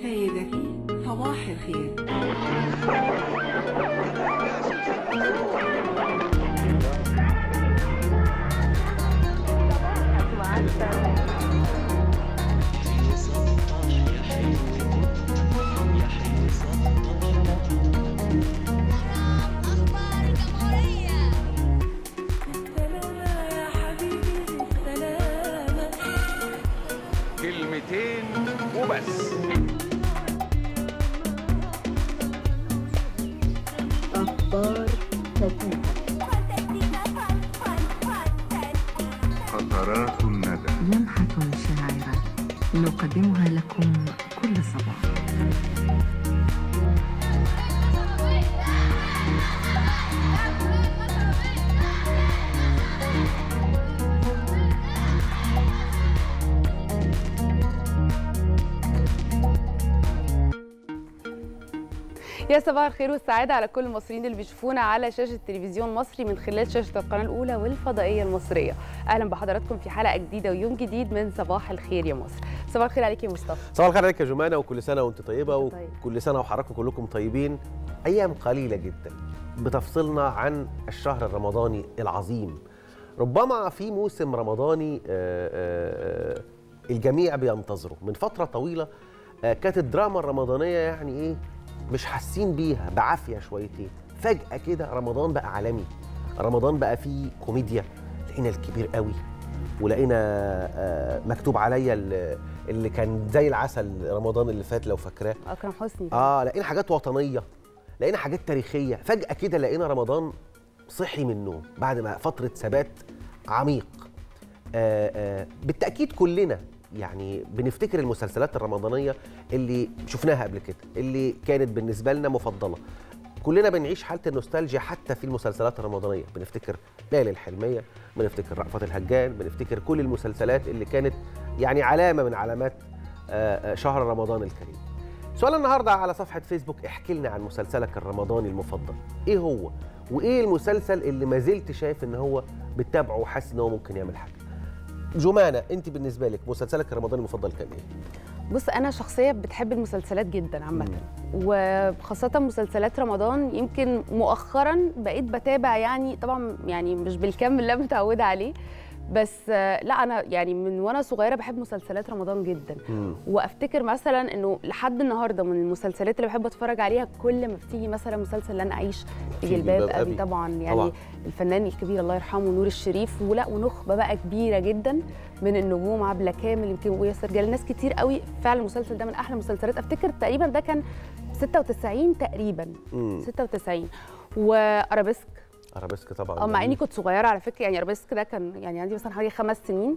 سيدتي صباح الخير أخبار الجمهورية سلامة يا حبيبي سلامة كلمتين وبس فانتستيكا فان فان فانتستيكا قطرات الندى لمحة شاعرة نقدمها لكم كل صباح يا صباح الخير والسعادة على كل المصريين اللي بيشوفونا على شاشة تلفزيون مصري من خلال شاشة القناة الأولى والفضائية المصرية أهلا بحضراتكم في حلقة جديدة ويوم جديد من صباح الخير يا مصر صباح الخير عليك يا مصطفى صباح الخير عليك يا جمانه وكل سنه وانت طيبه وأنت طيب. وكل سنه وحضراتكم كلكم طيبين ايام قليله جدا بتفصلنا عن الشهر الرمضاني العظيم ربما في موسم رمضاني آه، آه، آه، الجميع بينتظره من فتره طويله آه، كانت الدراما الرمضانيه يعني ايه مش حاسين بيها بعافيه شويتين فجاه كده رمضان بقى عالمي رمضان بقى فيه كوميديا لقينا الكبير قوي ولقينا آه، مكتوب عليا ال- اللي كان زي العسل رمضان اللي فات لو فاكراه أكرم حسني اه لقينا حاجات وطنيه لقينا حاجات تاريخيه فجاه كده لقينا رمضان صحي من النوم بعد ما فتره ثبات عميق آه آه بالتاكيد كلنا يعني بنفتكر المسلسلات الرمضانيه اللي شفناها قبل كده اللي كانت بالنسبه لنا مفضله كلنا بنعيش حاله النوستالجيا حتى في المسلسلات الرمضانيه بنفتكر ليالي الحلميه بنفتكر رأفت الهجان بنفتكر كل المسلسلات اللي كانت يعني علامه من علامات آه، آه، شهر رمضان الكريم سؤال النهارده على صفحه فيسبوك احكي لنا عن مسلسلك الرمضاني المفضل ايه هو وايه المسلسل اللي ما زلت شايف ان هو بتتابعه وحاسس ان هو ممكن يعمل حاجه جمانه انت بالنسبه لك مسلسلك الرمضاني المفضل كان ايه بص أنا شخصية بتحب المسلسلات جدا عامة وخاصة مسلسلات رمضان يمكن مؤخرا بقيت بتابع يعني طبعا يعني مش بالكم اللي أنا متعودة عليه بس آه، لا انا يعني من وانا صغيره بحب مسلسلات رمضان جدا وافتكر مثلا انه لحد النهارده من المسلسلات اللي بحب اتفرج عليها كل ما بتيجي مثلا مسلسل لن اعيش في جلباب ابي طبعا يعني طبعاً. الفنان الكبير الله يرحمه نور الشريف ولا ونخبه بقى كبيره جدا من النجوم عبله كامل يمكن وياسر جلال ناس كتير قوي فعلا المسلسل ده من احلى المسلسلات افتكر تقريبا ده كان 96 تقريبا مم. 96 وارابيسك ارابيسك طبعا اه مع اني كنت صغيره على فكره يعني ارابيسك ده كان يعني عندي مثلا حوالي خمس سنين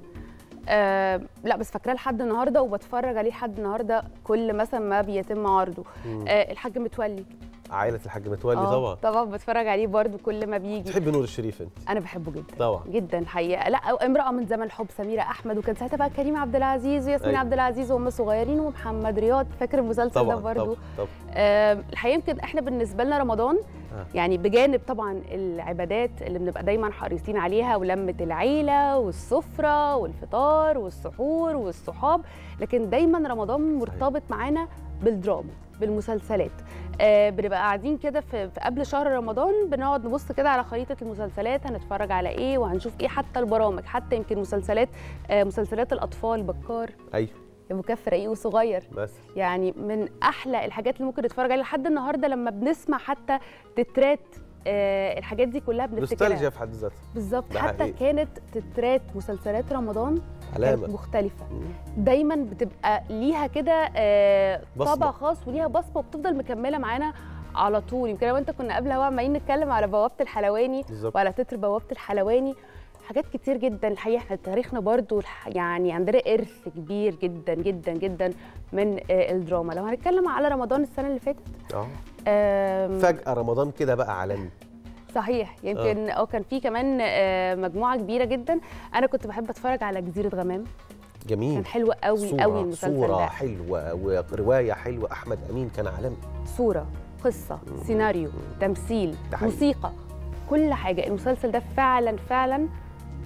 آه لا بس فاكراه لحد النهارده وبتفرج عليه لحد النهارده كل مثلا ما بيتم عرضه آه الحاج متولي عائله الحاج متولي آه، طبعا طبعا بتفرج عليه برضو كل ما بيجي تحب نور الشريف انت انا بحبه جدا طبعا جدا الحقيقه لا أو امراه من زمن الحب سميره احمد وكان ساعتها بقى كريم عبد العزيز وياسمين أيوة. عبد العزيز وهم صغيرين ومحمد رياض فاكر المسلسل ده طبعا برضو طبعا طبعا آه، الحقيقه يمكن احنا بالنسبه لنا رمضان آه. يعني بجانب طبعا العبادات اللي بنبقى دايما حريصين عليها ولمه العيله والسفره والفطار والسحور والصحاب لكن دايما رمضان مرتبط معانا بالدراما بالمسلسلات آه بنبقى قاعدين كده في, في قبل شهر رمضان بنقعد نبص كده على خريطه المسلسلات هنتفرج على ايه وهنشوف ايه حتى البرامج حتى يمكن مسلسلات آه مسلسلات الاطفال بكار ايوه ابو كف رقيق وصغير بس يعني من احلى الحاجات اللي ممكن نتفرج عليها لحد النهارده لما بنسمع حتى تترات آه الحاجات دي كلها نوستالجيا بنفتكرها في حد ذاتها بالظبط ده حتى حقيقي. كانت تترات مسلسلات رمضان كانت علامه مختلفه مم. دايما بتبقى ليها كده آه بصمة. طابع خاص وليها بصمه وبتفضل مكمله معانا على طول يمكن انا وانت كنا قبل هوا عمالين نتكلم على بوابه الحلواني بالظبط وعلى تتر بوابه الحلواني حاجات كتير جدا الحقيقه احنا تاريخنا برضو الح- يعني عندنا ارث كبير جدا جدا جدا من آه، الدراما لو هنتكلم على رمضان السنه اللي فاتت اه آم، فجاه رمضان كده بقى عالمي صحيح يمكن اه كان في كمان آه، مجموعه كبيره جدا انا كنت بحب اتفرج على جزيره غمام جميل كان حلو قوي صورة قوي المسلسل صورة ده حلوة ورواية حلوة أحمد أمين كان عالمي صوره قصه سيناريو تمثيل ده حقيقي. موسيقى كل حاجه المسلسل ده فعلا فعلا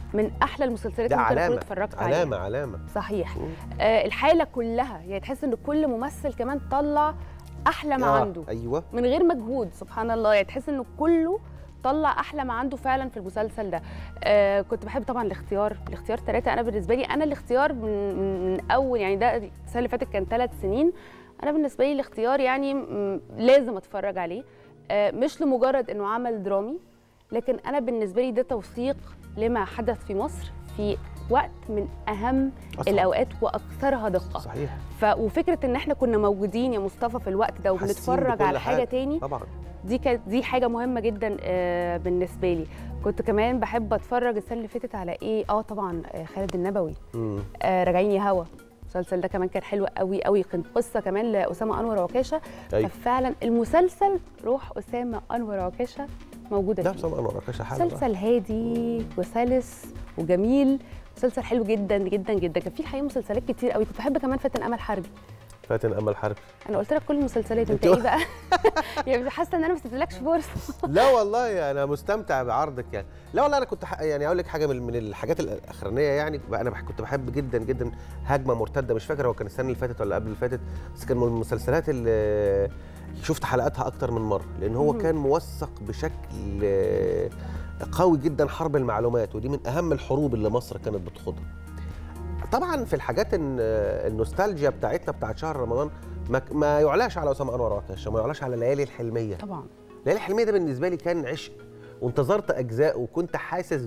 من احلى المسلسلات ده اللي ممكن اكون علامه اتفرجت عليها علامه علامه صحيح مم. آه الحاله كلها يعني تحس ان كل ممثل كمان طلع احلى ما آه، عنده ايوه من غير مجهود سبحان الله يعني تحس انه كله طلع احلى ما عنده فعلا في المسلسل ده آه كنت بحب طبعا الاختيار الاختيار ثلاثة انا بالنسبه لي انا الاختيار من, من, من اول يعني ده السنه اللي فاتت كان ثلاث سنين انا بالنسبه لي الاختيار يعني م- لازم اتفرج عليه آه مش لمجرد انه عمل درامي لكن انا بالنسبه لي ده توثيق لما حدث في مصر في وقت من اهم أصلاً. الاوقات واكثرها دقه صحيح ف وفكره ان احنا كنا موجودين يا مصطفى في الوقت ده حاسين وبنتفرج بكل على حاجه تاني طبعا دي كانت دي حاجه مهمه جدا آه، بالنسبه لي كنت كمان بحب اتفرج السنه اللي فاتت على ايه اه طبعا آه، خالد النبوي مم. آه، راجعين يا هوا المسلسل ده كمان كان حلو قوي قوي كان قصه كمان لاسامه انور عكاشه أيوة. ففعلا المسلسل روح اسامه انور عكاشه موجوده ده فيه حسام انور عكاشه حاله بقى. مسلسل هادي وسلس وجميل مسلسل حلو جدا جدا جدا كان فيه الحقيقه مسلسلات كتير قوي كنت بحب كمان فاتن امل حربي فاتن امل حرب انا قلت لك كل المسلسلات انت انت- ايه بقى يعني حاسه ان انا ما سبتلكش فرصه لا والله انا مستمتع بعرضك يعني لا والله انا كنت ح... يعني اقول لك حاجه من, من الحاجات الاخرانيه يعني بقى انا بح... كنت بحب جدا جدا هجمه مرتده مش فاكر هو كان السنه اللي فاتت ولا قبل اللي فاتت بس كان من المسلسلات اللي شفت حلقاتها اكتر من مره لان هو مهم. كان موثق بشكل آه، قوي جدا حرب المعلومات ودي من اهم الحروب اللي مصر كانت بتخوضها طبعا في الحاجات الن- النوستالجيا بتاعتنا بتاعت شهر رمضان ما, ما يعلاش على اسامه انور عكاشه ما يعلاش على ليالي الحلميه طبعا ليالي الحلميه ده بالنسبه لي كان عشق وانتظرت اجزاء وكنت حاسس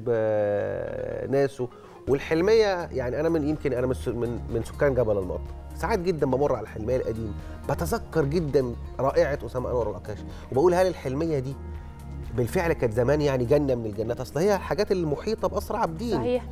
بناسه والحلميه يعني انا من يمكن انا من س- من, من سكان جبل المطر ساعات جدا بمر على الحلميه القديم بتذكر جدا رائعه اسامه انور العكاش وبقول هل الحلميه دي بالفعل كانت زمان يعني جنه من الجنات اصل هي الحاجات المحيطه باسرى عابدين صحيح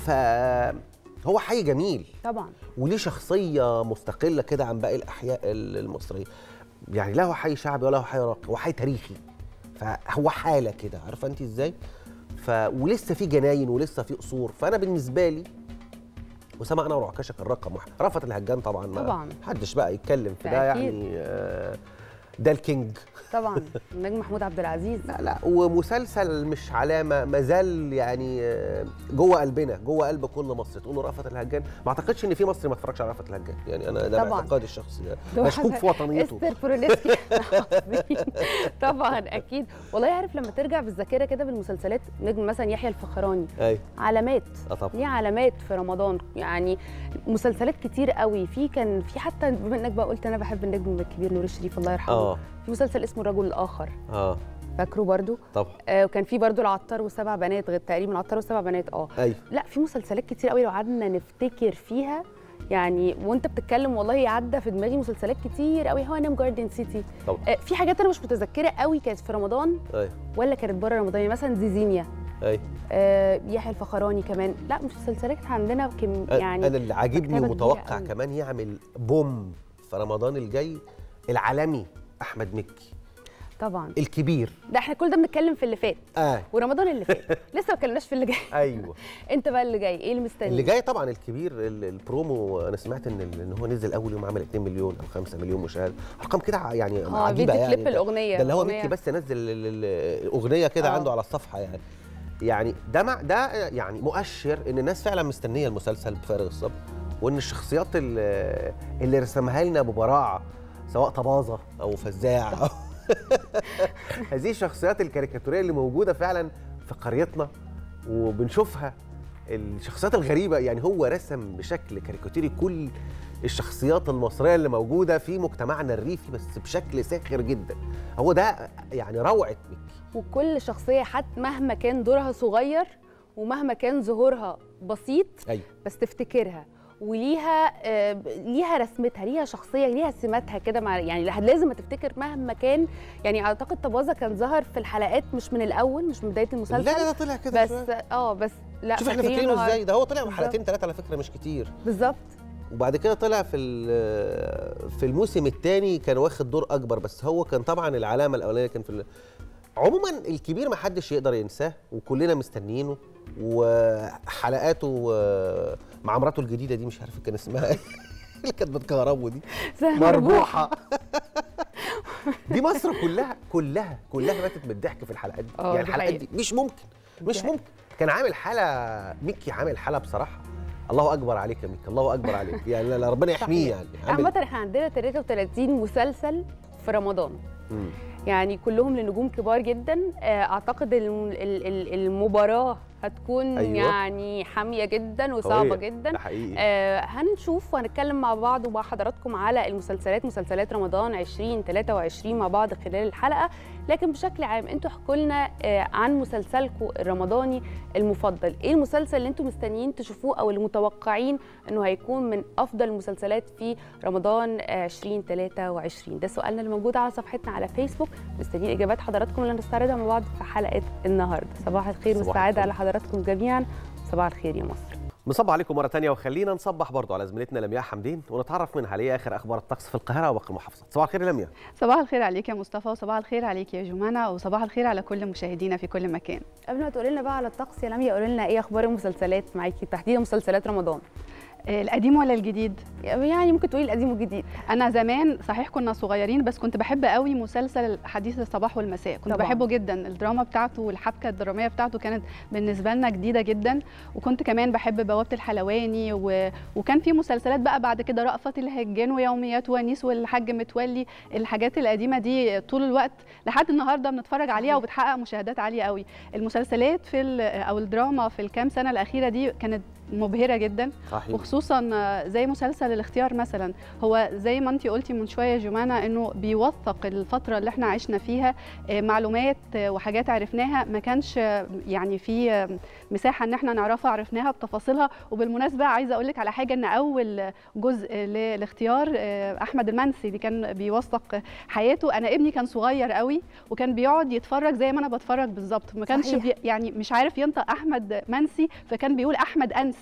فهو حي جميل طبعا وليه شخصيه مستقله كده عن باقي الاحياء المصريه يعني لا هو حي شعبي ولا هو حي راقي هو حي تاريخي فهو حاله كده عارفه انت ازاي ف ولسه في جناين ولسه في قصور فانا بالنسبه لي اسامه انا وعكاشه كان رقم واحد رفعت الهجان طبعا ما طبعا. حدش بقى يتكلم في ده ده أكيد. يعني آه، ده الكينج طبعا النجم محمود عبد العزيز لا لا ومسلسل مش علامه ما زال يعني آه، جوه قلبنا جوه قلب كل مصري تقول له رأفت الهجان ما اعتقدش ان في مصري ما اتفرجش على رأفت الهجان يعني انا ده طبعاً. اعتقادي الشخصي يعني. ده مشكوك واحد- في وطنيته استر برونسكي عظيم. طبعا اكيد والله عارف لما ترجع بالذاكره كده بالمسلسلات نجم مثلا يحيى الفخراني ايوه علامات اه طبعا ليه علامات في رمضان يعني مسلسلات كتير قوي في كان في حتى بما انك بقى قلت انا بحب النجم الكبير نور الشريف الله يرحمه اه في مسلسل اسمه الرجل الاخر اه فاكره برضو طبعا آه وكان في برضو العطار والسبع بنات غير تقريبا العطار والسبع بنات اه ايوه لا في مسلسلات كتير قوي لو قعدنا نفتكر فيها يعني وانت بتتكلم والله عدى في دماغي مسلسلات كتير قوي هو نام جاردن سيتي طبعا آه في حاجات انا مش متذكره قوي كانت في رمضان ايوه ولا كانت بره رمضان يعني مثلا زيزينيا ايوه آه يحيى الفخراني كمان لا مسلسلات عندنا كم يعني انا اللي عاجبني مكتبة ومتوقع كبيرة قوي. كمان يعمل بوم في رمضان الجاي العالمي احمد مكي طبعا الكبير ده احنا كل ده بنتكلم في اللي فات اه ورمضان اللي فات لسه ما اتكلمناش في اللي جاي ايوه انت بقى اللي جاي ايه اللي مستني اللي جاي طبعا الكبير ال- البرومو انا سمعت ان ال- ان هو نزل اول يوم عمل 2 مليون او 5 مليون مشاهده ارقام كده ع- يعني اه عجيبه فيديو يعني كليب الاغنيه ده اللي هو أغنية- ميكي بس نزل ال- ال- الاغنيه كده آه. عنده على الصفحه يعني يعني ده مع ده يعني مؤشر ان الناس فعلا مستنيه المسلسل بفارغ الصبر وان الشخصيات اللي, اللي رسمها لنا ببراعه سواء طبازه او فزاع أو هذه الشخصيات الكاريكاتوريه اللي موجوده فعلا في قريتنا وبنشوفها الشخصيات الغريبه يعني هو رسم بشكل كاريكاتيري كل الشخصيات المصريه اللي موجوده في مجتمعنا الريفي بس بشكل ساخر جدا هو ده يعني روعه ميكي وكل شخصيه حتى مهما كان دورها صغير ومهما كان ظهورها بسيط ايوه بس تفتكرها وليها آه، ب- ليها رسمتها ليها شخصيه ليها سماتها كده مع يعني لازم تفتكر مهما كان يعني اعتقد طبازه كان ظهر في الحلقات مش من الاول مش من بدايه لا المسلسل لا لا طلع كده بس شوية. اه بس لا شوف احنا فاكرينه فاكرينه ها- ازاي ده هو طلع بالظبط. حلقتين ثلاثه على فكره مش كتير بالظبط وبعد كده طلع في ال- في الموسم الثاني كان واخد دور اكبر بس هو كان طبعا العلامه الاولانيه كان في ال- عموما الكبير ما حدش يقدر ينساه وكلنا مستنيينه وحلقاته آه، مع مراته الجديده دي مش عارف كان اسمها ايه اللي كانت بتكهربه دي مربوحه دي مصر كلها كلها كلها ماتت من الضحك في الحلقات دي آه، يعني دي الحلقات حقيقة. دي مش ممكن مش دي ممكن كان عامل حاله ميكي عامل حاله بصراحه الله اكبر عليك يا ميكي الله اكبر عليك يعني لا- لا ربنا يحميه يعني عامة احنا عندنا 33 مسلسل في رمضان مم. يعني كلهم لنجوم كبار جدا آه، اعتقد الم- ال- ال- المباراة هتكون أيوة. يعني حامية جدا وصعبة قوية. جدا ده حقيقي آه هنشوف وهنتكلم مع بعض ومع حضراتكم على المسلسلات مسلسلات رمضان 2023 مع بعض خلال الحلقه لكن بشكل عام انتوا احكوا لنا آه عن مسلسلكم الرمضاني المفضل ايه المسلسل اللي انتوا مستنيين تشوفوه او اللي متوقعين انه هيكون من افضل المسلسلات في رمضان آه 2023 ده سؤالنا اللي موجود على صفحتنا على فيسبوك مستنيين اجابات حضراتكم اللي هنستعرضها مع بعض في حلقه النهارده صباح الخير صباح والسعاده الفل. على حضراتكم جميعا صباح الخير يا مصر نصبح عليكم مره تانية وخلينا نصبح برضو على زميلتنا لمياء حمدين ونتعرف منها عليه اخر اخبار الطقس في القاهره وباقي المحافظات صباح الخير يا لمياء صباح الخير عليك يا مصطفى وصباح الخير عليك يا جمانة وصباح الخير على كل مشاهدينا في كل مكان قبل ما تقولي لنا بقى على الطقس يا لميا قولي لنا ايه اخبار المسلسلات معاكي تحديدا مسلسلات رمضان آه، القديم ولا الجديد يعني ممكن تقولي القديم والجديد انا زمان صحيح كنا صغيرين بس كنت بحب قوي مسلسل حديث الصباح والمساء كنت طبعاً. طبعا. بحبه جدا الدراما بتاعته والحبكه الدراميه بتاعته كانت بالنسبه لنا جديده جدا وكنت كمان بحب بوابه الحلواني و... وكان في مسلسلات بقى بعد كده رأفت الهجان ويوميات ونيس والحاج متولي الحاجات القديمه دي طول الوقت لحد النهارده بنتفرج عليها وبتحقق مشاهدات عاليه قوي المسلسلات في ال... او الدراما في الكام سنه الاخيره دي كانت مبهره جدا صحيح وخصوصا آه، زي مسلسل الاختيار مثلا هو زي ما انت قلتي من شويه يا جمانه انه بيوثق الفتره اللي احنا عشنا فيها آه، معلومات آه، وحاجات عرفناها ما كانش آه، يعني في آه، مساحه ان احنا نعرفها عرفناها بتفاصيلها وبالمناسبه عايزه اقول لك على حاجه ان اول جزء للاختيار آه، احمد المنسي اللي كان بيوثق حياته انا ابني كان صغير قوي وكان بيقعد يتفرج زي ما انا بتفرج بالظبط ما كانش صحيح. بي يعني مش عارف ينطق احمد منسي فكان بيقول احمد انسي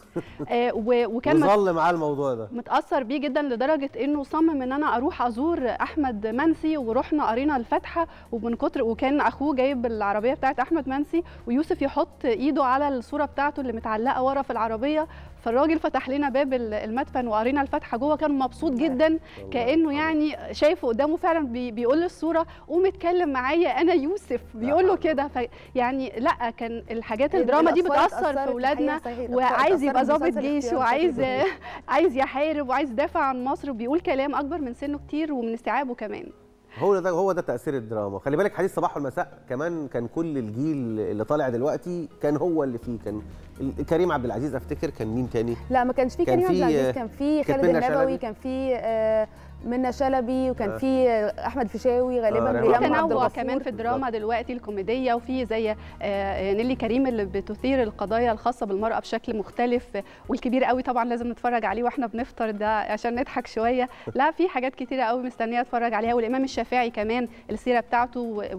آه، و- وكان مت- وظل معاه الموضوع ده متاثر بيه جدا لدرجه انه صمم ان انا اروح ازور احمد منسي ورحنا قرينا الفاتحه ومن كتر وكان اخوه جايب العربيه بتاعت احمد منسي ويوسف يحط ايده على الصوره بتاعته اللي متعلقه ورا في العربيه فالراجل فتح لنا باب ال- المدفن وقرينا الفاتحه جوه كان مبسوط جدا كانه يعني شايفه قدامه فعلا بي بيقول للصوره قوم اتكلم معايا انا يوسف بيقول له كده يعني لا كان الحاجات الدراما دي الأطفال بتاثر اتأثرت في اولادنا الحقيقة صحيح. وعايز اتأثرت يبقى ضابط بمسلسل جيش اختيار وعايز بشكل كبير. عايز يحارب وعايز يدافع عن مصر وبيقول كلام اكبر من سنه كتير ومن استيعابه كمان هو ده هو ده تاثير الدراما خلي بالك حديث صباح والمساء كمان كان كل الجيل اللي طالع دلوقتي كان هو اللي فيه كان ال- كريم عبد العزيز افتكر كان مين تاني لا ما كانش في كان كريم عبد في- العزيز كان في كانت خالد منى النبوي شلبي. كان في آه، منى شلبي وكان آه. في آه، احمد فيشاوي غالبا آه، ريهام في عبد ريهام عبد تنوع الغفور. كمان في الدراما دلوقتي الكوميديه وفي زي آه، نيلي كريم اللي بتثير القضايا الخاصه بالمراه بشكل مختلف والكبير قوي طبعا لازم نتفرج عليه واحنا بنفطر ده عشان نضحك شويه لا في حاجات كتيره قوي مستنيه اتفرج عليها والامام الشافعي كمان السيره بتاعته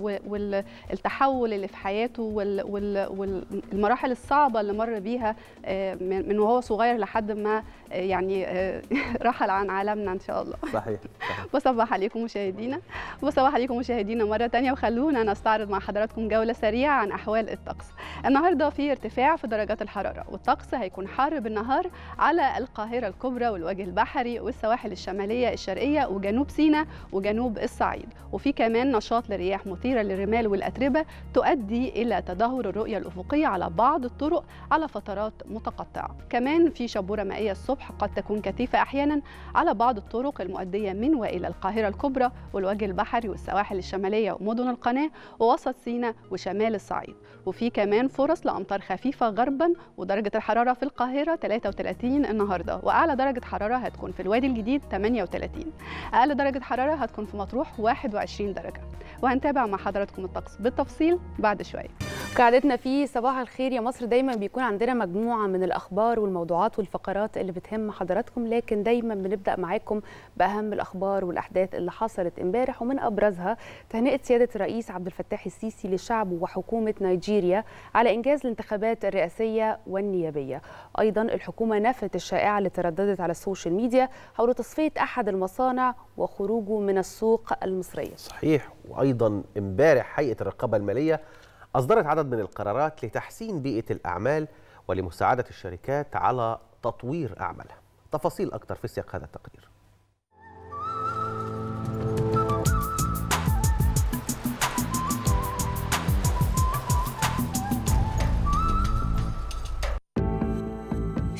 والتحول اللي في حياته والمراحل الصعبه اللي مر بيها آه، من من وهو صغير لحد ما آه، يعني آه، رحل عن عالمنا ان شاء الله صحيح, صحيح. بصبح عليكم مشاهدينا بصبح عليكم مشاهدينا مرة تانية وخلونا نستعرض مع حضراتكم جولة سريعة عن أحوال الطقس النهاردة في ارتفاع في درجات الحرارة والطقس هيكون حار بالنهار على القاهرة الكبرى والوجه البحري والسواحل الشمالية الشرقية وجنوب سيناء وجنوب الصعيد وفي كمان نشاط لرياح مثيرة للرمال والأتربة تؤدي إلى تدهور الرؤية الأفقية على بعض الطرق على فترات متقطعة كمان في شبورة مائية الصبح قد تكون كثيفة أحيانا على بعض الطرق المؤدية من وإلى القاهرة الكبرى والوجه البحري والسواحل الشمالية ومدن القناة ووسط سيناء وشمال الصعيد وفي كمان فرص لأمطار خفيفة غربا ودرجة الحرارة في القاهرة 33 النهاردة وأعلى درجة حرارة هتكون في الوادي الجديد 38 أقل درجة حرارة هتكون في مطروح 21 درجة وهنتابع مع حضراتكم الطقس بالتفصيل بعد شوية قعدتنا في صباح الخير يا مصر دايما بيكون عندنا مجموعة من الأخبار والموضوعات والفقرات اللي بتهم حضراتكم لكن دايما بنبدأ معاكم بأهم الأخبار والأحداث اللي حصلت امبارح ومن أبرزها تهنئة سيادة الرئيس عبد الفتاح السيسي للشعب وحكومة نيجيريا على إنجاز الانتخابات الرئاسية والنيابية أيضا الحكومة نفت الشائعة اللي ترددت على السوشيال ميديا حول تصفية أحد المصانع وخروجه من السوق المصرية صحيح وايضا امبارح هيئه الرقابه الماليه اصدرت عدد من القرارات لتحسين بيئه الاعمال ولمساعده الشركات على تطوير اعمالها تفاصيل اكتر في سياق هذا التقرير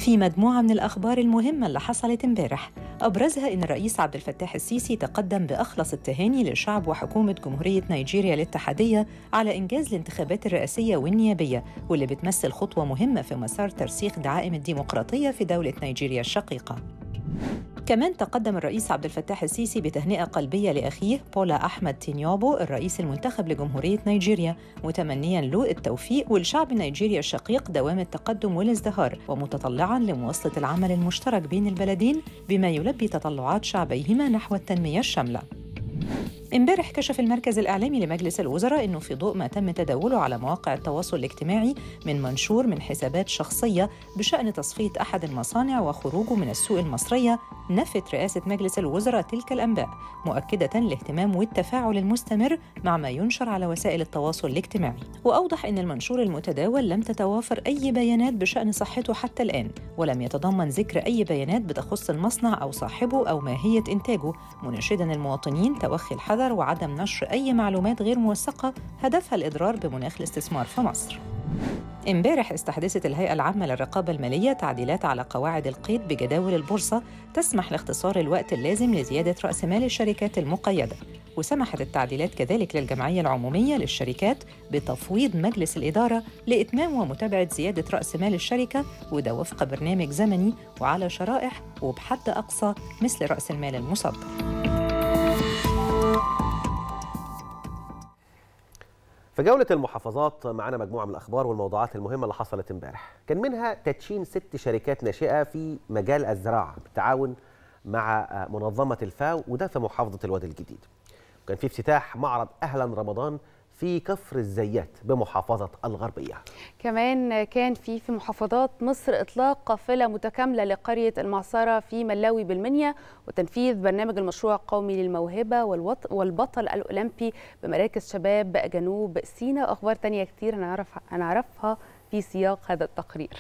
في مجموعة من الأخبار المهمة اللي حصلت امبارح أبرزها إن الرئيس عبد الفتاح السيسي تقدم بأخلص التهاني لشعب وحكومة جمهورية نيجيريا الاتحادية على إنجاز الانتخابات الرئاسية والنيابية واللي بتمثل خطوة مهمة في مسار ترسيخ دعائم الديمقراطية في دولة نيجيريا الشقيقة كمان تقدم الرئيس عبد الفتاح السيسي بتهنئة قلبية لأخيه بولا أحمد تينيوبو الرئيس المنتخب لجمهورية نيجيريا متمنيا له التوفيق ولشعب نيجيريا الشقيق دوام التقدم والازدهار ومتطلعا لمواصلة العمل المشترك بين البلدين بما يلبي تطلعات شعبيهما نحو التنمية الشاملة امبارح كشف المركز الإعلامي لمجلس الوزراء أنه في ضوء ما تم تداوله على مواقع التواصل الاجتماعي من منشور من حسابات شخصية بشأن تصفية أحد المصانع وخروجه من السوق المصرية نفت رئاسة مجلس الوزراء تلك الأنباء مؤكدة الاهتمام والتفاعل المستمر مع ما ينشر على وسائل التواصل الاجتماعي وأوضح أن المنشور المتداول لم تتوافر أي بيانات بشأن صحته حتى الآن ولم يتضمن ذكر أي بيانات بتخص المصنع أو صاحبه أو ماهية إنتاجه مناشدا المواطنين توخي الحذر وعدم نشر أي معلومات غير موثقة هدفها الإضرار بمناخ الاستثمار في مصر امبارح استحدثت الهيئة العامة للرقابة المالية تعديلات على قواعد القيد بجداول البورصة تسمح لاختصار الوقت اللازم لزيادة رأس مال الشركات المقيدة وسمحت التعديلات كذلك للجمعية العمومية للشركات بتفويض مجلس الإدارة لإتمام ومتابعة زيادة رأس مال الشركة وده وفق برنامج زمني وعلى شرائح وبحد أقصى مثل رأس المال المصدر في جولة المحافظات معانا مجموعة من الأخبار والموضوعات المهمة اللي حصلت امبارح كان منها تدشين ست شركات ناشئة في مجال الزراعة بالتعاون مع منظمة الفاو وده في محافظة الوادي الجديد وكان في افتتاح معرض أهلا رمضان في كفر الزيات بمحافظة الغربية كمان كان في في محافظات مصر اطلاق قافله متكامله لقريه المعصره في ملاوي بالمنيا وتنفيذ برنامج المشروع القومي للموهبه والوط- والبطل الاولمبي بمراكز شباب جنوب سيناء واخبار تانية كتير هنعرف هنعرفها في سياق هذا التقرير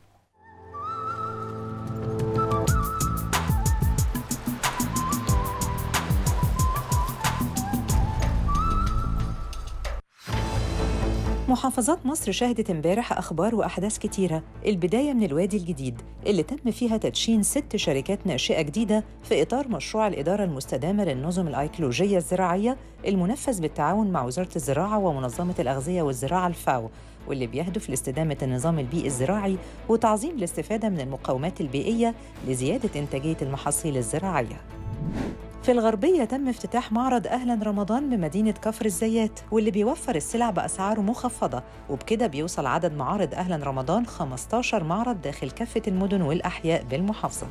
محافظات مصر شهدت امبارح أخبار وأحداث كتيرة البداية من الوادي الجديد اللي تم فيها تدشين ست شركات ناشئة جديدة في إطار مشروع الإدارة المستدامة للنظم الأيكولوجية الزراعية المنفذ بالتعاون مع وزارة الزراعة ومنظمة الأغذية والزراعة الفاو واللي بيهدف لاستدامة النظام البيئي الزراعي وتعظيم الاستفادة من المقومات البيئية لزيادة إنتاجية المحاصيل الزراعية في الغربية تم افتتاح معرض أهلا رمضان بمدينة كفر الزيات واللي بيوفر السلع بأسعار مخفضة وبكده بيوصل عدد معارض أهلا رمضان 15 معرض داخل كافة المدن والأحياء بالمحافظة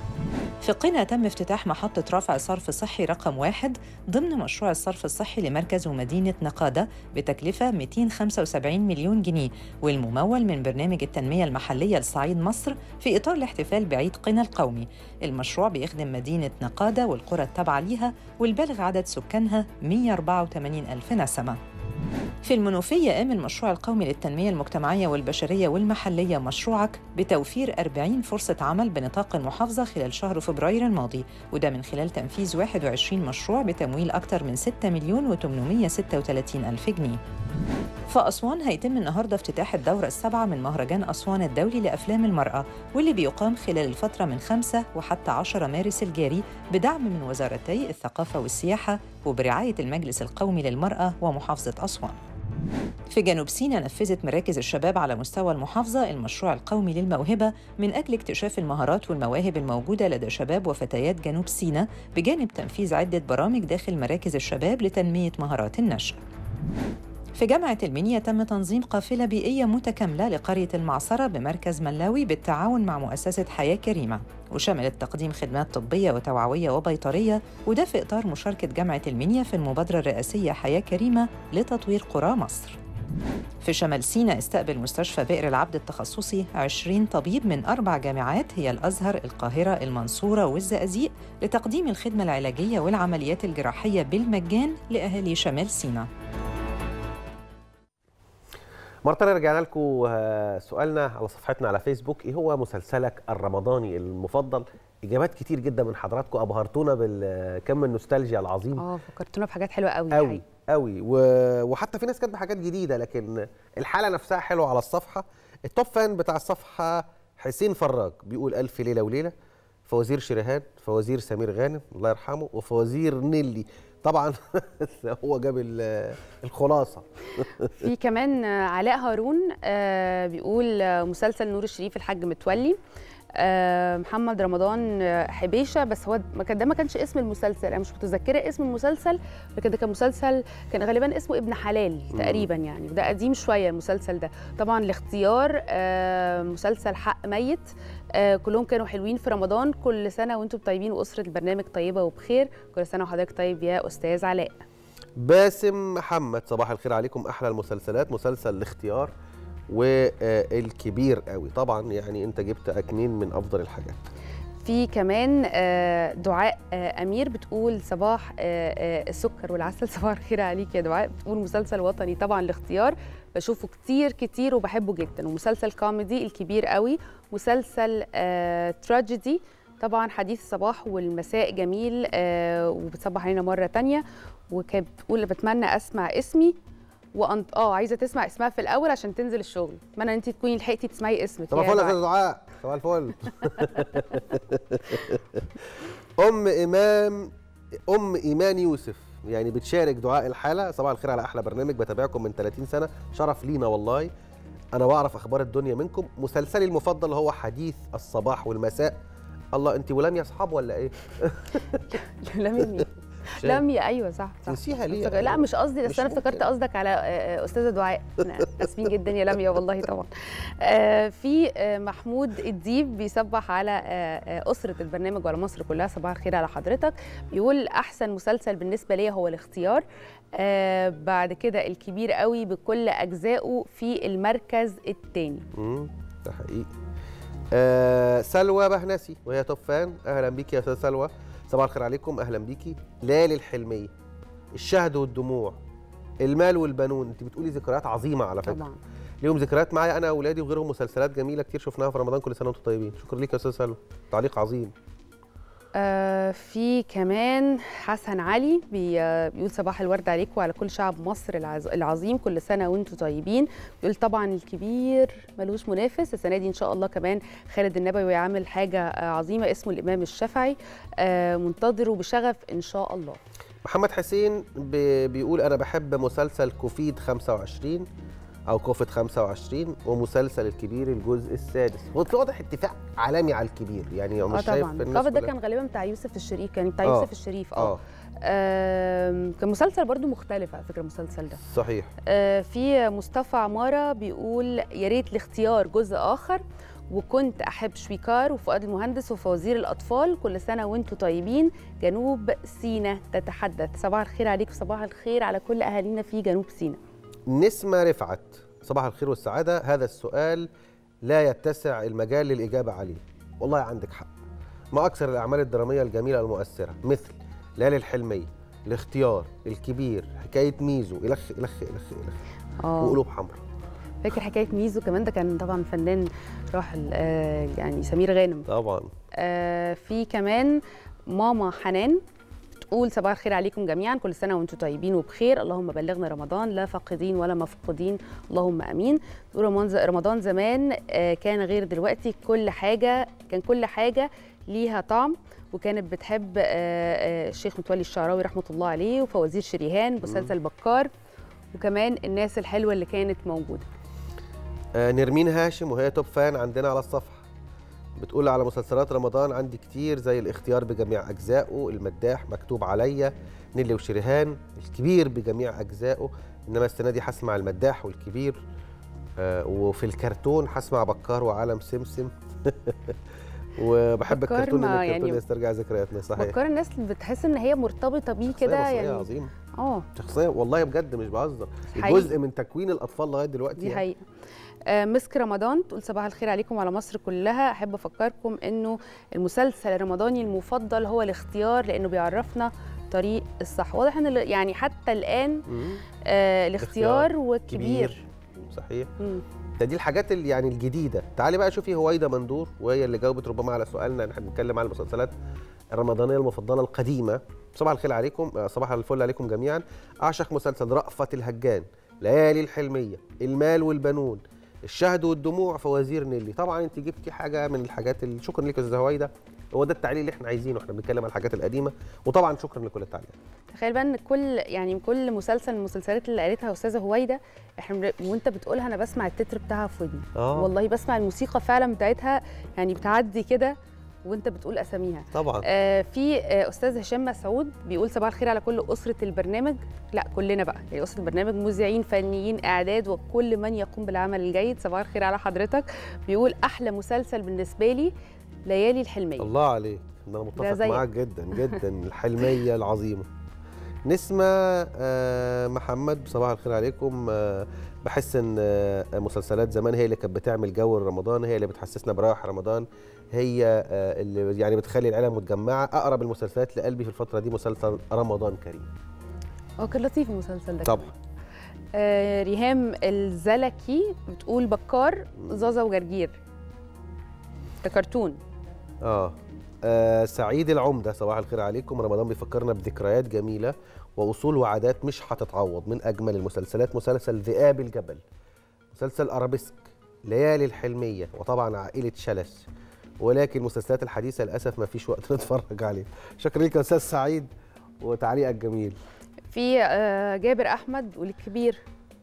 في قنا تم افتتاح محطة رفع صرف صحي رقم واحد ضمن مشروع الصرف الصحي لمركز ومدينة نقادة بتكلفة 275 مليون جنيه والممول من برنامج التنمية المحلية لصعيد مصر في إطار الاحتفال بعيد قنا القومي المشروع بيخدم مدينة نقادة والقرى التابعة ليها والبالغ عدد سكانها 184 ألف نسمة في المنوفية قام المشروع القومي للتنمية المجتمعية والبشرية والمحلية مشروعك بتوفير 40 فرصة عمل بنطاق المحافظة خلال شهر فبراير الماضي وده من خلال تنفيذ 21 مشروع بتمويل أكثر من 6 مليون و836 ألف جنيه في أسوان هيتم النهارده افتتاح الدورة السابعة من مهرجان أسوان الدولي لأفلام المرأة واللي بيقام خلال الفترة من 5 وحتى 10 مارس الجاري بدعم من وزارتي الثقافة والسياحة وبرعاية المجلس القومي للمرأة ومحافظة أسوان. في جنوب سيناء نفذت مراكز الشباب على مستوى المحافظة المشروع القومي للموهبة من أجل اكتشاف المهارات والمواهب الموجودة لدى شباب وفتيات جنوب سيناء بجانب تنفيذ عدة برامج داخل مراكز الشباب لتنمية مهارات النشء. في جامعة المنيا تم تنظيم قافلة بيئية متكاملة لقرية المعصرة بمركز ملاوي بالتعاون مع مؤسسة حياة كريمة وشملت تقديم خدمات طبية وتوعوية وبيطرية وده في إطار مشاركة جامعة المنيا في المبادرة الرئاسية حياة كريمة لتطوير قرى مصر في شمال سيناء استقبل مستشفى بئر العبد التخصصي 20 طبيب من أربع جامعات هي الأزهر، القاهرة، المنصورة والزقازيق لتقديم الخدمة العلاجية والعمليات الجراحية بالمجان لأهالي شمال سيناء مرة تانية رجعنا لكم سؤالنا على صفحتنا على فيسبوك ايه هو مسلسلك الرمضاني المفضل؟ اجابات كتير جدا من حضراتكم ابهرتونا بالكم النوستالجيا العظيم اه فكرتونا بحاجات حلوه قوي قوي الحقيقة. قوي و... وحتى في ناس كاتبه حاجات جديده لكن الحاله نفسها حلوه على الصفحه التوب فان بتاع الصفحه حسين فراج بيقول الف ليله وليله فوازير شريهان فوازير سمير غانم الله يرحمه وفوازير نيلي طبعا هو جاب ال- الخلاصه في كمان آه، علاء هارون آه، بيقول آه، مسلسل نور الشريف الحاج متولي آه، محمد رمضان آه، حبيشه بس هو ما كان ده ما كانش اسم المسلسل انا مش متذكره اسم المسلسل لكن ده كان مسلسل كان غالبا اسمه ابن حلال تقريبا يعني وده قديم شويه المسلسل ده طبعا الاختيار آه، مسلسل حق ميت آه، كلهم كانوا حلوين في رمضان كل سنه وانتم طيبين واسره البرنامج طيبه وبخير كل سنه وحضرتك طيب يا استاذ علاء باسم محمد صباح الخير عليكم احلى المسلسلات مسلسل الاختيار والكبير قوي طبعا يعني انت جبت اكنين من افضل الحاجات في كمان آه، دعاء آه، امير بتقول صباح آه، آه، السكر والعسل صباح الخير عليك يا دعاء بتقول مسلسل وطني طبعا الاختيار بشوفه كتير كتير وبحبه جدا ومسلسل كوميدي الكبير قوي مسلسل آه، تراجيدي طبعا حديث الصباح والمساء جميل آه، وبتصبح علينا مره تانية وكانت بتقول بتمنى اسمع اسمي وانت اه عايزه تسمع اسمها في الاول عشان تنزل الشغل اتمنى ان انت تكوني لحقتي تسمعي اسمك صباح يا الفل يا دعاء. استاذ دعاء صباح الفل ام امام ام ايمان يوسف يعني بتشارك دعاء الحاله صباح الخير على احلى برنامج بتابعكم من 30 سنه شرف لينا والله انا بعرف اخبار الدنيا منكم مسلسلي المفضل هو حديث الصباح والمساء الله انت ولميا اصحاب ولا ايه لميا مين؟ لميا ايوه صح صح تنسيها ليه؟ افتكر- لا مش قصدي بس مش انا افتكرت ممكن. قصدك على آه، آه، استاذه دعاء أنا اسفين جدا يا لميا والله طبعا آه، في آه، محمود الديب بيصبح على آه، آه، اسره البرنامج وعلى مصر كلها صباح الخير على حضرتك بيقول احسن مسلسل بالنسبه ليا هو الاختيار آه، بعد كده الكبير قوي بكل اجزائه في المركز الثاني امم ده حقيقي آه سلوى بهنسي وهي توب فان اهلا بيكي يا استاذ سلوى صباح الخير عليكم اهلا بيكي ليالي الحلميه الشهد والدموع المال والبنون انت بتقولي ذكريات عظيمه على فكره طبعا ليهم ذكريات معايا انا واولادي وغيرهم مسلسلات جميله كتير شفناها في رمضان كل سنه وانتم طيبين شكرا ليك يا استاذ سلوى تعليق عظيم آه، في كمان حسن علي بي آه، بيقول صباح الورد عليكم وعلى كل شعب مصر العز- العظيم كل سنه وانتم طيبين بيقول طبعا الكبير ملوش منافس السنه دي ان شاء الله كمان خالد النبوي عامل حاجه آه، عظيمه اسمه الامام الشافعي آه، منتظره بشغف ان شاء الله محمد حسين ب- بيقول انا بحب مسلسل كوفيد 25 او كوفيد 25 ومسلسل الكبير الجزء السادس هو في واضح اتفاق عالمي على الكبير يعني هو اه مش شايف طبعا الناس الكفر ده كلها. كان غالبا بتاع يوسف الشريف كان بتاع آه. يوسف الشريف اه اه آم، كان مسلسل برضو مختلف على فكره المسلسل ده صحيح آه، في مصطفى عمارة بيقول يا ريت الاختيار جزء آخر وكنت أحب شويكار وفؤاد المهندس وفوازير الأطفال كل سنة وانتم طيبين جنوب سينا تتحدث صباح الخير عليك وصباح الخير على كل أهالينا في جنوب سينا نسمة رفعت صباح الخير والسعادة هذا السؤال لا يتسع المجال للإجابة عليه والله عندك حق ما أكثر الأعمال الدرامية الجميلة المؤثرة مثل ليالي الحلمية الاختيار الكبير حكاية ميزو إلخ إلخ إلخ إلخ اه وقلوب حمراء فاكر حكاية ميزو كمان ده كان طبعا فنان راحل آه، يعني سمير غانم طبعا آه، في كمان ماما حنان بتقول صباح الخير عليكم جميعا كل سنه وانتم طيبين وبخير اللهم بلغنا رمضان لا فاقدين ولا مفقودين اللهم امين تقول رمضان رمضان زمان آه، كان غير دلوقتي كل حاجه كان كل حاجه ليها طعم وكانت بتحب آه، آه، الشيخ متولي الشعراوي رحمه الله عليه وفوازير شريهان مسلسل بكار وكمان الناس الحلوه اللي كانت موجوده آه نرمين هاشم وهي توب فان عندنا على الصفحة بتقول على مسلسلات رمضان عندي كتير زي الاختيار بجميع أجزائه المداح مكتوب عليا نيلي وشريهان الكبير بجميع أجزائه إنما السنة دي هسمع المداح والكبير آه وفي الكرتون هسمع بكار وعالم سمسم وبحب بكار الكرتون ما لأن الكرتون يعني يسترجع ذكرياتنا صحيح بكار الناس بتحس ان هي مرتبطه بيه شخصية كده مصرية يعني عظيمة اه شخصية والله بجد مش بهزر حقيقي. جزء من تكوين الأطفال لغاية دلوقتي دي يعني. حقيقة آه، مسك رمضان تقول صباح الخير عليكم وعلى مصر كلها احب افكركم انه المسلسل الرمضاني المفضل هو الاختيار لانه بيعرفنا طريق الصح واضح ان ال- يعني حتى الان مم. آه الاختيار والكبير كبير صحيح مم. ده دي الحاجات اللي يعني الجديده تعالي بقى شوفي هويدا مندور وهي اللي جاوبت ربما على سؤالنا احنا بنتكلم على المسلسلات الرمضانيه المفضله القديمه صباح الخير عليكم آه، صباح الفل عليكم جميعا اعشق مسلسل رأفت الهجان ليالي الحلميه المال والبنون الشهد والدموع فوازير نيلي طبعا انت جبتي حاجه من الحاجات اللي شكرا لك يا استاذه هويدا هو ده التعليق اللي احنا عايزينه احنا بنتكلم على الحاجات القديمه وطبعا شكرا لكل التعليقات تخيل بقى ان كل يعني كل مسلسل من المسلسلات اللي قالتها استاذه هويدا احنا بن- وانت بتقولها انا بسمع التتر بتاعها في ودني اه والله بسمع الموسيقى فعلا بتاعتها يعني بتعدي كده وانت بتقول اساميها طبعا آه في آه استاذ هشام مسعود بيقول صباح الخير على كل اسره البرنامج لا كلنا بقى يعني اسره البرنامج مذيعين فنيين اعداد وكل من يقوم بالعمل الجيد صباح الخير على حضرتك بيقول احلى مسلسل بالنسبه لي ليالي الحلميه الله عليك ده انا متفق زيك. معاك جدا جدا الحلميه العظيمه نسمة آه، محمد صباح الخير عليكم آه، بحس ان آه، مسلسلات زمان هي اللي كانت بتعمل جو رمضان هي اللي بتحسسنا براح رمضان هي آه، اللي يعني بتخلي العيله متجمعه اقرب المسلسلات لقلبي في الفتره دي مسلسل رمضان كريم هو كان لطيف المسلسل ده طبعا آه ريهام الزلكي بتقول بكار زازا وجرجير ده كرتون آه. اه سعيد العمده صباح الخير عليكم رمضان بيفكرنا بذكريات جميله واصول وعادات مش هتتعوض من اجمل المسلسلات مسلسل ذئاب الجبل مسلسل ارابيسك ليالي الحلميه وطبعا عائله شلش ولكن المسلسلات الحديثه للاسف ما فيش وقت نتفرج عليها شكرا لك يا استاذ سعيد وتعليقك جميل في آه جابر احمد والكبير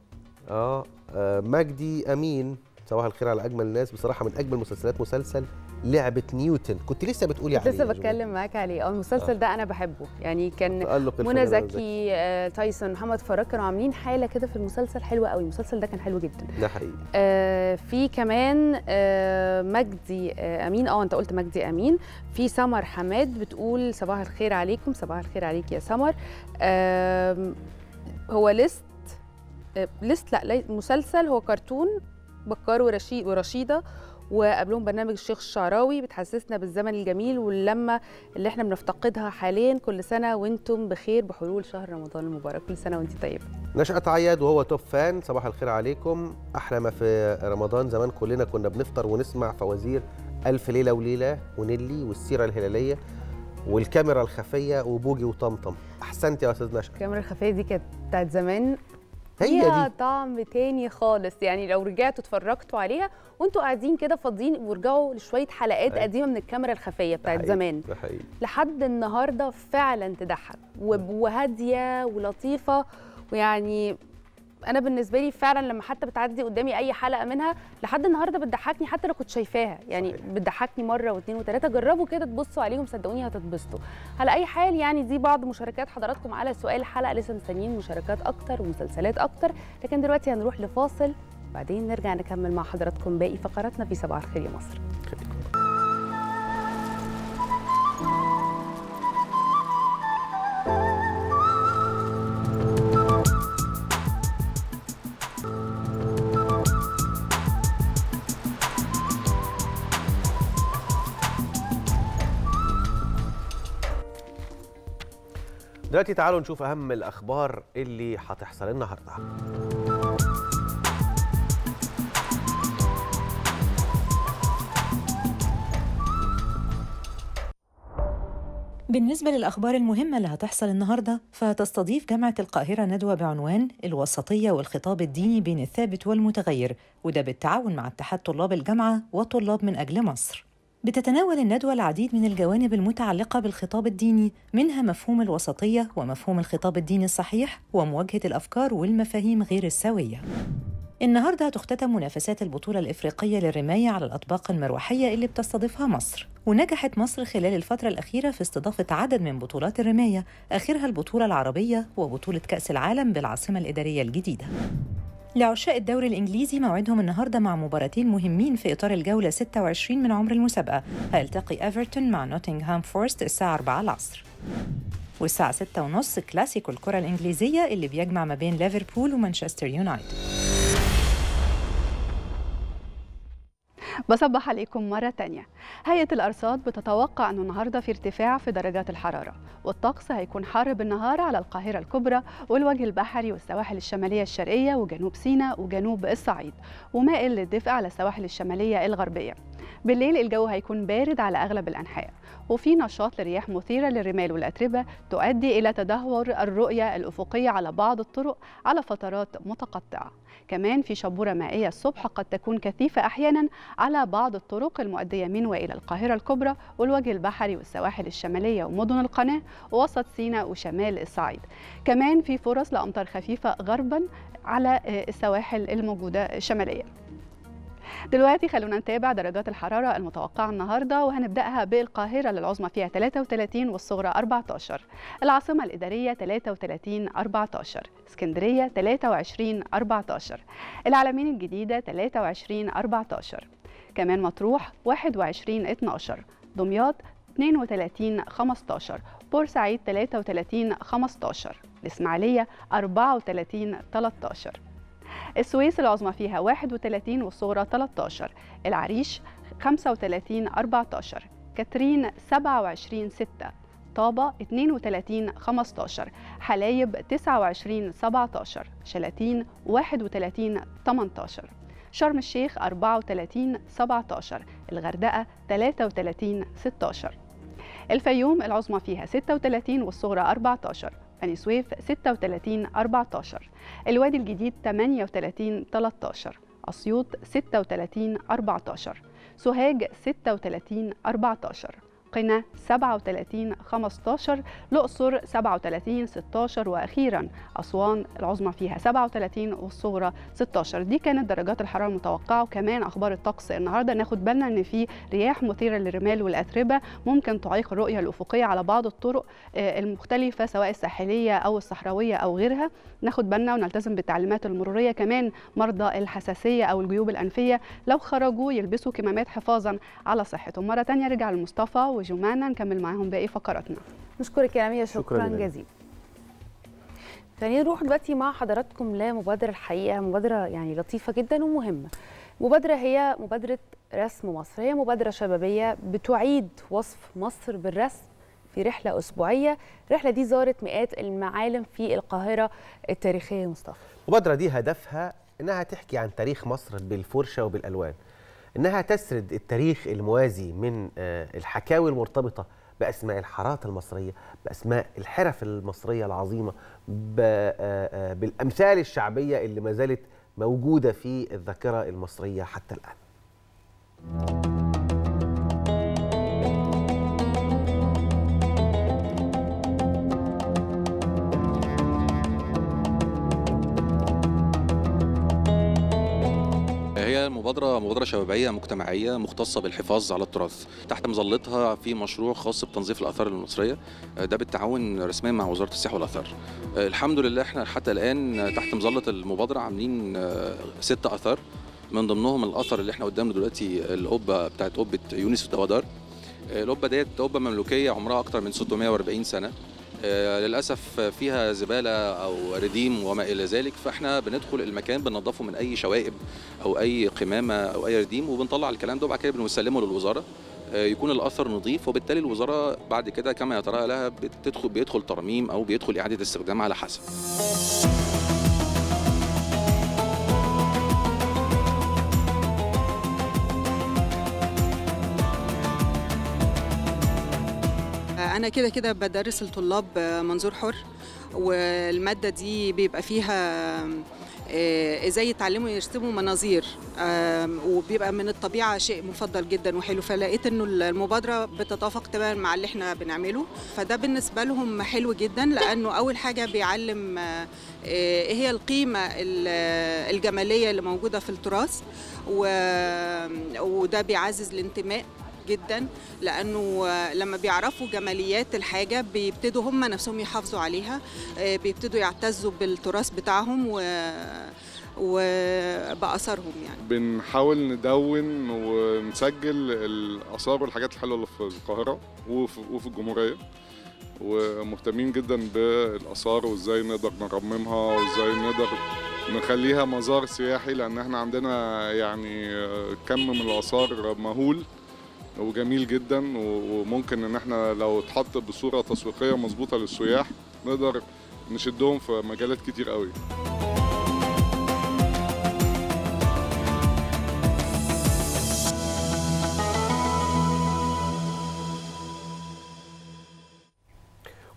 اه, آه مجدي امين صباح الخير على اجمل الناس بصراحه من اجمل المسلسلات مسلسل لعبه نيوتن كنت لسه بتقولي كنت عليه لسه يا جماعة. بتكلم معاك عليه اه المسلسل آه. ده انا بحبه يعني كان تألق منى الفنان زكي آه تايسون محمد فراج كانوا عاملين حاله كده في المسلسل حلوه قوي المسلسل ده كان حلو جدا ده حقيقي آه في كمان آه مجدي آه امين اه انت قلت مجدي امين في سمر حماد بتقول صباح الخير عليكم صباح الخير عليك يا سمر آه هو ليست آه ليست لا لي- مسلسل هو كرتون بكار ورشيد ورشيده وقبلهم برنامج الشيخ الشعراوي بتحسسنا بالزمن الجميل واللمه اللي احنا بنفتقدها حاليا كل سنه وانتم بخير بحلول شهر رمضان المبارك كل سنه وانت طيبه نشأت عياد وهو توب فان صباح الخير عليكم أحلى ما في رمضان زمان كلنا كنا بنفطر ونسمع فوازير ألف ليلة وليلة ونيلي والسيرة الهلالية والكاميرا الخفية وبوجي وطمطم أحسنت يا أستاذ نشأت الكاميرا الخفيه دي كانت بتاعت زمان هي ليها دي طعم تاني خالص يعني لو رجعتوا اتفرجتوا عليها وانتوا قاعدين كده فاضيين وارجعوا لشويه حلقات أيوة. قديمه من الكاميرا الخفيه ده بتاعت حقيقي، زمان ده حقيقي لحد النهارده فعلا تضحك وب- وهاديه ولطيفه ويعني انا بالنسبه لي فعلا لما حتى بتعدي قدامي اي حلقه منها لحد النهارده بتضحكني حتى لو كنت شايفاها يعني صحيح. بتضحكني مره واثنين وثلاثه جربوا كده تبصوا عليهم صدقوني هتتبسطوا على اي حال يعني دي بعض مشاركات حضراتكم على سؤال الحلقه لسه مستنيين مشاركات اكتر ومسلسلات اكتر لكن دلوقتي هنروح لفاصل بعدين نرجع نكمل مع حضراتكم باقي فقراتنا في صباح الخير يا مصر دلوقتي تعالوا نشوف أهم الأخبار اللي هتحصل النهاردة بالنسبة للأخبار المهمة اللي هتحصل النهاردة فهتستضيف جامعة القاهرة ندوة بعنوان الوسطية والخطاب الديني بين الثابت والمتغير وده بالتعاون مع اتحاد طلاب الجامعة وطلاب من أجل مصر بتتناول الندوة العديد من الجوانب المتعلقة بالخطاب الديني منها مفهوم الوسطية ومفهوم الخطاب الديني الصحيح ومواجهة الأفكار والمفاهيم غير السوية النهارده هتختتم منافسات البطولة الإفريقية للرماية على الأطباق المروحية اللي بتستضيفها مصر، ونجحت مصر خلال الفترة الأخيرة في استضافة عدد من بطولات الرماية، آخرها البطولة العربية وبطولة كأس العالم بالعاصمة الإدارية الجديدة. لعشاق الدوري الإنجليزي موعدهم النهاردة مع مباراتين مهمين في إطار الجولة 26 من عمر المسابقة، هيلتقي إيفرتون مع نوتنغهام فورست الساعة 4 العصر. والساعة 6 ونص كلاسيكو الكرة الإنجليزية اللي بيجمع ما بين ليفربول ومانشستر يونايتد. بصبح عليكم مرة تانية هيئة الأرصاد بتتوقع أنه النهاردة في ارتفاع في درجات الحرارة والطقس هيكون حار بالنهار على القاهرة الكبرى والوجه البحري والسواحل الشمالية الشرقية وجنوب سيناء وجنوب الصعيد ومائل للدفء على السواحل الشمالية الغربية بالليل الجو هيكون بارد على أغلب الأنحاء وفي نشاط لرياح مثيرة للرمال والأتربة تؤدي إلى تدهور الرؤية الأفقية على بعض الطرق على فترات متقطعة كمان في شبورة مائية الصبح قد تكون كثيفة أحيانا على بعض الطرق المؤدية من وإلى القاهرة الكبرى والوجه البحري والسواحل الشمالية ومدن القناة ووسط سيناء وشمال الصعيد كمان في فرص لأمطار خفيفة غربا على السواحل الموجودة الشمالية دلوقتي خلونا نتابع درجات الحرارة المتوقعة النهاردة وهنبدأها بالقاهرة للعظمى فيها 33 والصغرى 14 العاصمة الإدارية 33 14 اسكندرية 23 14 العلمين الجديدة 23 14 كمان مطروح 21 12 دمياط 32 15 بورسعيد 33 15 الإسماعيلية 34 13 السويس العظمى فيها 31 والصغرى 13 العريش 35 14 كاترين 27 6 طابة 32 15 حلايب 29 17 شلاتين 31 18 شرم الشيخ 34 17 الغردقة 33 16 الفيوم العظمى فيها 36 والصغرى 14 بني سويف 36 14 الوادي الجديد 38 13 أسيوط 36 14 سوهاج 36 14 قنا 37 15 الأقصر 37 16 وأخيرا أسوان العظمى فيها 37 والصغرى 16 دي كانت درجات الحرارة المتوقعة وكمان أخبار الطقس النهاردة ناخد بالنا إن في رياح مثيرة للرمال والأتربة ممكن تعيق الرؤية الأفقية على بعض الطرق آه، المختلفة سواء الساحلية أو الصحراوية أو غيرها ناخد بالنا ونلتزم بالتعليمات المرورية كمان مرضى الحساسية أو الجيوب الأنفية لو خرجوا يلبسوا كمامات حفاظا على صحتهم مرة تانية رجع لمصطفى وجمانة نكمل معاهم باقي فقراتنا نشكرك يا لميا شكراً شكرا, لله. جزيلا خلينا نروح دلوقتي مع حضراتكم لمبادرة الحقيقة مبادرة يعني لطيفة جدا ومهمة مبادرة هي مبادرة رسم مصر هي مبادرة شبابية بتعيد وصف مصر بالرسم في رحلة أسبوعية الرحلة دي زارت مئات المعالم في القاهرة التاريخية مصطفى المبادرة دي هدفها إنها تحكي عن تاريخ مصر بالفرشة وبالألوان إنها تسرد التاريخ الموازي من آه، الحكاوي المرتبطة بأسماء الحارات المصرية بأسماء الحرف المصرية العظيمة ب- آه، آه، بالأمثال الشعبية اللي ما زالت موجودة في الذاكرة المصرية حتى الآن هي مبادرة مبادرة شبابية مجتمعية مختصة بالحفاظ على التراث تحت مظلتها في مشروع خاص بتنظيف الآثار المصرية ده بالتعاون رسميا مع وزارة السياحة والآثار الحمد لله احنا حتى الآن تحت مظلة المبادرة عاملين ست آثار من ضمنهم الأثر اللي احنا قدامنا دلوقتي القبة بتاعت قبة يونس الدوادار القبة ديت قبة مملوكية عمرها أكتر من 640 سنة آه، للاسف فيها زباله او رديم وما الى ذلك فاحنا بندخل المكان بننضفه من اي شوائب او اي قمامه او اي رديم وبنطلع الكلام ده وبعد كده بنسلمه للوزاره آه، يكون الاثر نظيف وبالتالي الوزاره بعد كده كما يتراءى لها بتدخل بيدخل ترميم او بيدخل اعاده استخدام على حسب أنا كده كده بدرس الطلاب منظور حر والمادة دي بيبقى فيها آه، ازاي يتعلموا يرسموا مناظير آم، وبيبقى من الطبيعه شيء مفضل جدا وحلو فلقيت انه المبادره بتتوافق تماما مع اللي احنا بنعمله فده بالنسبه لهم حلو جدا لانه اول حاجه بيعلم آه، آه، ايه هي القيمه ال- الجماليه اللي موجوده في التراث و- وده بيعزز الانتماء جدا لانه لما بيعرفوا جماليات الحاجه بيبتدوا هم نفسهم يحافظوا عليها آه، بيبتدوا يعتزوا بالتراث بتاعهم و وبأثرهم يعني بنحاول ندون ونسجل الآثار والحاجات الحلوة اللي في القاهرة وفي, وفي الجمهورية ومهتمين جدا بالآثار وإزاي نقدر نرممها وإزاي نقدر نخليها مزار سياحي لأن احنا عندنا يعني كم من الآثار مهول وجميل جدا و- وممكن ان احنا لو اتحط بصورة تسويقية مظبوطة للسياح نقدر نشدهم في مجالات كتير قوي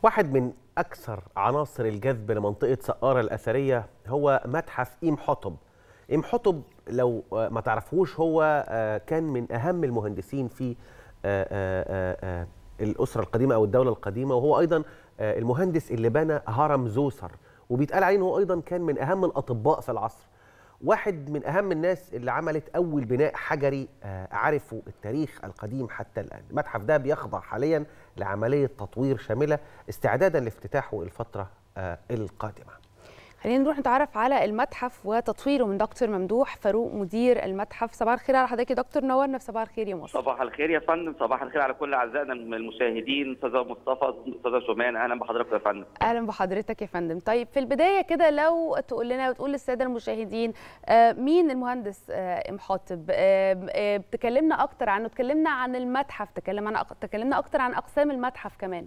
واحد من أكثر عناصر الجذب لمنطقة سقارة الأثرية هو متحف إيم حطب إيم حطب لو آه، ما تعرفوش هو آه، كان من أهم المهندسين في آه، آه، آه، آه، الأسرة القديمة أو الدولة القديمة وهو أيضا آه، المهندس اللي بنى هرم زوسر وبيتقال عليه إن هو أيضا كان من أهم الأطباء في العصر واحد من أهم الناس اللي عملت أول بناء حجري آه، عرفوا التاريخ القديم حتى الآن المتحف ده بيخضع حاليا لعملية تطوير شاملة استعدادا لافتتاحه الفترة آه، القادمة خلينا نروح نتعرف على المتحف وتطويره من دكتور ممدوح فاروق مدير المتحف صباح الخير على حضرتك يا دكتور نورنا في صباح الخير يا مصر صباح الخير يا فندم صباح الخير على كل اعزائنا المشاهدين استاذه مصطفى استاذه شومان اهلا بحضرتك يا فندم اهلا بحضرتك يا فندم طيب في البدايه كده لو تقول لنا وتقول للساده المشاهدين آه، مين المهندس آه، ام حاطب آه، آه، تكلمنا اكتر عنه تكلمنا عن المتحف تكلم عن تكلمنا اكتر عن اقسام المتحف كمان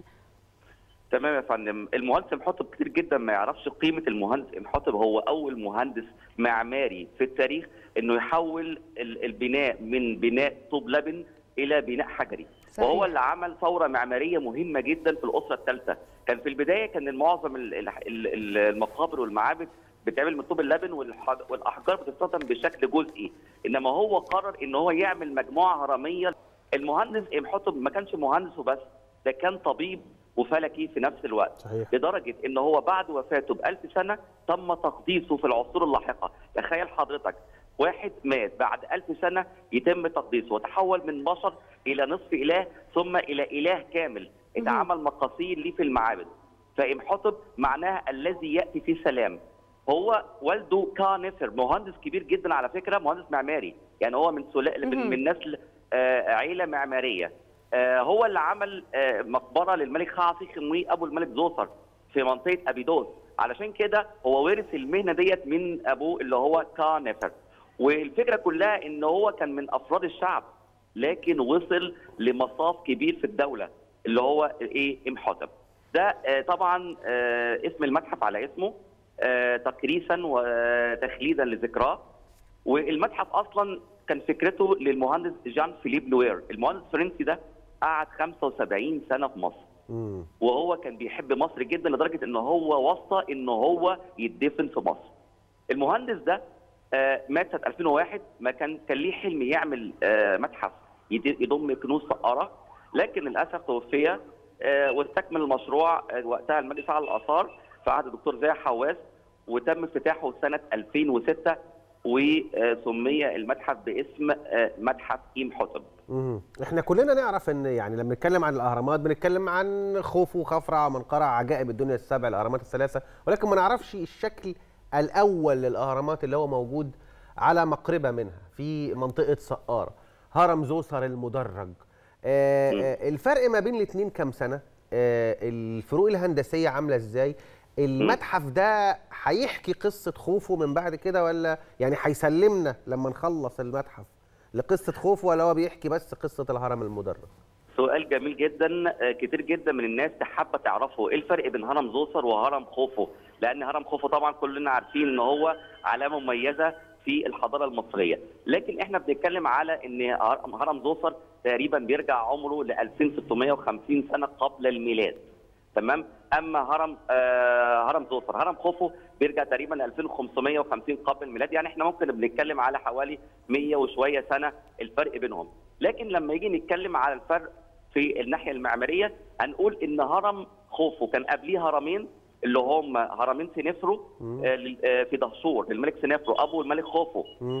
تمام يا فندم المهندس محطب كتير جدا ما يعرفش قيمه المهندس محطب هو اول مهندس معماري في التاريخ انه يحول ال- البناء من بناء طوب لبن الى بناء حجري صحيح. وهو اللي عمل ثوره معماريه مهمه جدا في الاسره الثالثه كان في البدايه كان معظم ال- ال- ال- المقابر والمعابد بتعمل من طوب اللبن والح- والاحجار بتستخدم بشكل جزئي انما هو قرر ان هو يعمل مجموعه هرميه المهندس امحطب ما كانش مهندس وبس ده كان طبيب وفلكي في نفس الوقت صحيح. لدرجه ان هو بعد وفاته بألف سنه تم تقديسه في العصور اللاحقه تخيل حضرتك واحد مات بعد ألف سنة يتم تقديسه وتحول من بشر إلى نصف إله ثم إلى إله كامل اتعمل مقاصير ليه في المعابد فإمحطب معناها الذي يأتي في سلام هو والده كانفر مهندس كبير جدا على فكرة مهندس معماري يعني هو من سلالة من, مهم. من نسل آه، عيلة معمارية آه، هو اللي عمل آه، مقبرة للملك خاصي خنوي أبو الملك زوسر في منطقة أبيدوس علشان كده هو ورث المهنة ديت من أبوه اللي هو كانفر والفكرة كلها إن هو كان من أفراد الشعب لكن وصل لمصاف كبير في الدولة اللي هو إيه إمحotep ده آه، طبعا آه، اسم المتحف على اسمه آه، تكريسا وتخليدا لذكراه والمتحف اصلا كان فكرته للمهندس جان فيليب لوير المهندس الفرنسي ده قعد 75 سنه في مصر مم. وهو كان بيحب مصر جدا لدرجه ان هو وصى ان هو يدفن في مصر المهندس ده آه، مات سنه 2001 ما كان كان ليه حلم يعمل آه، متحف يد- يضم كنوز سقاره لكن للاسف توفي آه، واستكمل المشروع آه، وقتها المجلس على الاثار في عهد الدكتور زاهي حواس وتم افتتاحه سنه 2006 وسمي المتحف باسم آه، متحف إيم حطب مم. احنا كلنا نعرف ان يعني لما نتكلم عن الاهرامات بنتكلم عن خوفو وخفرع ومنقرع عجائب الدنيا السبع الاهرامات الثلاثه ولكن ما نعرفش الشكل الاول للاهرامات اللي هو موجود على مقربه منها في منطقه سقاره هرم زوسر المدرج آه آه الفرق ما بين الاثنين كام سنه آه الفروق الهندسيه عامله ازاي المتحف ده هيحكي قصه خوفو من بعد كده ولا يعني هيسلمنا لما نخلص المتحف لقصه خوفو ولا هو بيحكي بس قصه الهرم المدرج سؤال جميل جدا آه، كتير جدا من الناس حابه تعرفه ايه الفرق بين هرم زوسر وهرم خوفو لان هرم خوفو طبعا كلنا عارفين ان هو علامه مميزه في الحضاره المصريه لكن احنا بنتكلم على ان هرم هرم زوسر تقريبا بيرجع عمره ل 2650 سنه قبل الميلاد تمام اما هرم آه هرم زوسر هرم خوفو بيرجع تقريبا ل 2550 قبل الميلاد يعني احنا ممكن بنتكلم على حوالي 100 وشويه سنه الفرق بينهم لكن لما يجي نتكلم على الفرق في الناحيه المعماريه هنقول ان هرم خوفو كان قبليه هرمين اللي هم هرمين سنفرو آه، لل- آه، في دهشور للملك سنفرو ابو الملك خوفو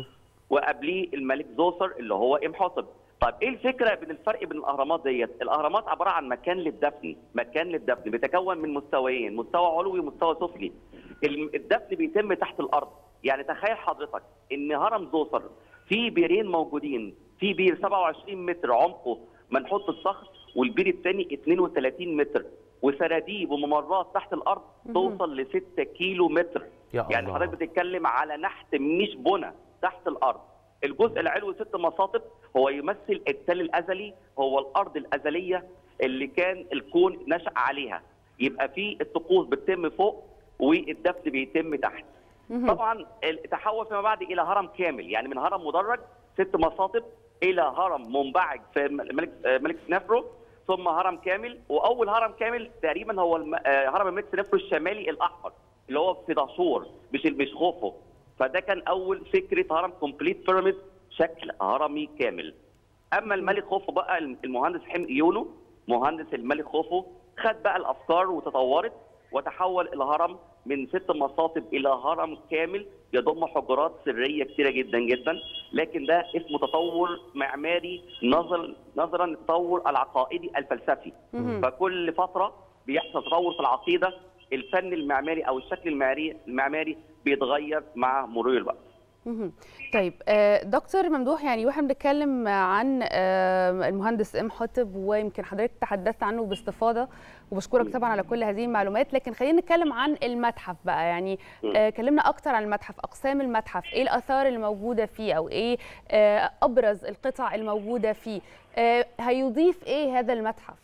وقبليه الملك زوسر اللي هو امحوطب طيب ايه الفكره بين الفرق بين الاهرامات ديت الاهرامات عباره عن مكان للدفن مكان للدفن بيتكون من مستويين مستوى علوي ومستوى سفلي الم- الدفن بيتم تحت الارض يعني تخيل حضرتك ان هرم زوسر في بيرين موجودين في بير 27 متر عمقه منحوت الصخر والبير الثاني 32 متر وسراديب وممرات تحت الارض توصل ل 6 كيلو متر يا يعني الله. حضرتك بتتكلم على نحت مش بنى تحت الارض الجزء العلوي ست مصاطب هو يمثل التل الازلي هو الارض الازليه اللي كان الكون نشا عليها يبقى في الطقوس بتتم فوق والدفن بيتم تحت طبعا تحول فيما بعد الى هرم كامل يعني من هرم مدرج ست مصاطب الى هرم منبعج في ملك ملك سنافرو ثم هرم كامل واول هرم كامل تقريبا هو الم... آه، هرم الملك سنفرو الشمالي الاحمر اللي هو في دهشور مش مش خوفو فده كان اول فكره هرم كومبليت بيراميد شكل هرمي كامل اما الملك خوفو بقى المهندس حمد يونو مهندس الملك خوفو خد بقى الافكار وتطورت وتحول الهرم من ست مصاطب الى هرم كامل يضم حجرات سريه كثيره جدا جدا لكن ده اسمه تطور معماري نظر نظرا للتطور العقائدي الفلسفي مهم. فكل فتره بيحصل تطور في العقيده الفن المعماري او الشكل المعماري المعماري بيتغير مع مرور الوقت مهم. طيب آه، دكتور ممدوح يعني واحنا بنتكلم عن آه، المهندس ام حاتب ويمكن حضرتك تحدثت عنه باستفاضه وبشكرك طبعا على كل هذه المعلومات لكن خلينا نتكلم عن المتحف بقى يعني آه، كلمنا اكتر عن المتحف اقسام المتحف ايه الاثار الموجوده فيه او ايه آه، ابرز القطع الموجوده فيه آه، هيضيف ايه هذا المتحف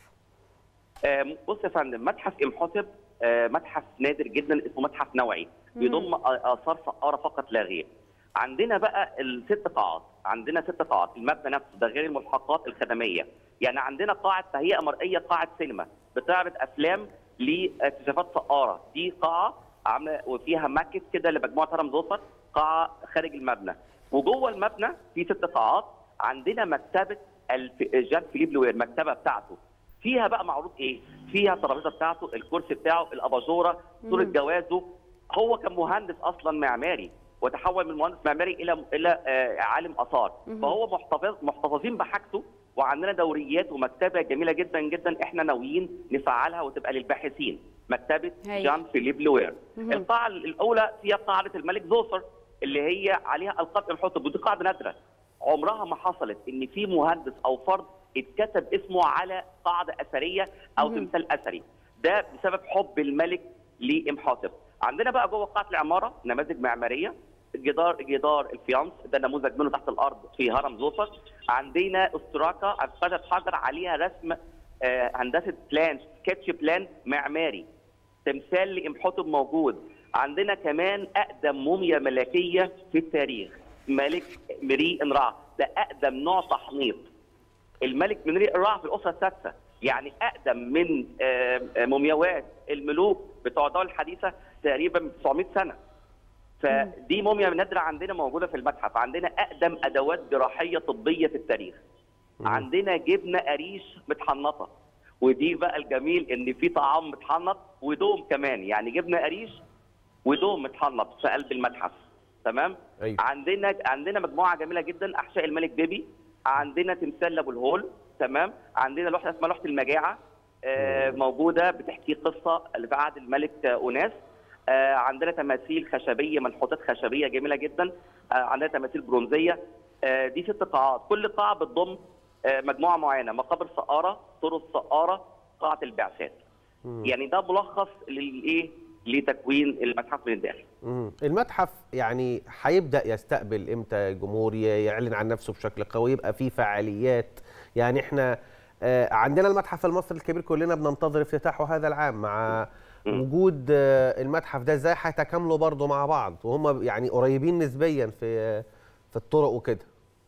آه، بص يا فندم متحف امحotep آه، متحف نادر جدا اسمه متحف نوعي بيضم آ- اثار فقاره فقط لا غير عندنا بقى الست قاعات عندنا ست قاعات المبنى نفسه ده غير الملحقات الخدميه يعني عندنا قاعه تهيئه مرئيه قاعه سينما بتعرض افلام لاكتشافات فقاره دي قاعه عامله وفيها ماكت كده لمجموعه هرم زوسر قاعه خارج المبنى وجوه المبنى في ست قاعات عندنا مكتبه الف... جان فيليب لوير المكتبه بتاعته فيها بقى معروض ايه؟ فيها الترابيزه بتاعته، الكرسي بتاعه، الاباجوره، صوره مم. جوازه، هو كان مهندس اصلا معماري وتحول من مهندس معماري الى الى آه، عالم اثار، مهم. فهو محتفظ محتفظين بحاجته وعندنا دوريات ومكتبه جميله جدا جدا احنا ناويين نفعلها وتبقى للباحثين، مكتبه هاي. جان فيليب لوير. مهم. القاعه الاولى فيها قاعده الملك زوسر اللي هي عليها القاب امحotep ودي قاعده نادره عمرها ما حصلت ان في مهندس او فرد اتكتب اسمه على قاعده اثريه او مهم. تمثال اثري ده بسبب حب الملك لامحotep عندنا بقى جوه قاعه العماره نماذج معماريه جدار جدار الفيانس ده نموذج منه تحت الارض في هرم زوسر عندنا استراكه قطعه حجر عليها رسم آه، هندسه بلان سكتش بلان معماري تمثال لامحotep موجود عندنا كمان اقدم موميا ملكيه في التاريخ ملك مري انرع ده اقدم نوع تحنيط الملك مري انرع في الاسره السادسه يعني اقدم من آه، آه، مومياوات الملوك بتوع الدول الحديثه تقريبا من 900 سنه فدي موميا نادره عندنا موجوده في المتحف عندنا اقدم ادوات جراحيه طبيه في التاريخ عندنا جبنه قريش متحنطه ودي بقى الجميل ان في طعام متحنط ودوم كمان يعني جبنه قريش ودوم متحنط في قلب المتحف تمام أيوة. عندنا عندنا مجموعه جميله جدا احشاء الملك بيبي عندنا تمثال لابو الهول تمام عندنا لوحه اسمها لوحه المجاعه آه موجوده بتحكي قصه اللي في عهد الملك آه، اوناس آه عندنا تماثيل خشبيه منحوتات خشبيه جميله جدا آه عندنا تماثيل برونزيه آه دي ست قاعات كل قاعه بتضم آه مجموعه معينه مقابر سقاره طرق سقاره قاعه البعثات يعني ده ملخص للايه لتكوين المتحف من الداخل مم. المتحف يعني هيبدا يستقبل امتى الجمهور ي- يعلن عن نفسه بشكل قوي يبقى فيه فعاليات يعني احنا آه، عندنا المتحف المصري الكبير كلنا بننتظر افتتاحه هذا العام مع وجود آه، المتحف ده ازاي هيتكاملوا برضه مع بعض وهم يعني قريبين نسبيا في في الطرق وكده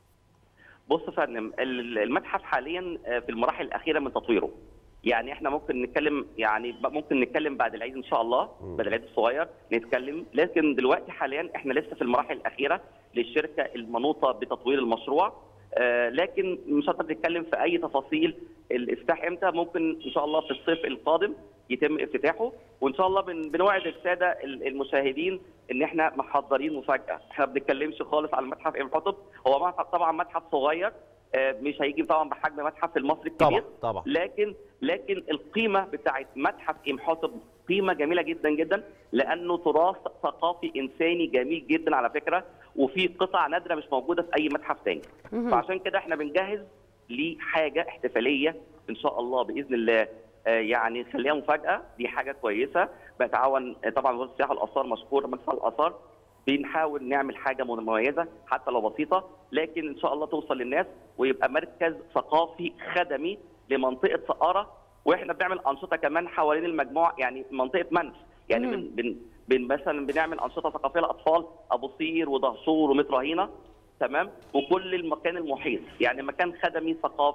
بص يا فندم ال- المتحف حاليا آه، في المراحل الاخيره من تطويره يعني احنا ممكن نتكلم يعني ب- ممكن نتكلم بعد العيد ان شاء الله بعد العيد الصغير نتكلم لكن دلوقتي حاليا احنا لسه في المراحل الاخيره للشركه المنوطه بتطوير المشروع آه، لكن مش هنقدر نتكلم في اي تفاصيل الافتتاح امتى ممكن ان شاء الله في الصيف القادم يتم افتتاحه وان شاء الله بن- بنوعد الساده ال- المشاهدين ان احنا محضرين مفاجاه احنا ما بنتكلمش خالص على متحف امحotep هو متحف طبعا متحف صغير آه، مش هيجي طبعا بحجم متحف المصري الكبير طبعا طبعا لكن لكن القيمه بتاعت متحف امحotep قيمه جميله جدا جدا لانه تراث ثقافي انساني جميل جدا على فكره وفي قطع نادره مش موجوده في اي متحف تاني مهم. فعشان كده احنا بنجهز لحاجه احتفاليه ان شاء الله باذن الله آه، يعني نخليها مفاجاه دي حاجه كويسه بنتعاون آه، طبعا وزاره السياحه والاثار مشكور مجلس الاثار بنحاول نعمل حاجه مميزه حتى لو بسيطه لكن ان شاء الله توصل للناس ويبقى مركز ثقافي خدمي لمنطقه سقاره واحنا بنعمل انشطه كمان حوالين المجموعه يعني منطقه منف يعني مم. بن بن بن مثلا بنعمل انشطه ثقافيه للاطفال ابو صير ودهشور ومتر هينا تمام وكل المكان المحيط يعني مكان خدمي ثقافي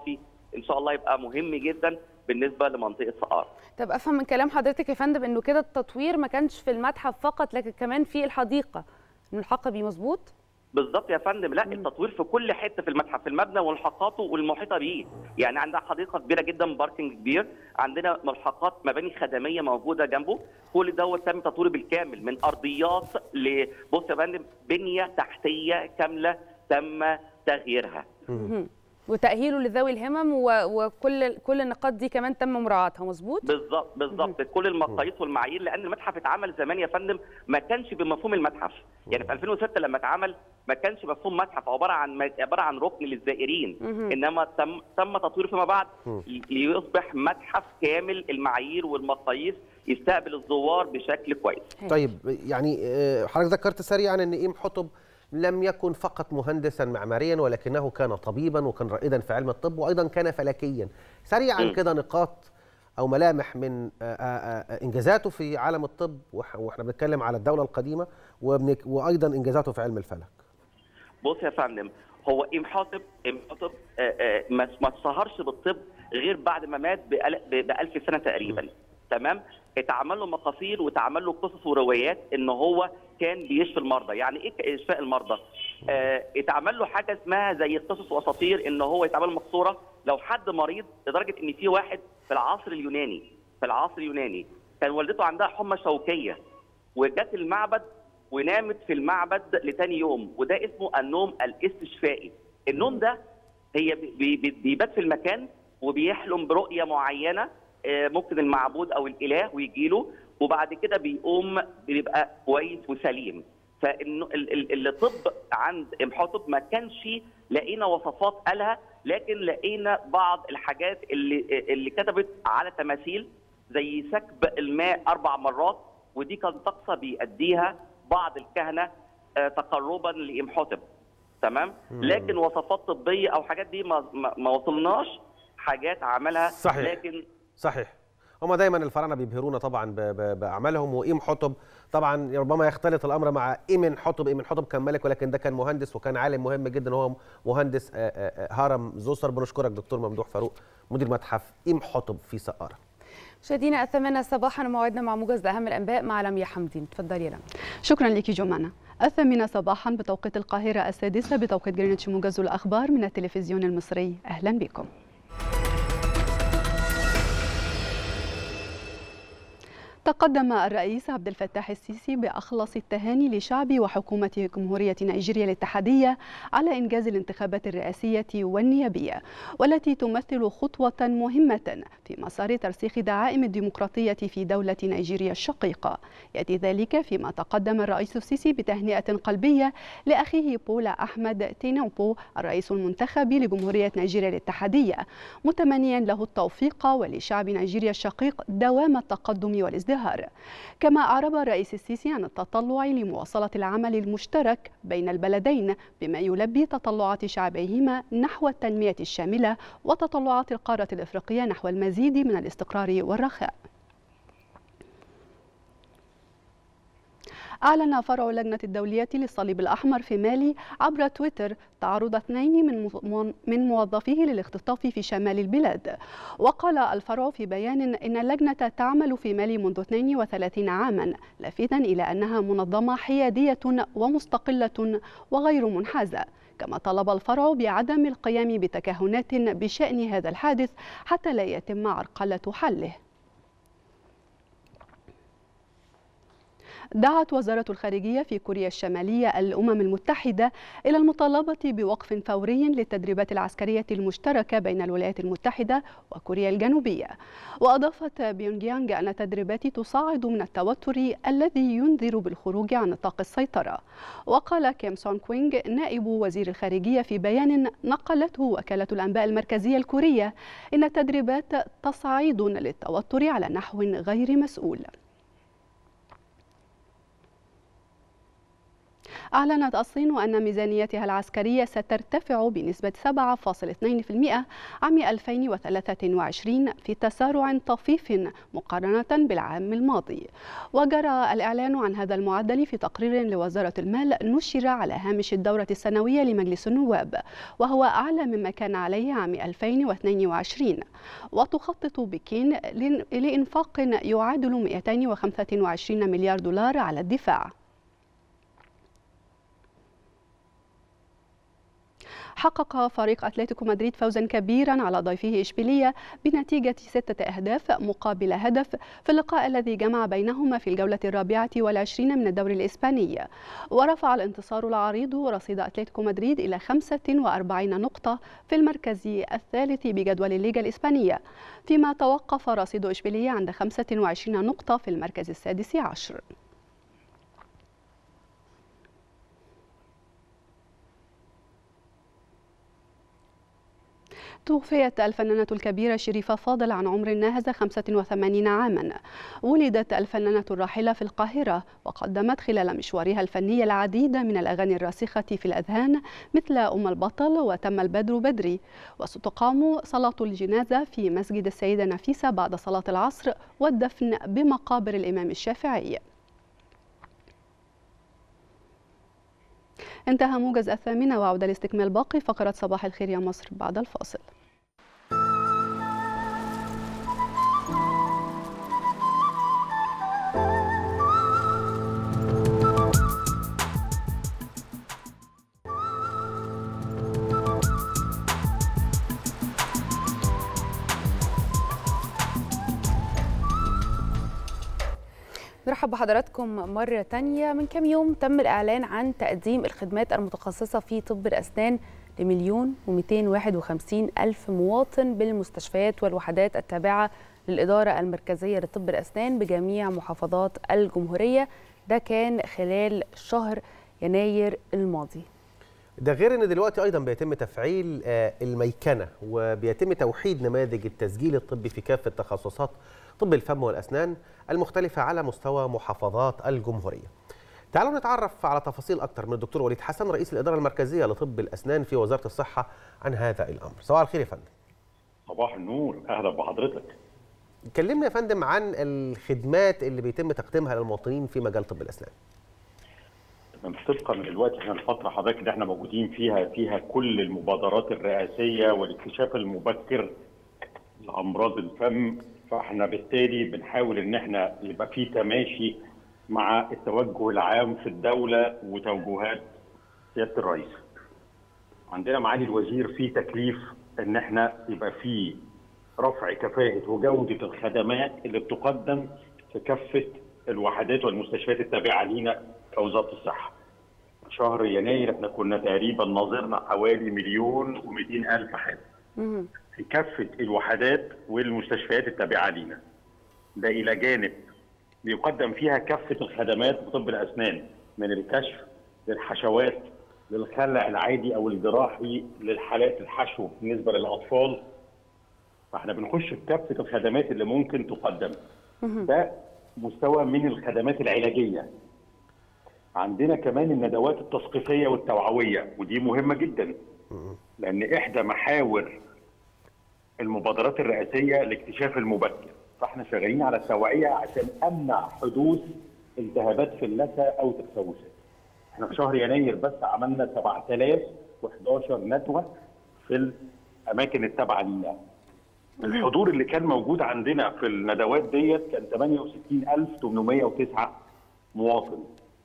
ان شاء الله يبقى مهم جدا بالنسبه لمنطقه سقاره طب افهم من كلام حضرتك يا فندم انه كده التطوير ما كانش في المتحف فقط لكن كمان في الحديقه انه الحقبي مظبوط بالظبط يا فندم لا التطوير في كل حته في المتحف في المبنى والملحقاته والمحيطه بيه يعني عندنا حديقه كبيره جدا باركنج كبير عندنا ملحقات مباني خدميه موجوده جنبه كل دوت تم تطويره بالكامل من ارضيات ل بص يا فندم بنيه تحتيه كامله تم تغييرها مهم. وتاهيله لذوي الهمم و... وكل كل النقاط دي كمان تم مراعاتها مظبوط بالظبط بالظبط كل المقاييس والمعايير لان المتحف اتعمل زمان يا فندم ما كانش بمفهوم المتحف يعني في 2006 لما اتعمل ما كانش مفهوم متحف عباره عن عباره عن ركن للزائرين مهم. انما تم تم تطويره فيما بعد مم. ليصبح متحف كامل المعايير والمقاييس يستقبل الزوار بشكل كويس طيب يعني آه، حضرتك ذكرت سريعا ان ايم حطب لم يكن فقط مهندسا معماريا ولكنه كان طبيبا وكان رائدا في علم الطب وايضا كان فلكيا سريعا مم. كده نقاط او ملامح من آه، آه، آه، انجازاته في عالم الطب وح- واحنا بنتكلم على الدوله القديمه وبنك- وايضا انجازاته في علم الفلك بص يا فندم هو إيم حاطب إيم حاطب آه، آه، ما ما اتشهرش بالطب غير بعد ما مات ب 1000 سنه تقريبا تمام اتعمل له مقاصير واتعمل له قصص وروايات ان هو كان بيشفي المرضى يعني ايه اشفاء المرضى آه اتعمل له حاجه اسمها زي قصص واساطير ان هو يتعمل مقصوره لو حد مريض لدرجه ان في واحد في العصر اليوناني في العصر اليوناني كان والدته عندها حمى شوكيه وجت المعبد ونامت في المعبد لتاني يوم وده اسمه النوم الاستشفائي النوم ده هي بي- بي- بيبات في المكان وبيحلم برؤيه معينه آه، ممكن المعبود او الاله ويجي له وبعد كده بيقوم بيبقى كويس وسليم فالطب عند امحاطب ما كانش لقينا وصفات قالها لكن لقينا بعض الحاجات اللي اللي كتبت على تماثيل زي سكب الماء اربع مرات ودي كان طقسه بيأديها بعض الكهنه آه، تقربا لامحاطب تمام مم. لكن وصفات طبيه او حاجات دي ما, ما, ما وصلناش حاجات عملها صحيح. لكن صحيح هما دايما الفراعنه بيبهرونا طبعا ب- ب- باعمالهم وايم حطب طبعا ربما يختلط الامر مع ايمن حطب ايمن حطب كان ملك ولكن ده كان مهندس وكان عالم مهم جدا هو مهندس آه، آه، آه، هرم زوسر بنشكرك دكتور ممدوح فاروق مدير متحف ايم حطب في سقاره مشاهدينا الثامنة صباحا موعدنا مع موجز لأهم الأنباء مع لميا حمدين اتفضلي يا لميا شكرا لك جمانة الثامنة صباحا بتوقيت القاهرة السادسة بتوقيت جرينتش موجز الأخبار من التلفزيون المصري أهلا بكم تقدم الرئيس عبد الفتاح السيسي بأخلص التهاني لشعب وحكومة جمهورية نيجيريا الاتحادية على إنجاز الانتخابات الرئاسية والنيابية والتي تمثل خطوة مهمة في مسار ترسيخ دعائم الديمقراطية في دولة نيجيريا الشقيقة يأتي ذلك فيما تقدم الرئيس السيسي بتهنئة قلبية لأخيه بولا أحمد تينوبو الرئيس المنتخب لجمهورية نيجيريا الاتحادية متمنيا له التوفيق ولشعب نيجيريا الشقيق دوام التقدم والازدهار كما أعرب الرئيس السيسي عن التطلع لمواصلة العمل المشترك بين البلدين بما يلبي تطلعات شعبيهما نحو التنمية الشاملة وتطلعات القارة الإفريقية نحو المزيد من الاستقرار والرخاء أعلن فرع اللجنة الدولية للصليب الأحمر في مالي عبر تويتر تعرض اثنين من مو- من موظفيه للاختطاف في شمال البلاد وقال الفرع في بيان إن اللجنة تعمل في مالي منذ 32 عاما لافتا إلى أنها منظمة حيادية ومستقلة وغير منحازة كما طلب الفرع بعدم القيام بتكهنات بشأن هذا الحادث حتى لا يتم عرقلة حله دعت وزارة الخارجية في كوريا الشمالية الأمم المتحدة إلى المطالبة بوقف فوري للتدريبات العسكرية المشتركة بين الولايات المتحدة وكوريا الجنوبية وأضافت بيونغ يانغ أن التدريبات تصاعد من التوتر الذي ينذر بالخروج عن نطاق السيطرة وقال كيم سون كوينغ نائب وزير الخارجية في بيان نقلته وكالة الأنباء المركزية الكورية إن التدريبات تصعيد للتوتر على نحو غير مسؤول أعلنت الصين أن ميزانيتها العسكرية سترتفع بنسبة 7.2% عام 2023 في تسارع طفيف مقارنة بالعام الماضي وجرى الإعلان عن هذا المعدل في تقرير لوزارة المال نشر على هامش الدورة السنوية لمجلس النواب وهو أعلى مما كان عليه عام 2022 وتخطط بكين لن- لإنفاق يعادل 225 مليار دولار على الدفاع حقق فريق أتلتيكو مدريد فوزا كبيرا على ضيفه إشبيلية بنتيجة ستة أهداف مقابل هدف في اللقاء الذي جمع بينهما في الجولة الرابعة والعشرين من الدوري الإسباني ورفع الانتصار العريض رصيد أتلتيكو مدريد إلى 45 نقطة في المركز الثالث بجدول الليغا الإسبانية فيما توقف رصيد إشبيلية عند 25 نقطة في المركز السادس عشر توفيت الفنانة الكبيرة شريفة فاضل عن عمر ناهز 85 عاما ولدت الفنانة الراحلة في القاهرة وقدمت خلال مشوارها الفني العديد من الأغاني الراسخة في الأذهان مثل أم البطل وتم البدر بدري وستقام صلاة الجنازة في مسجد السيدة نفيسة بعد صلاة العصر والدفن بمقابر الإمام الشافعي انتهى موجز الثامنة وعودة لاستكمال باقي فقرة صباح الخير يا مصر بعد الفاصل نرحب بحضراتكم مرة تانية من كام يوم تم الإعلان عن تقديم الخدمات المتخصصة في طب الأسنان لمليون و251 ألف مواطن بالمستشفيات والوحدات التابعة للإدارة المركزية لطب الأسنان بجميع محافظات الجمهورية ده كان خلال شهر يناير الماضي ده غير ان دلوقتي ايضا بيتم تفعيل آه، الميكنه وبيتم توحيد نماذج التسجيل الطبي في كافه تخصصات طب الفم والاسنان المختلفه على مستوى محافظات الجمهوريه. تعالوا نتعرف على تفاصيل اكتر من الدكتور وليد حسن رئيس الاداره المركزيه لطب الاسنان في وزاره الصحه عن هذا الامر. صباح الخير يا فندم. صباح النور اهلا بحضرتك كلمنا يا فندم عن الخدمات اللي بيتم تقديمها للمواطنين في مجال طب الاسنان. من طبقا دلوقتي احنا الفتره حضرتك اللي احنا موجودين فيها فيها كل المبادرات الرئاسيه والاكتشاف المبكر لامراض الفم فاحنا بالتالي بنحاول ان احنا يبقى في تماشي مع التوجه العام في الدوله وتوجهات سياده الرئيس. عندنا معالي الوزير في تكليف ان احنا يبقى في رفع كفاءه وجوده الخدمات اللي بتقدم في كافه الوحدات والمستشفيات التابعه لينا كوزاره الصحه. شهر يناير احنا كنا تقريبا ناظرنا حوالي مليون و200 الف حاله في كافه الوحدات والمستشفيات التابعه لينا. ده الى جانب بيقدم فيها كافه الخدمات بطب الاسنان من الكشف للحشوات للخلع العادي او الجراحي للحالات الحشو بالنسبه للاطفال فاحنا بنخش في كافه الخدمات اللي ممكن تقدم ده مستوى من الخدمات العلاجيه عندنا كمان الندوات التثقيفيه والتوعويه ودي مهمه جدا لان احدى محاور المبادرات الرئاسيه الاكتشاف المبكر فاحنا شغالين على التوعيه عشان امنع حدوث التهابات في اللثه او تسوسات احنا في شهر يناير بس عملنا 7011 ندوه في الاماكن التابعه لينا الحضور اللي كان موجود عندنا في الندوات ديت كان 68809 مواطن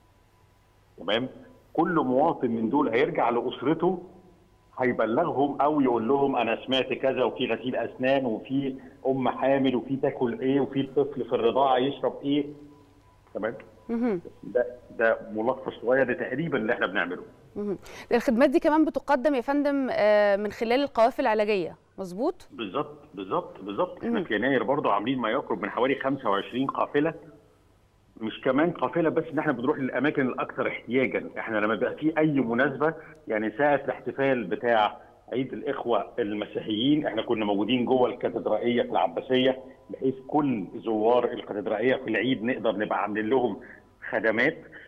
تمام كل مواطن من دول هيرجع لاسرته هيبلغهم او يقول لهم انا سمعت كذا وفي غسيل اسنان وفي ام حامل وفي تاكل ايه وفي طفل في الرضاعه يشرب ايه تمام ده ده ملخص صغير تقريبا اللي احنا بنعمله مهم. الخدمات دي كمان بتقدم يا فندم آه، من خلال القوافل العلاجيه مظبوط بالظبط بالظبط بالظبط احنا في يناير برضه عاملين ما يقرب من حوالي 25 قافله مش كمان قافله بس ان احنا بنروح للاماكن الاكثر احتياجا احنا لما بيبقى في اي مناسبه يعني ساعه الاحتفال بتاع عيد الاخوه المسيحيين احنا كنا موجودين جوه الكاتدرائيه في العباسيه بحيث كل زوار الكاتدرائيه في العيد نقدر نبقى عاملين لهم خدمات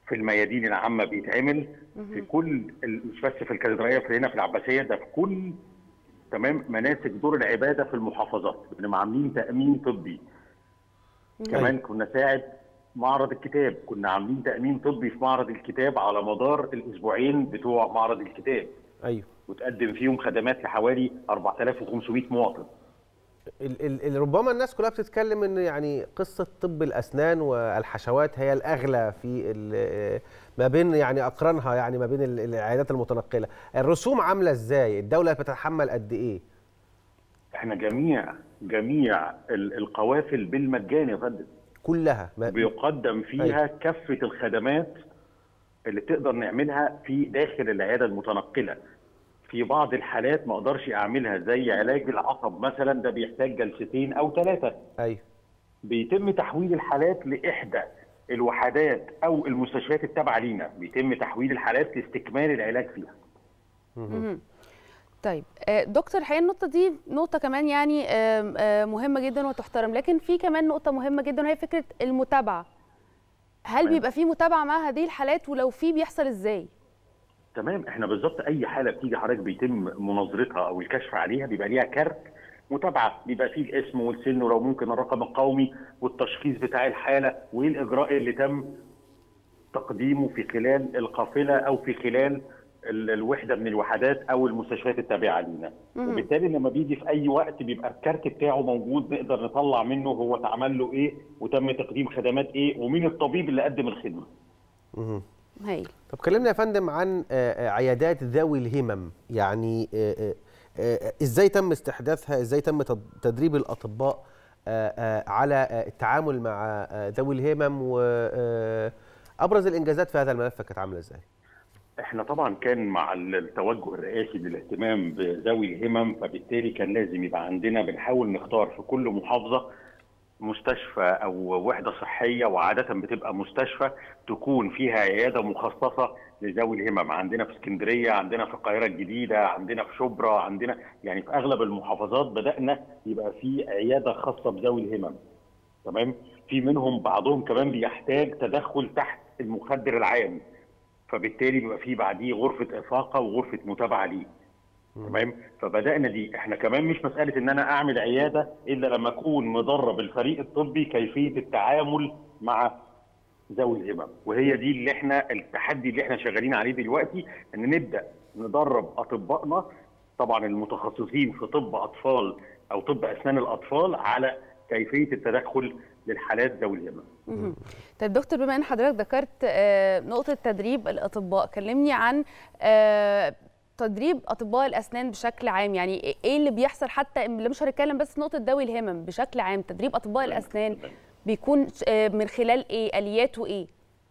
في الميادين العامه بيتعمل في كل ال- مش بس في الكاتدرائيه في هنا في العباسيه ده في كل تمام مناسك دور العباده في المحافظات بنبقى عاملين تامين طبي كمان كنا ساعد معرض الكتاب كنا عاملين تامين طبي في معرض الكتاب على مدار الاسبوعين بتوع معرض الكتاب ايوه وتقدم فيهم خدمات لحوالي 4500 مواطن ال ال ال ربما الناس كلها بتتكلم ان يعني قصه طب الاسنان والحشوات هي الاغلى في ال- ما بين يعني اقرانها يعني ما بين ال- العيادات المتنقله الرسوم عامله ازاي الدوله بتتحمل قد ايه احنا جميع جميع ال- القوافل بالمجان يا فندم كلها ما- بيقدم فيها أيوة. كافه الخدمات اللي تقدر نعملها في داخل العياده المتنقله في بعض الحالات ما اقدرش اعملها زي علاج العصب مثلا ده بيحتاج جلستين او ثلاثه ايوه بيتم تحويل الحالات لاحدى الوحدات او المستشفيات التابعه لينا بيتم تحويل الحالات لاستكمال العلاج فيها مهم. طيب آه، دكتور الحقيقه النقطه دي نقطه كمان يعني آم، آه، مهمه جدا وتحترم لكن في كمان نقطه مهمه جدا وهي فكره المتابعه هل تمام. بيبقى في متابعه مع هذه الحالات ولو في بيحصل ازاي تمام احنا بالظبط اي حاله بتيجي حضرتك بيتم مناظرتها او الكشف عليها بيبقى ليها كارت متابعه بيبقى فيه الاسم والسن ولو ممكن الرقم القومي والتشخيص بتاع الحاله وايه الاجراء اللي تم تقديمه في خلال القافله او في خلال ال- الوحده من الوحدات او المستشفيات التابعه لينا مم. وبالتالي لما بيجي في اي وقت بيبقى الكارت بتاعه موجود نقدر نطلع منه هو اتعمل له ايه وتم تقديم خدمات ايه ومين الطبيب اللي قدم الخدمه مهم. هايل طب كلمنا يا فندم عن آه، آه، عيادات ذوي الهمم يعني آه، آه، آه، ازاي تم استحداثها ازاي تم تد- تدريب الاطباء آه، آه، على آه، التعامل مع آه، ذوي الهمم وابرز الانجازات في هذا الملف كانت عامله ازاي احنا طبعا كان مع التوجه الرئاسي للاهتمام بذوي الهمم فبالتالي كان لازم يبقى عندنا بنحاول نختار في كل محافظه مستشفى او وحده صحيه وعاده بتبقى مستشفى تكون فيها عياده مخصصه لذوي الهمم عندنا في اسكندريه عندنا في القاهره الجديده عندنا في شبرا عندنا يعني في اغلب المحافظات بدانا يبقى في عياده خاصه بذوي الهمم تمام في منهم بعضهم كمان بيحتاج تدخل تحت المخدر العام فبالتالي بيبقى في بعديه غرفه افاقه وغرفه متابعه ليه تمام فبدانا دي احنا كمان مش مساله ان انا اعمل عياده الا لما اكون مدرب الفريق الطبي كيفيه التعامل مع ذوي الهمم وهي دي اللي احنا التحدي اللي احنا شغالين عليه دلوقتي ان نبدا ندرب اطبائنا طبعا المتخصصين في طب اطفال او طب اسنان الاطفال على كيفيه التدخل للحالات ذوي الهمم مهم. طيب دكتور بما ان حضرتك ذكرت آه، نقطه تدريب الاطباء كلمني عن آه، تدريب اطباء الاسنان بشكل عام يعني ايه اللي بيحصل حتى اللي مش هنتكلم بس في نقطه ذوي الهمم بشكل عام تدريب اطباء الاسنان بيكون آه، من خلال ايه الياته ايه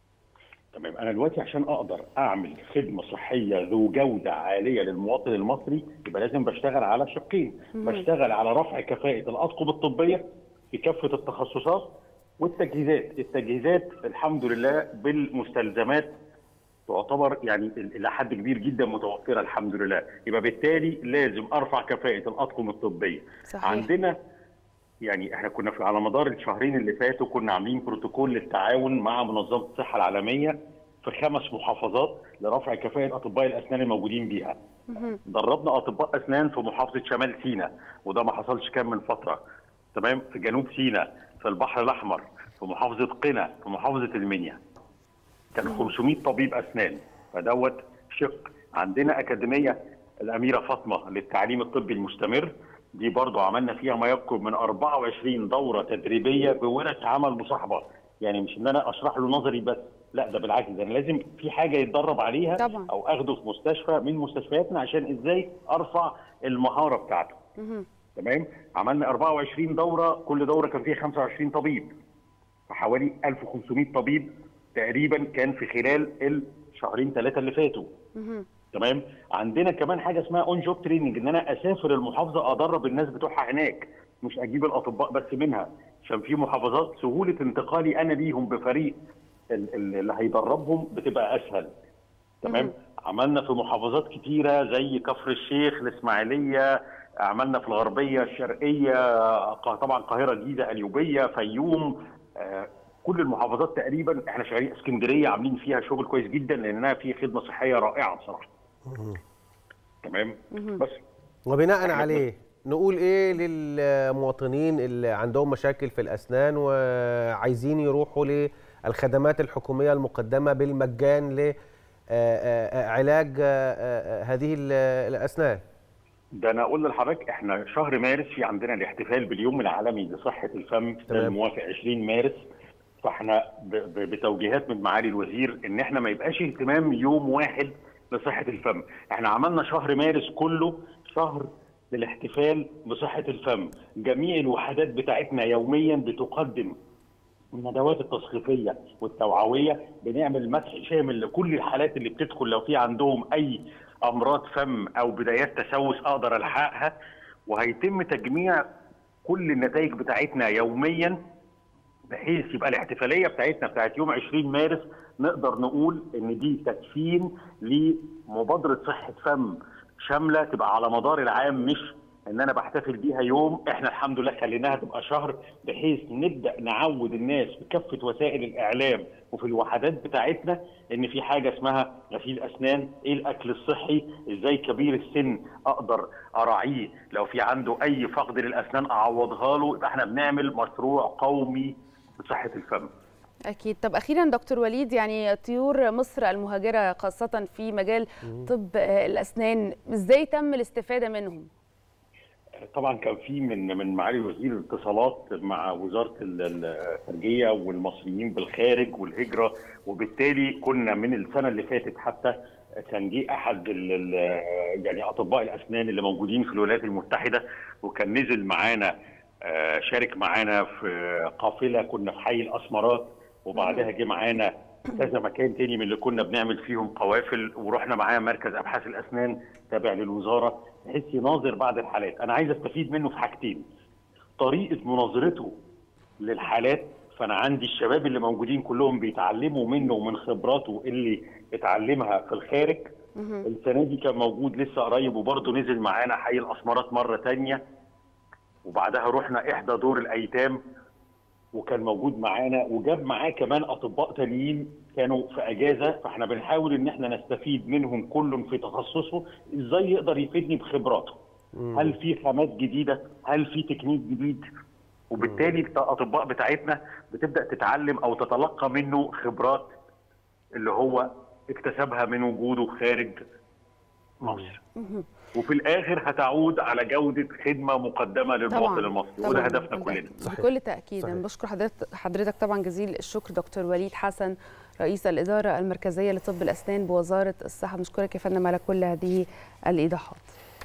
تمام انا دلوقتي عشان اقدر اعمل خدمه صحيه ذو جوده عاليه للمواطن المصري يبقى لازم بشتغل على شقين مهم. بشتغل على رفع كفاءه الاطقم الطبيه في كافه التخصصات والتجهيزات التجهيزات الحمد لله بالمستلزمات تعتبر يعني الى حد كبير جدا متوفره الحمد لله يبقى بالتالي لازم ارفع كفاءه الاطقم الطبيه صحيح. عندنا يعني احنا كنا في على مدار الشهرين اللي فاتوا كنا عاملين بروتوكول للتعاون مع منظمه الصحه العالميه في خمس محافظات لرفع كفاءه اطباء الاسنان الموجودين بيها دربنا اطباء اسنان في محافظه شمال سيناء وده ما حصلش كان من فتره تمام في جنوب سيناء في البحر الاحمر في محافظه قنا في محافظه المنيا كان 500 طبيب اسنان فدوت شق عندنا اكاديميه الاميره فاطمه للتعليم الطبي المستمر دي برضو عملنا فيها ما يقرب من 24 دوره تدريبيه بورش عمل مصاحبه يعني مش ان انا اشرح له نظري بس لا ده بالعكس ده انا لازم في حاجه يتدرب عليها طبعا. او اخده في مستشفى من مستشفياتنا عشان ازاي ارفع المهاره بتاعته مهم. تمام عملنا 24 دوره كل دوره كان فيها 25 طبيب فحوالي 1500 طبيب تقريبا كان في خلال الشهرين ثلاثه اللي فاتوا مهم. تمام عندنا كمان حاجه اسمها اون جوب تريننج ان انا اسافر المحافظه ادرب الناس بتوعها هناك مش اجيب الاطباء بس منها عشان في محافظات سهوله انتقالي انا ليهم بفريق ال- ال- اللي هيدربهم بتبقى اسهل تمام عملنا في محافظات كتيره زي كفر الشيخ الاسماعيليه عملنا في الغربيه الشرقيه ق- طبعا القاهره الجيزه اليوبيه فيوم آه، كل المحافظات تقريبا احنا شغالين اسكندريه عاملين فيها شغل كويس جدا لانها في خدمه صحيه رائعه بصراحه تمام بس وبناء عليه نقول ايه للمواطنين اللي عندهم مشاكل في الاسنان وعايزين يروحوا للخدمات الحكوميه المقدمه بالمجان لعلاج هذه ال- الاسنان ده انا اقول لحضرتك احنا شهر مارس في عندنا الاحتفال باليوم العالمي لصحه الفم ده تمام. الموافق 20 مارس فاحنا ب- ب- بتوجيهات من معالي الوزير ان احنا ما يبقاش اهتمام يوم واحد لصحه الفم احنا عملنا شهر مارس كله شهر للاحتفال بصحه الفم جميع الوحدات بتاعتنا يوميا بتقدم الندوات التثقيفيه والتوعويه بنعمل مسح شامل لكل الحالات اللي بتدخل لو في عندهم اي امراض فم او بدايات تسوس اقدر الحقها وهيتم تجميع كل النتائج بتاعتنا يوميا بحيث يبقى الاحتفاليه بتاعتنا بتاعت يوم 20 مارس نقدر نقول ان دي تدفين لمبادره صحه فم شامله تبقى على مدار العام مش ان انا بحتفل بيها يوم احنا الحمد لله خليناها تبقى شهر بحيث نبدا نعود الناس بكافه وسائل الاعلام وفي الوحدات بتاعتنا ان في حاجه اسمها غسيل اسنان ايه الاكل الصحي ازاي كبير السن اقدر اراعيه لو في عنده اي فقد للاسنان اعوضها له يبقى احنا بنعمل مشروع قومي بصحه الفم اكيد طب اخيرا دكتور وليد يعني طيور مصر المهاجره خاصه في مجال طب آه، الاسنان ازاي تم الاستفاده منهم طبعا كان في من من معالي وزير الاتصالات مع وزاره ال- ال- الخارجيه والمصريين بالخارج والهجره وبالتالي كنا من السنه اللي فاتت حتى كان جه احد ال- ال- يعني اطباء الاسنان اللي موجودين في الولايات المتحده وكان نزل معانا آه، شارك معانا في قافله كنا في حي الاسمرات وبعدها جه معانا كذا مكان تاني من اللي كنا بنعمل فيهم قوافل ورحنا معاه مركز ابحاث الاسنان تابع للوزاره بحيث يناظر بعض الحالات انا عايز استفيد منه في حاجتين طريقه مناظرته للحالات فانا عندي الشباب اللي موجودين كلهم بيتعلموا منه ومن خبراته اللي اتعلمها في الخارج السنه دي كان موجود لسه قريب وبرضه نزل معانا حي الاسمرات مره تانية وبعدها رحنا احدى دور الايتام وكان موجود معانا وجاب معاه كمان اطباء تانيين كانوا في اجازه فاحنا بنحاول ان احنا نستفيد منهم كل في تخصصه ازاي يقدر يفيدني بخبراته هل في خامات جديده هل في تكنيك جديد وبالتالي الاطباء بتاعتنا بتبدا تتعلم او تتلقى منه خبرات اللي هو اكتسبها من وجوده خارج مصر وفي الاخر هتعود على جوده خدمه مقدمه للمواطن المصري وده طبعاً. هدفنا كلنا بكل تاكيد انا بشكر حضرتك حضرتك طبعا جزيل الشكر دكتور وليد حسن رئيس الاداره المركزيه لطب الاسنان بوزاره الصحه بنشكرك يا فندم على كل هذه الايضاحات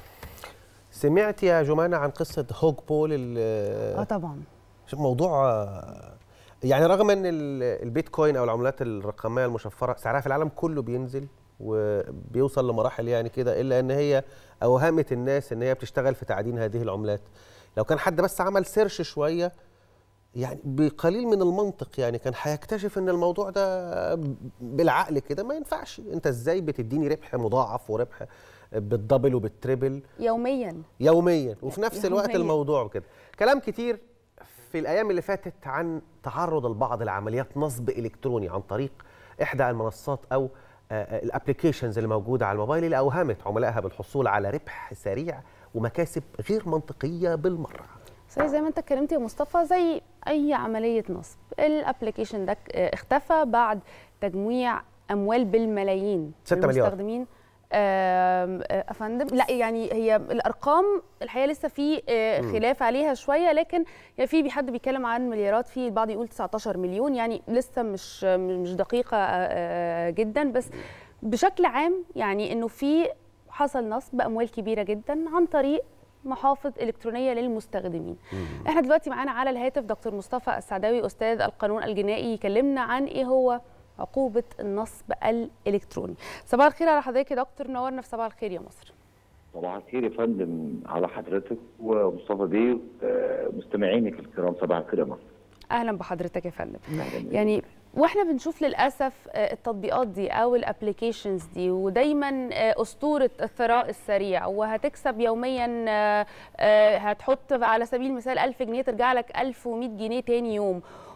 سمعت يا جمانة عن قصة هوج بول ال- اه طبعا شوف موضوع آه، يعني رغم ان ال- البيتكوين او العملات الرقميه المشفره سعرها في العالم كله بينزل وبيوصل لمراحل يعني كده الا ان هي اوهمت الناس ان هي بتشتغل في تعدين هذه العملات لو كان حد بس عمل سيرش شويه يعني بقليل من المنطق يعني كان هيكتشف ان الموضوع ده بالعقل كده ما ينفعش انت ازاي بتديني ربح مضاعف وربح بالدبل وبالتريبل يوميا يوميا وفي نفس الوقت يومياً. الموضوع كده كلام كتير في الايام اللي فاتت عن تعرض البعض لعمليات نصب الكتروني عن طريق احدى المنصات او الابلكيشنز اللي موجوده على الموبايل اللي اوهمت عملائها بالحصول على ربح سريع ومكاسب غير منطقيه بالمره زي زي ما انت اتكلمت يا مصطفى زي اي عمليه نصب الابلكيشن ده اه، اختفى بعد تجميع اموال بالملايين ستة مليار. المستخدمين آم، آه، افندم لا يعني هي الارقام الحقيقه لسه في آه، مم. خلاف عليها شويه لكن يعني في حد بيتكلم عن مليارات في البعض يقول 19 مليون يعني لسه مش مش دقيقه آه، آه، جدا بس بشكل عام يعني انه في حصل نصب اموال كبيره جدا عن طريق محافظ الكترونيه للمستخدمين احنا دلوقتي معانا على الهاتف دكتور مصطفى السعداوي استاذ القانون الجنائي يكلمنا عن ايه هو عقوبه النصب الالكتروني صباح الخير على حضرتك يا دكتور نورنا في صباح الخير يا مصر صباح الخير يا فندم على حضرتك ومصطفى بيه آه، مستمعينك الكرام صباح الخير يا مصر اهلا بحضرتك يا فندم يعني واحنا بنشوف للاسف آه، التطبيقات دي او الابلكيشنز دي ودايما آه، اسطوره الثراء السريع وهتكسب يوميا آه، آه، هتحط على سبيل المثال 1000 جنيه ترجع لك 1100 جنيه تاني يوم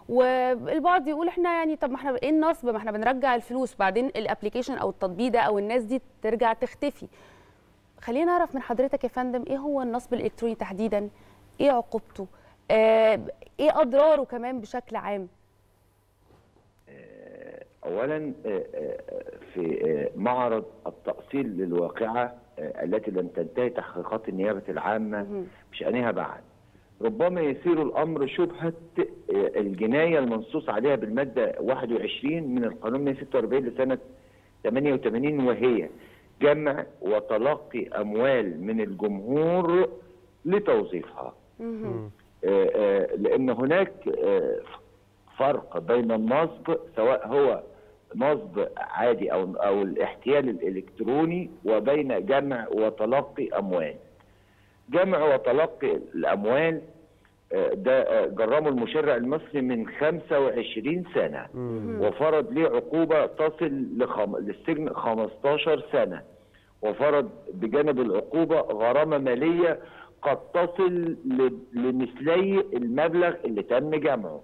والبعض يقول احنا يعني طب ما احنا ايه النصب ما احنا بنرجع الفلوس بعدين الابلكيشن او التطبيق ده او الناس دي ترجع تختفي خلينا نعرف من حضرتك يا فندم ايه هو النصب الالكتروني تحديدا ايه عقوبته آه ايه اضراره كمان بشكل عام اولا آه، آه، في آه، معرض التاصيل للواقعه آه، التي لم تنتهي تحقيقات النيابه العامه بشانها بعد ربما يثير الامر شبهه آه، الجنايه المنصوص عليها بالماده 21 من القانون 146 لسنه 88 وهي جمع وتلقي اموال من الجمهور لتوظيفها آه، آه، لان هناك آه، فرق بين النصب سواء هو نصب عادي او او الاحتيال الالكتروني وبين جمع وتلقي اموال. جمع وتلقي الاموال آه، ده آه، جرمه المشرع المصري من 25 سنه وفرض ليه عقوبه تصل لخم... للسجن 15 سنه وفرض بجانب العقوبه غرامه ماليه قد تصل ل... لمثلي المبلغ اللي تم جمعه.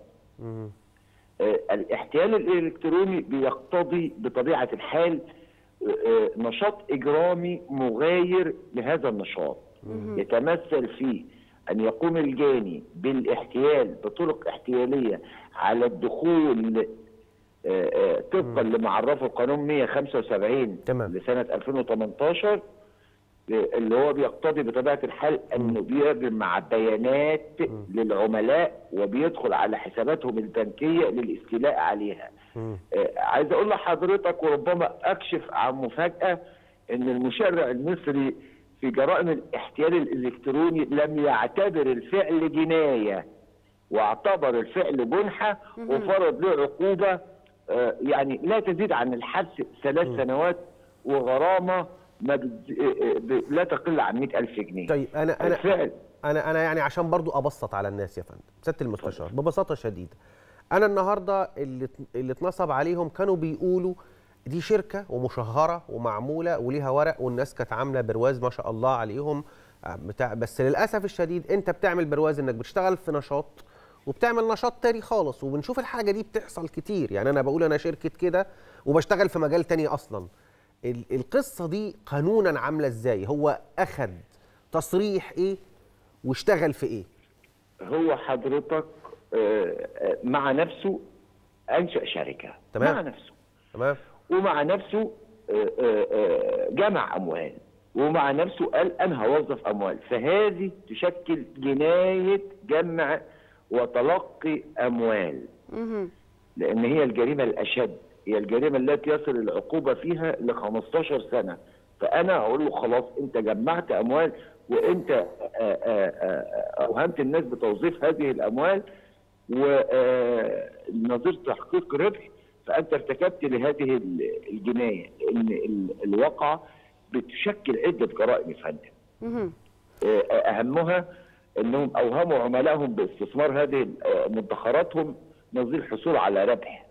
آه، الاحتيال الالكتروني بيقتضي بطبيعه الحال آه، آه، نشاط اجرامي مغاير لهذا النشاط يتمثل في ان يقوم الجاني بالاحتيال بطرق احتياليه على الدخول آه، آه، طبقا لما عرفه القانون 175 تمام. لسنه 2018 اللي هو بيقتضي بطبيعه الحال انه بيجمع بيانات للعملاء وبيدخل على حساباتهم البنكيه للاستيلاء عليها. آه، عايز اقول لحضرتك وربما اكشف عن مفاجاه ان المشرع المصري في جرائم الاحتيال الالكتروني لم يعتبر الفعل جنايه واعتبر الفعل جنحه وفرض له عقوبه آه، يعني لا تزيد عن الحبس ثلاث سنوات وغرامه ما بتز... آه، آه، ب- لا تقل عن 100000 جنيه طيب انا انا الفعل انا انا يعني عشان برضو ابسط على الناس يا فندم سياده المستشار ببساطه شديده انا النهارده اللي اللي اتنصب عليهم كانوا بيقولوا دي شركه ومشهره ومعموله وليها ورق والناس كانت عامله برواز ما شاء الله عليهم آه، بتاع بس للاسف الشديد انت بتعمل برواز انك بتشتغل في نشاط وبتعمل نشاط تاني خالص وبنشوف الحاجه دي بتحصل كتير يعني انا بقول انا شركه كده وبشتغل في مجال تاني اصلا ال- القصه دي قانونا عامله ازاي هو اخد تصريح ايه واشتغل في ايه هو حضرتك آه، آه، مع نفسه انشا شركه تمام. مع نفسه تمام ومع نفسه آه، آه، آه، جمع اموال ومع نفسه قال انا هوظف اموال فهذه تشكل جنايه جمع وتلقي اموال لان هي الجريمه الاشد هي الجريمه التي يصل العقوبه فيها ل 15 سنه فانا اقول له خلاص انت جمعت اموال وانت آه، آه، آه، اوهمت الناس بتوظيف هذه الاموال ونظير تحقيق ربح فانت ارتكبت لهذه ال- الجنايه لان ال- الواقعه بتشكل عده جرائم يا فندم آه، اهمها انهم اوهموا عملائهم باستثمار هذه ال- آه، مدخراتهم نظير الحصول على ربح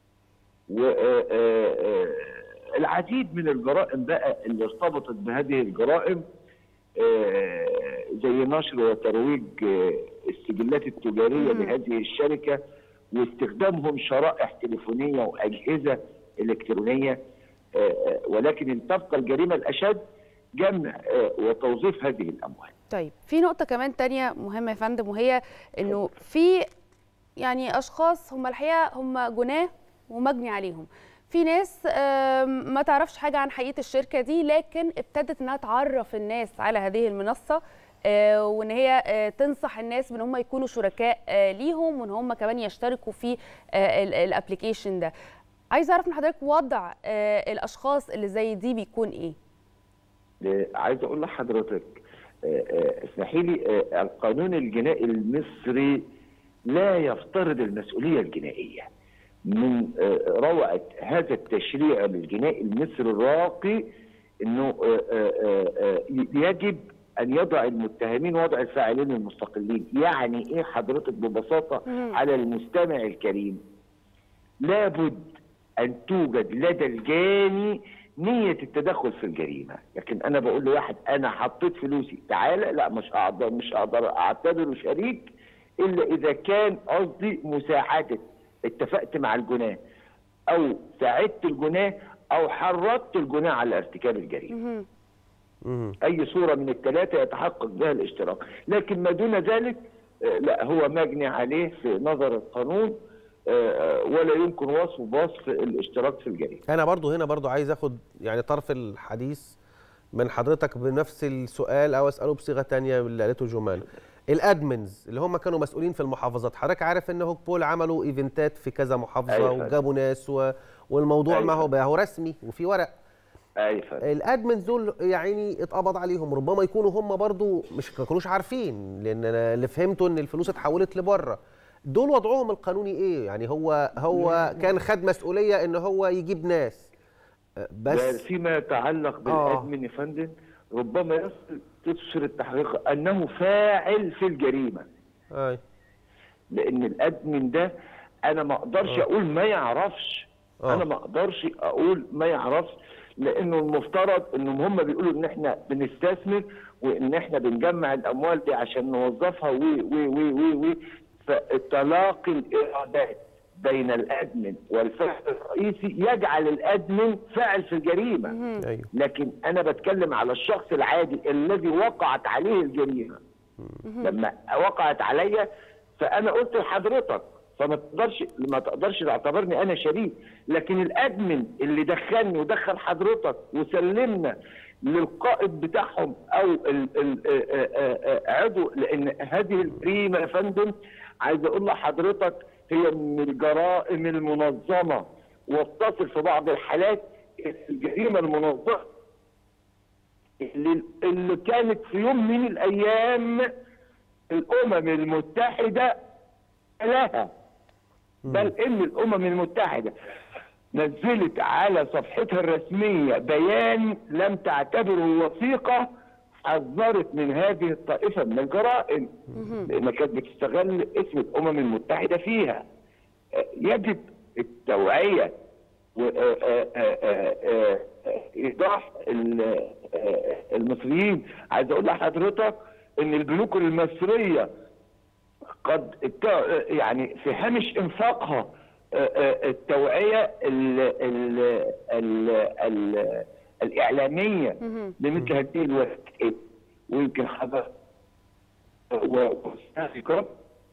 والعديد من الجرائم بقى اللي ارتبطت بهذه الجرائم آه، زي نشر وترويج آه، السجلات التجاريه لهذه الشركه واستخدامهم شرائح تليفونيه واجهزه الكترونيه آه، آه، ولكن تبقى الجريمه الاشد جمع آه، وتوظيف هذه الاموال طيب في نقطة كمان تانية مهمة يا فندم وهي انه في يعني اشخاص هم الحقيقة هم جناه ومجني عليهم في ناس آم، ما تعرفش حاجة عن حقيقة الشركة دي لكن ابتدت انها تعرف الناس على هذه المنصة آه، وان هي آه، تنصح الناس بان هم يكونوا شركاء آه، ليهم وان هم كمان يشتركوا في الابلكيشن ده عايزه اعرف من حضرتك وضع آه، الاشخاص اللي زي دي بيكون ايه آه، عايز اقول لحضرتك آه، آه، اسمحي لي آه، القانون الجنائي المصري لا يفترض المسؤوليه الجنائيه من آه، روعه هذا التشريع الجنائي المصري الراقي انه آه، آه، آه، آه، يجب ان يضع المتهمين وضع الفاعلين المستقلين يعني ايه حضرتك ببساطه على المستمع الكريم لابد ان توجد لدى الجاني نية التدخل في الجريمة، لكن أنا بقول لواحد أنا حطيت فلوسي تعالى لا مش هقدر مش هقدر أعتبره شريك الا اذا كان قصدي مساعده اتفقت مع الجناه او ساعدت الجناه او حرضت الجناه على ارتكاب الجريمه اي صوره من الثلاثه يتحقق بها الاشتراك لكن ما دون ذلك آه، لا هو مجني عليه في نظر القانون آه، آه، ولا يمكن وصفه بوصف الاشتراك في الجريمه انا برضو هنا برضو عايز اخد يعني طرف الحديث من حضرتك بنفس السؤال او اساله بصيغه تانية من اللي قالته جمان الادمنز اللي هم كانوا مسؤولين في المحافظات حضرتك عارف ان هوك بول عملوا ايفنتات في كذا محافظه أيوة فندم. وجابوا ناس و... والموضوع أيوة ما هو فندم. بقى هو رسمي وفي ورق اي فندم الادمنز دول يعني اتقبض عليهم ربما يكونوا هم برضو مش ما كانوش عارفين لان انا اللي فهمته ان الفلوس اتحولت لبره دول وضعهم القانوني ايه يعني هو هو كان خد مسؤوليه ان هو يجيب ناس بس بس فيما يتعلق بالادمن يا فندم ربما يصل تبصر التحقيق انه فاعل في الجريمه اي لان الادمن ده انا ما اقدرش آه. اقول ما يعرفش آه. انا ما اقدرش اقول ما يعرفش لانه المفترض انهم هم بيقولوا ان احنا بنستثمر وان احنا بنجمع الاموال دي عشان نوظفها و و و و و فتلاقي الايرادات بين الادمن والفاعل الرئيسي يجعل الادمن فاعل في الجريمه ايوه لكن انا بتكلم على الشخص العادي الذي وقعت عليه الجريمه لما وقعت عليا فانا قلت لحضرتك فما تقدرش ما تقدرش تعتبرني انا شريك لكن الادمن اللي دخلني ودخل حضرتك وسلمنا للقائد بتاعهم او ال ال آه، آه، آه، عضو لان هذه الجريمه يا فندم عايز اقول لحضرتك هي من الجرائم المنظمه وتصل في بعض الحالات الجريمه المنظمه اللي, اللي كانت في يوم من الايام الامم المتحده لها بل ان الامم المتحده نزلت على صفحتها الرسميه بيان لم تعتبره وثيقه حذرت من هذه الطائفه من الجرائم لان كانت بتستغل اسم الامم المتحده فيها آه، يجب التوعيه وايضاح المصريين عايز اقول لحضرتك ان البنوك المصريه قد الت- يعني في هامش انفاقها آه، آه، التوعيه ال ال ال ال الاعلاميه لمثل هذه الوسائل ويمكن حضر واستاذ كرم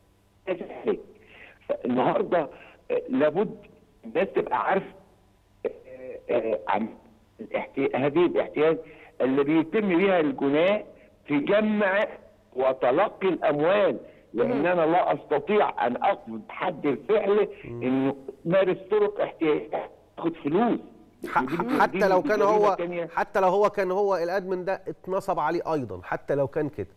النهارده آه، لابد الناس تبقى عارفه آه، آه، عن الاحتي- هذه الاحتياج اللي بيتم بها الجناه في جمع وتلقي الاموال لان انا لا استطيع ان اقصد حد الفعل انه مارس طرق احتياج ياخد فلوس حتى لو كان جريمة هو تانية. حتى لو هو كان هو الادمن ده اتنصب عليه ايضا حتى لو كان كده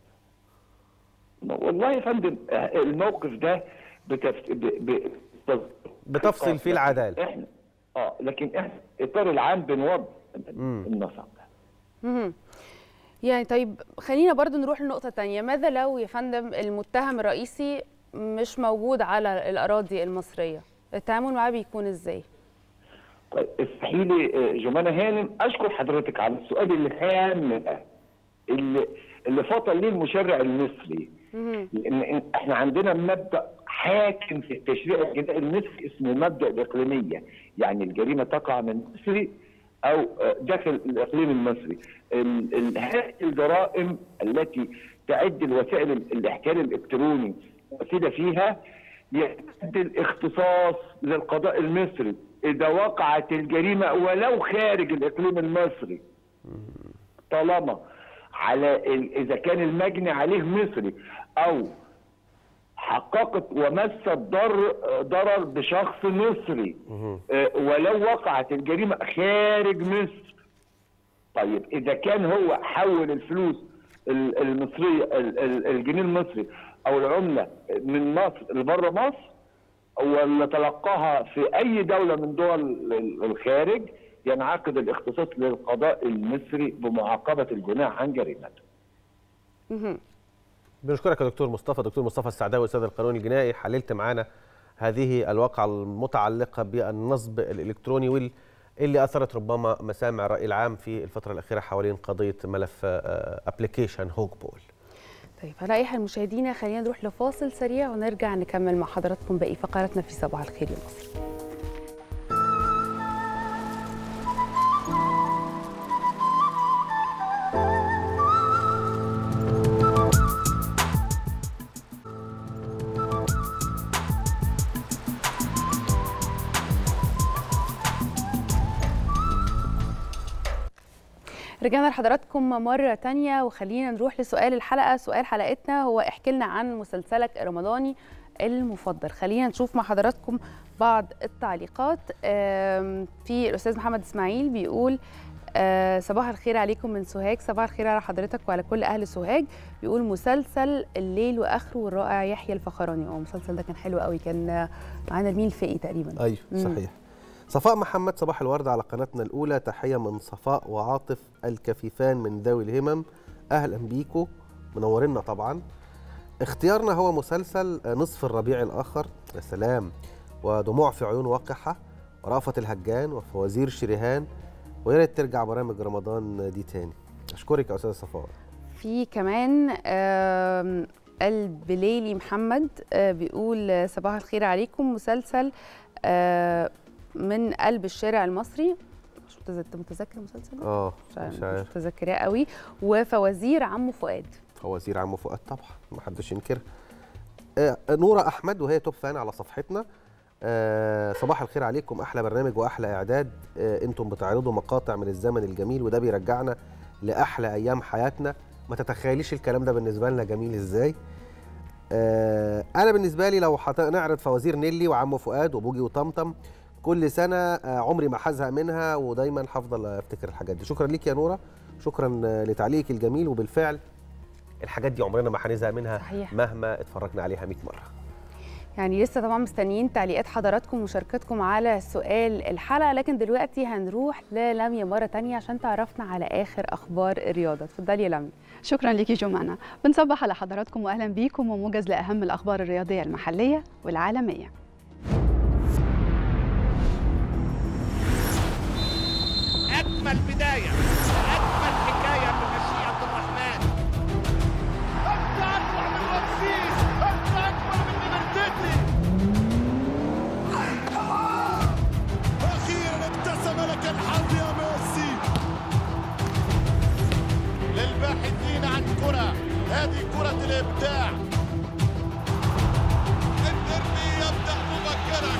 والله يا فندم آه، الموقف ده بتف... ب... ب... بتفصل فيه العداله احنا اه لكن احنا الاطار العام بنوضح النصب مهم. يعني طيب خلينا برضو نروح لنقطة تانية ماذا لو يا فندم المتهم الرئيسي مش موجود على الأراضي المصرية التعامل معاه بيكون ازاي؟ طيب اسمحي لي آه، جمانة هانم اشكر حضرتك على السؤال الهام ده اللي اللي فطن ليه المشرع المصري لان إن- احنا عندنا مبدا حاكم في التشريع الجنائي المصري اسمه مبدا الاقليميه يعني الجريمه تقع من مصري او آه، داخل الاقليم المصري ال- ال- هذه الجرائم التي تعد الوسائل ال- الاحتيال الالكتروني وسيله فيها يعد الاختصاص للقضاء المصري اذا وقعت الجريمه ولو خارج الاقليم المصري طالما على ال- اذا كان المجني عليه مصري او حققت ومست ضر ضرر بشخص مصري آه، ولو وقعت الجريمه خارج مصر طيب اذا كان هو حول الفلوس ال- المصريه ال- ال- الجنيه المصري او العمله من مصر لبره مصر ولا تلقاها في اي دوله من دول ال- الخارج ينعقد الاختصاص للقضاء المصري بمعاقبه الجناح عن جريمته. مهم. بنشكرك يا دكتور مصطفى دكتور مصطفى السعداوي استاذ القانون الجنائي حللت معانا هذه الواقعة المتعلقة بالنصب الإلكتروني وال اللي أثرت ربما مسامع الرأي العام في الفترة الأخيرة حوالين قضية ملف ابلكيشن هوك بول طيب على اي حال مشاهدينا خلينا نروح لفاصل سريع ونرجع نكمل مع حضراتكم باقي فقراتنا في صباح الخير يا مصر رجعنا لحضراتكم مرة تانية وخلينا نروح لسؤال الحلقة سؤال حلقتنا هو احكي لنا عن مسلسلك الرمضاني المفضل خلينا نشوف مع حضراتكم بعض التعليقات آم، في الأستاذ محمد إسماعيل بيقول آه، صباح الخير عليكم من سوهاج صباح الخير على حضرتك وعلى كل أهل سوهاج بيقول مسلسل الليل وآخره والرائع يحيى الفخراني اه المسلسل ده كان حلو قوي كان آه، معانا نرمين الفقي تقريبا ايوه مم. صحيح صفاء محمد صباح الورد على قناتنا الاولى تحيه من صفاء وعاطف الكفيفان من ذوي الهمم اهلا بيكو منورنا طبعا اختيارنا هو مسلسل نصف الربيع الاخر يا سلام ودموع في عيون وقحه ورأفت الهجان وفوازير شريهان ويا ريت ترجع برامج رمضان دي تاني اشكرك يا استاذه صفاء في كمان آم، البليلي محمد آه، بيقول آه، صباح الخير عليكم مسلسل آه، من قلب الشارع المصري مش متذ- أنت متذكر المسلسل ده؟ اه مش عارف- مش مش عارف متذكراه قوي وفوازير عمو فؤاد وزير عمو فؤاد طبعا ما حدش ينكرها آه، نورة أحمد وهي توب فان على صفحتنا آه، صباح الخير عليكم أحلى برنامج وأحلى إعداد آه، أنتم بتعرضوا مقاطع من الزمن الجميل وده بيرجعنا لأحلى أيام حياتنا ما تتخيليش الكلام ده بالنسبة لنا جميل إزاي آه، أنا بالنسبة لي لو حط- نعرض فوازير نيلي وعمو فؤاد وبوجي وطمطم كل سنة آه، عمري ما هزهق منها ودايما هفضل أفتكر الحاجات دي شكرا ليك يا نورة شكرا آه، لتعليقك الجميل وبالفعل الحاجات دي عمرنا ما هنزهق منها صحيح. مهما اتفرجنا عليها 100 مره يعني لسه طبعا مستنيين تعليقات حضراتكم ومشاركتكم على سؤال الحلقه لكن دلوقتي هنروح للميا مره تانية عشان تعرفنا على اخر اخبار الرياضه اتفضلي يا لميا شكرا ليكي جمانة بنصبح على حضراتكم واهلا بيكم وموجز لاهم الاخبار الرياضيه المحليه والعالميه أجمل بداية أجمل حكاية بمشيئة الرحمن أنت أكبر من رمسيس أنت أكبر من ليبرتيتي أخيرا ابتسم لك الحظ يا ميسي للباحثين عن كرة هذه كرة الإبداع الدربي يبدأ مبكرا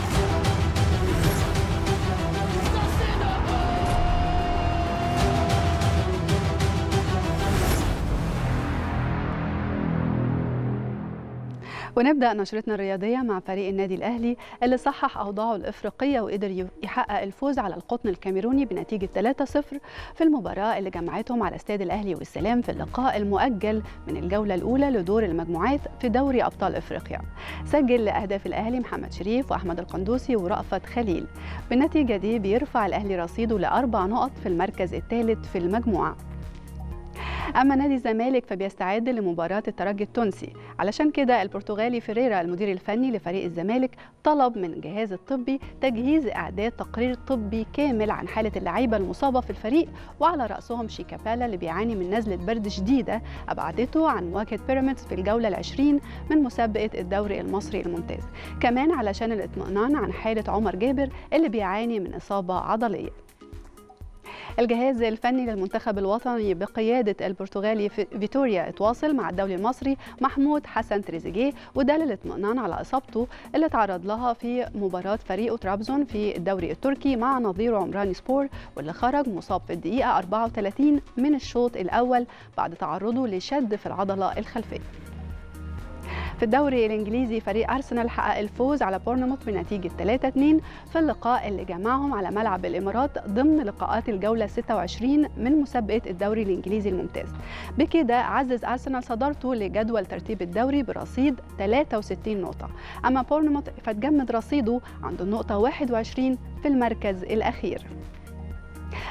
ونبدا نشرتنا الرياضيه مع فريق النادي الاهلي اللي صحح اوضاعه الافريقيه وقدر ي- يحقق الفوز على القطن الكاميروني بنتيجه 3-0 في المباراه اللي جمعتهم على استاد الاهلي والسلام في اللقاء المؤجل من الجوله الاولى لدور المجموعات في دوري ابطال افريقيا سجل اهداف الاهلي محمد شريف واحمد القندوسي ورأفت خليل بالنتيجه دي بيرفع الاهلي رصيده لاربع نقط في المركز الثالث في المجموعه اما نادي الزمالك فبيستعد لمباراه الترجي التونسي علشان كده البرتغالي فيريرا المدير الفني لفريق الزمالك طلب من الجهاز الطبي تجهيز اعداد تقرير طبي كامل عن حاله اللعيبه المصابه في الفريق وعلى راسهم شيكابالا اللي بيعاني من نزله برد شديده ابعدته عن مواجهه بيراميدز في الجوله العشرين من مسابقه الدوري المصري الممتاز كمان علشان الاطمئنان عن حاله عمر جابر اللي بيعاني من اصابه عضليه الجهاز الفني للمنتخب الوطني بقيادة البرتغالي في- فيتوريا اتواصل مع الدولي المصري محمود حسن تريزيجيه وده للاطمئنان على إصابته اللي تعرض لها في مباراة فريقه ترابزون في الدوري التركي مع نظيره عمراني سبور واللي خرج مصاب في الدقيقة 34 من الشوط الأول بعد تعرضه لشد في العضلة الخلفية في الدوري الانجليزي فريق ارسنال حقق الفوز على بورنموث بنتيجه 3-2 في اللقاء اللي جمعهم على ملعب الامارات ضمن لقاءات الجوله 26 من مسابقه الدوري الانجليزي الممتاز. بكده عزز ارسنال صدارته لجدول ترتيب الدوري برصيد 63 نقطه، اما بورنموث فتجمد رصيده عند النقطه 21 في المركز الاخير.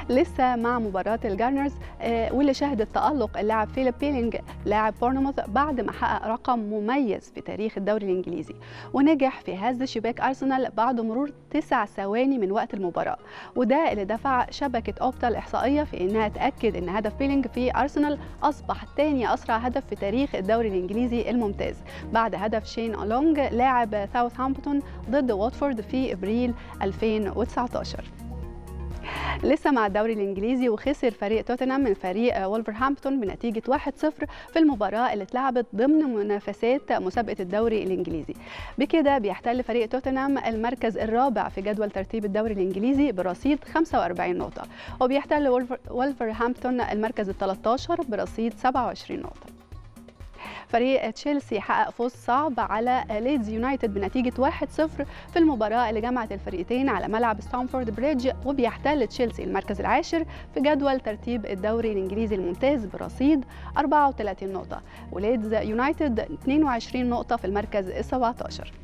لسه مع مباراة الجارنرز آه، واللي شهدت تألق اللاعب فيليب بيلينج لاعب بورنموث بعد ما حقق رقم مميز في تاريخ الدوري الإنجليزي ونجح في هز شباك أرسنال بعد مرور تسع ثواني من وقت المباراة وده اللي دفع شبكة أوبتا الإحصائية في إنها تأكد إن هدف بيلينج في أرسنال أصبح ثاني أسرع هدف في تاريخ الدوري الإنجليزي الممتاز بعد هدف شين ألونج لاعب ساوثهامبتون ضد واتفورد في إبريل 2019 لسه مع الدوري الانجليزي وخسر فريق توتنهام من فريق وولفرهامبتون بنتيجه 1-0 في المباراه اللي اتلعبت ضمن منافسات مسابقه الدوري الانجليزي بكده بيحتل فريق توتنهام المركز الرابع في جدول ترتيب الدوري الانجليزي برصيد 45 نقطه وبيحتل وولفر- وولفرهامبتون المركز ال 13 برصيد 27 نقطه فريق تشيلسي حقق فوز صعب على ليدز يونايتد بنتيجة 1-0 في المباراة اللي جمعت الفريقين على ملعب ستامفورد بريدج وبيحتل تشيلسي المركز العاشر في جدول ترتيب الدوري الإنجليزي الممتاز برصيد 34 نقطة وليدز يونايتد 22 نقطة في المركز ال 17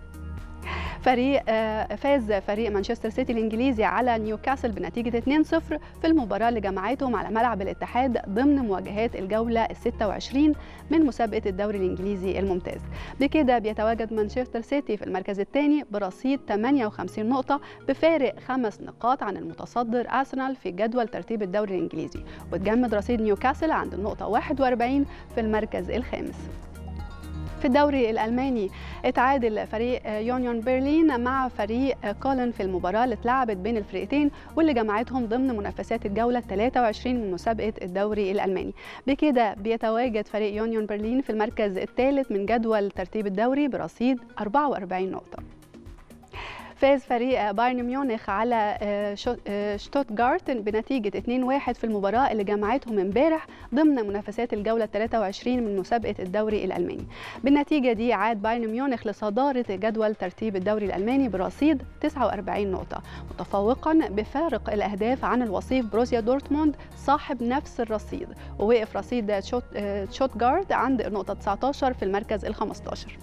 فريق آه، فاز فريق مانشستر سيتي الانجليزي على نيوكاسل بنتيجه 2-0 في المباراه اللي جمعتهم على ملعب الاتحاد ضمن مواجهات الجوله ال 26 من مسابقه الدوري الانجليزي الممتاز بكده بيتواجد مانشستر سيتي في المركز الثاني برصيد 58 نقطه بفارق خمس نقاط عن المتصدر ارسنال في جدول ترتيب الدوري الانجليزي وتجمد رصيد نيوكاسل عند النقطه 41 في المركز الخامس في الدوري الألماني اتعادل فريق يونيون برلين مع فريق كولن في المباراة اللي اتلعبت بين الفريقين واللي جمعتهم ضمن منافسات الجولة 23 من مسابقة الدوري الألماني بكده بيتواجد فريق يونيون برلين في المركز الثالث من جدول ترتيب الدوري برصيد 44 نقطة فاز فريق بايرن ميونخ على آه، شو- آه، شتوتغارت بنتيجة 2-1 في المباراة اللي جمعتهم امبارح ضمن منافسات الجولة 23 من مسابقة الدوري الألماني. بالنتيجة دي عاد بايرن ميونخ لصدارة جدول ترتيب الدوري الألماني برصيد 49 نقطة متفوقا بفارق الأهداف عن الوصيف بروسيا دورتموند صاحب نفس الرصيد ووقف رصيد شوت آه، شوتغارت عند النقطة 19 في المركز ال 15.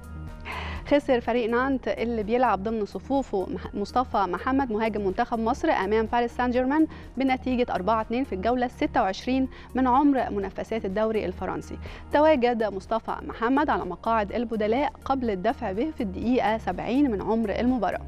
خسر فريق نانت اللي بيلعب ضمن صفوفه مح- مصطفى محمد مهاجم منتخب مصر امام باريس سان جيرمان بنتيجه 4-2 في الجوله 26 من عمر منافسات الدوري الفرنسي. تواجد مصطفى محمد على مقاعد البدلاء قبل الدفع به في الدقيقه 70 من عمر المباراه.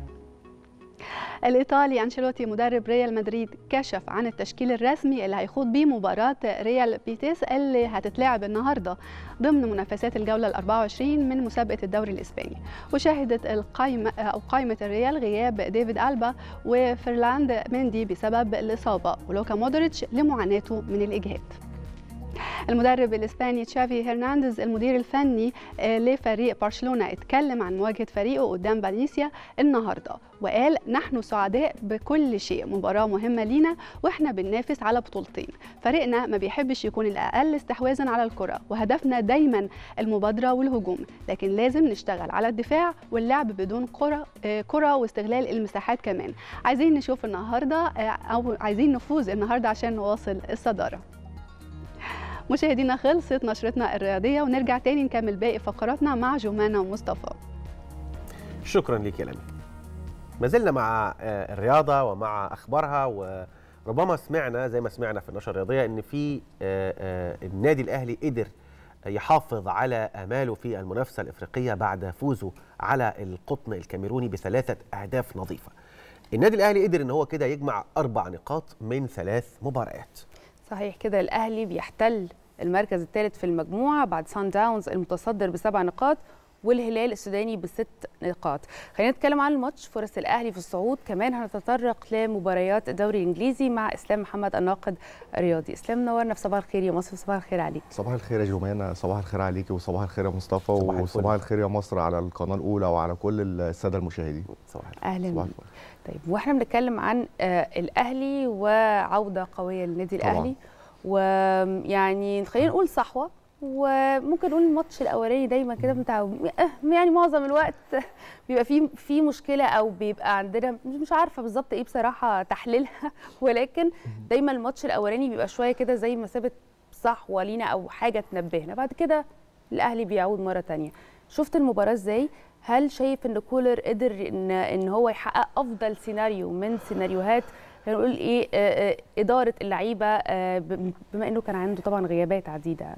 الايطالي انشيلوتي مدرب ريال مدريد كشف عن التشكيل الرسمي اللي هيخوض بيه مباراه ريال بيتيس اللي هتتلعب النهارده ضمن منافسات الجوله ال 24 من مسابقه الدوري الاسباني وشهدت القائمه او قائمه الريال غياب ديفيد البا وفرلاند مندي بسبب الاصابه ولوكا مودريتش لمعاناته من الاجهاد المدرب الاسباني تشافي هرنانديز المدير الفني آه، لفريق برشلونه اتكلم عن مواجهه فريقه قدام فالنسيا النهارده وقال نحن سعداء بكل شيء مباراه مهمه لينا واحنا بننافس على بطولتين فريقنا ما بيحبش يكون الاقل استحواذا على الكره وهدفنا دايما المبادره والهجوم لكن لازم نشتغل على الدفاع واللعب بدون كره آه، كره واستغلال المساحات كمان عايزين نشوف النهارده آه، او عايزين نفوز النهارده عشان نواصل الصداره مشاهدينا خلصت نشرتنا الرياضية ونرجع تاني نكمل باقي فقراتنا مع جمانة ومصطفى شكرا لك يا لمي ما زلنا مع آه، الرياضه ومع اخبارها وربما سمعنا زي ما سمعنا في النشره الرياضيه ان في آه، آه، النادي الاهلي قدر يحافظ على اماله في المنافسه الافريقيه بعد فوزه على القطن الكاميروني بثلاثه اهداف نظيفه. النادي الاهلي قدر ان هو كده يجمع اربع نقاط من ثلاث مباريات. صحيح كده الاهلي بيحتل المركز الثالث في المجموعه بعد سان داونز المتصدر بسبع نقاط والهلال السوداني بست نقاط خلينا نتكلم عن الماتش فرص الاهلي في الصعود كمان هنتطرق لمباريات الدوري الانجليزي مع اسلام محمد الناقد الرياضي اسلام نورنا في صباح الخير يا مصر صباح الخير عليك صباح الخير يا جمانة صباح الخير عليكي وصباح الخير يا مصطفى الفل. وصباح الخير يا مصر على القناة الأولى وعلى كل السادة المشاهدين صباح اهلا صباح بيك طيب واحنا بنتكلم عن آه الاهلي وعوده قويه للنادي طبعاً. الاهلي ويعني خلينا نقول صحوه وممكن نقول الماتش الاولاني دايما كده بتاع يعني معظم الوقت بيبقى في في مشكله او بيبقى عندنا مش عارفه بالظبط ايه بصراحه تحليلها ولكن دايما الماتش الاولاني بيبقى شويه كده زي مثابه صحوه لينا او حاجه تنبهنا بعد كده الاهلي بيعود مره تانية شفت المباراه ازاي هل شايف ان كولر قدر ان ان هو يحقق افضل سيناريو من سيناريوهات خلينا نقول ايه آه، آه، اداره اللعيبه آه، ب- بما انه كان عنده طبعا غيابات عديده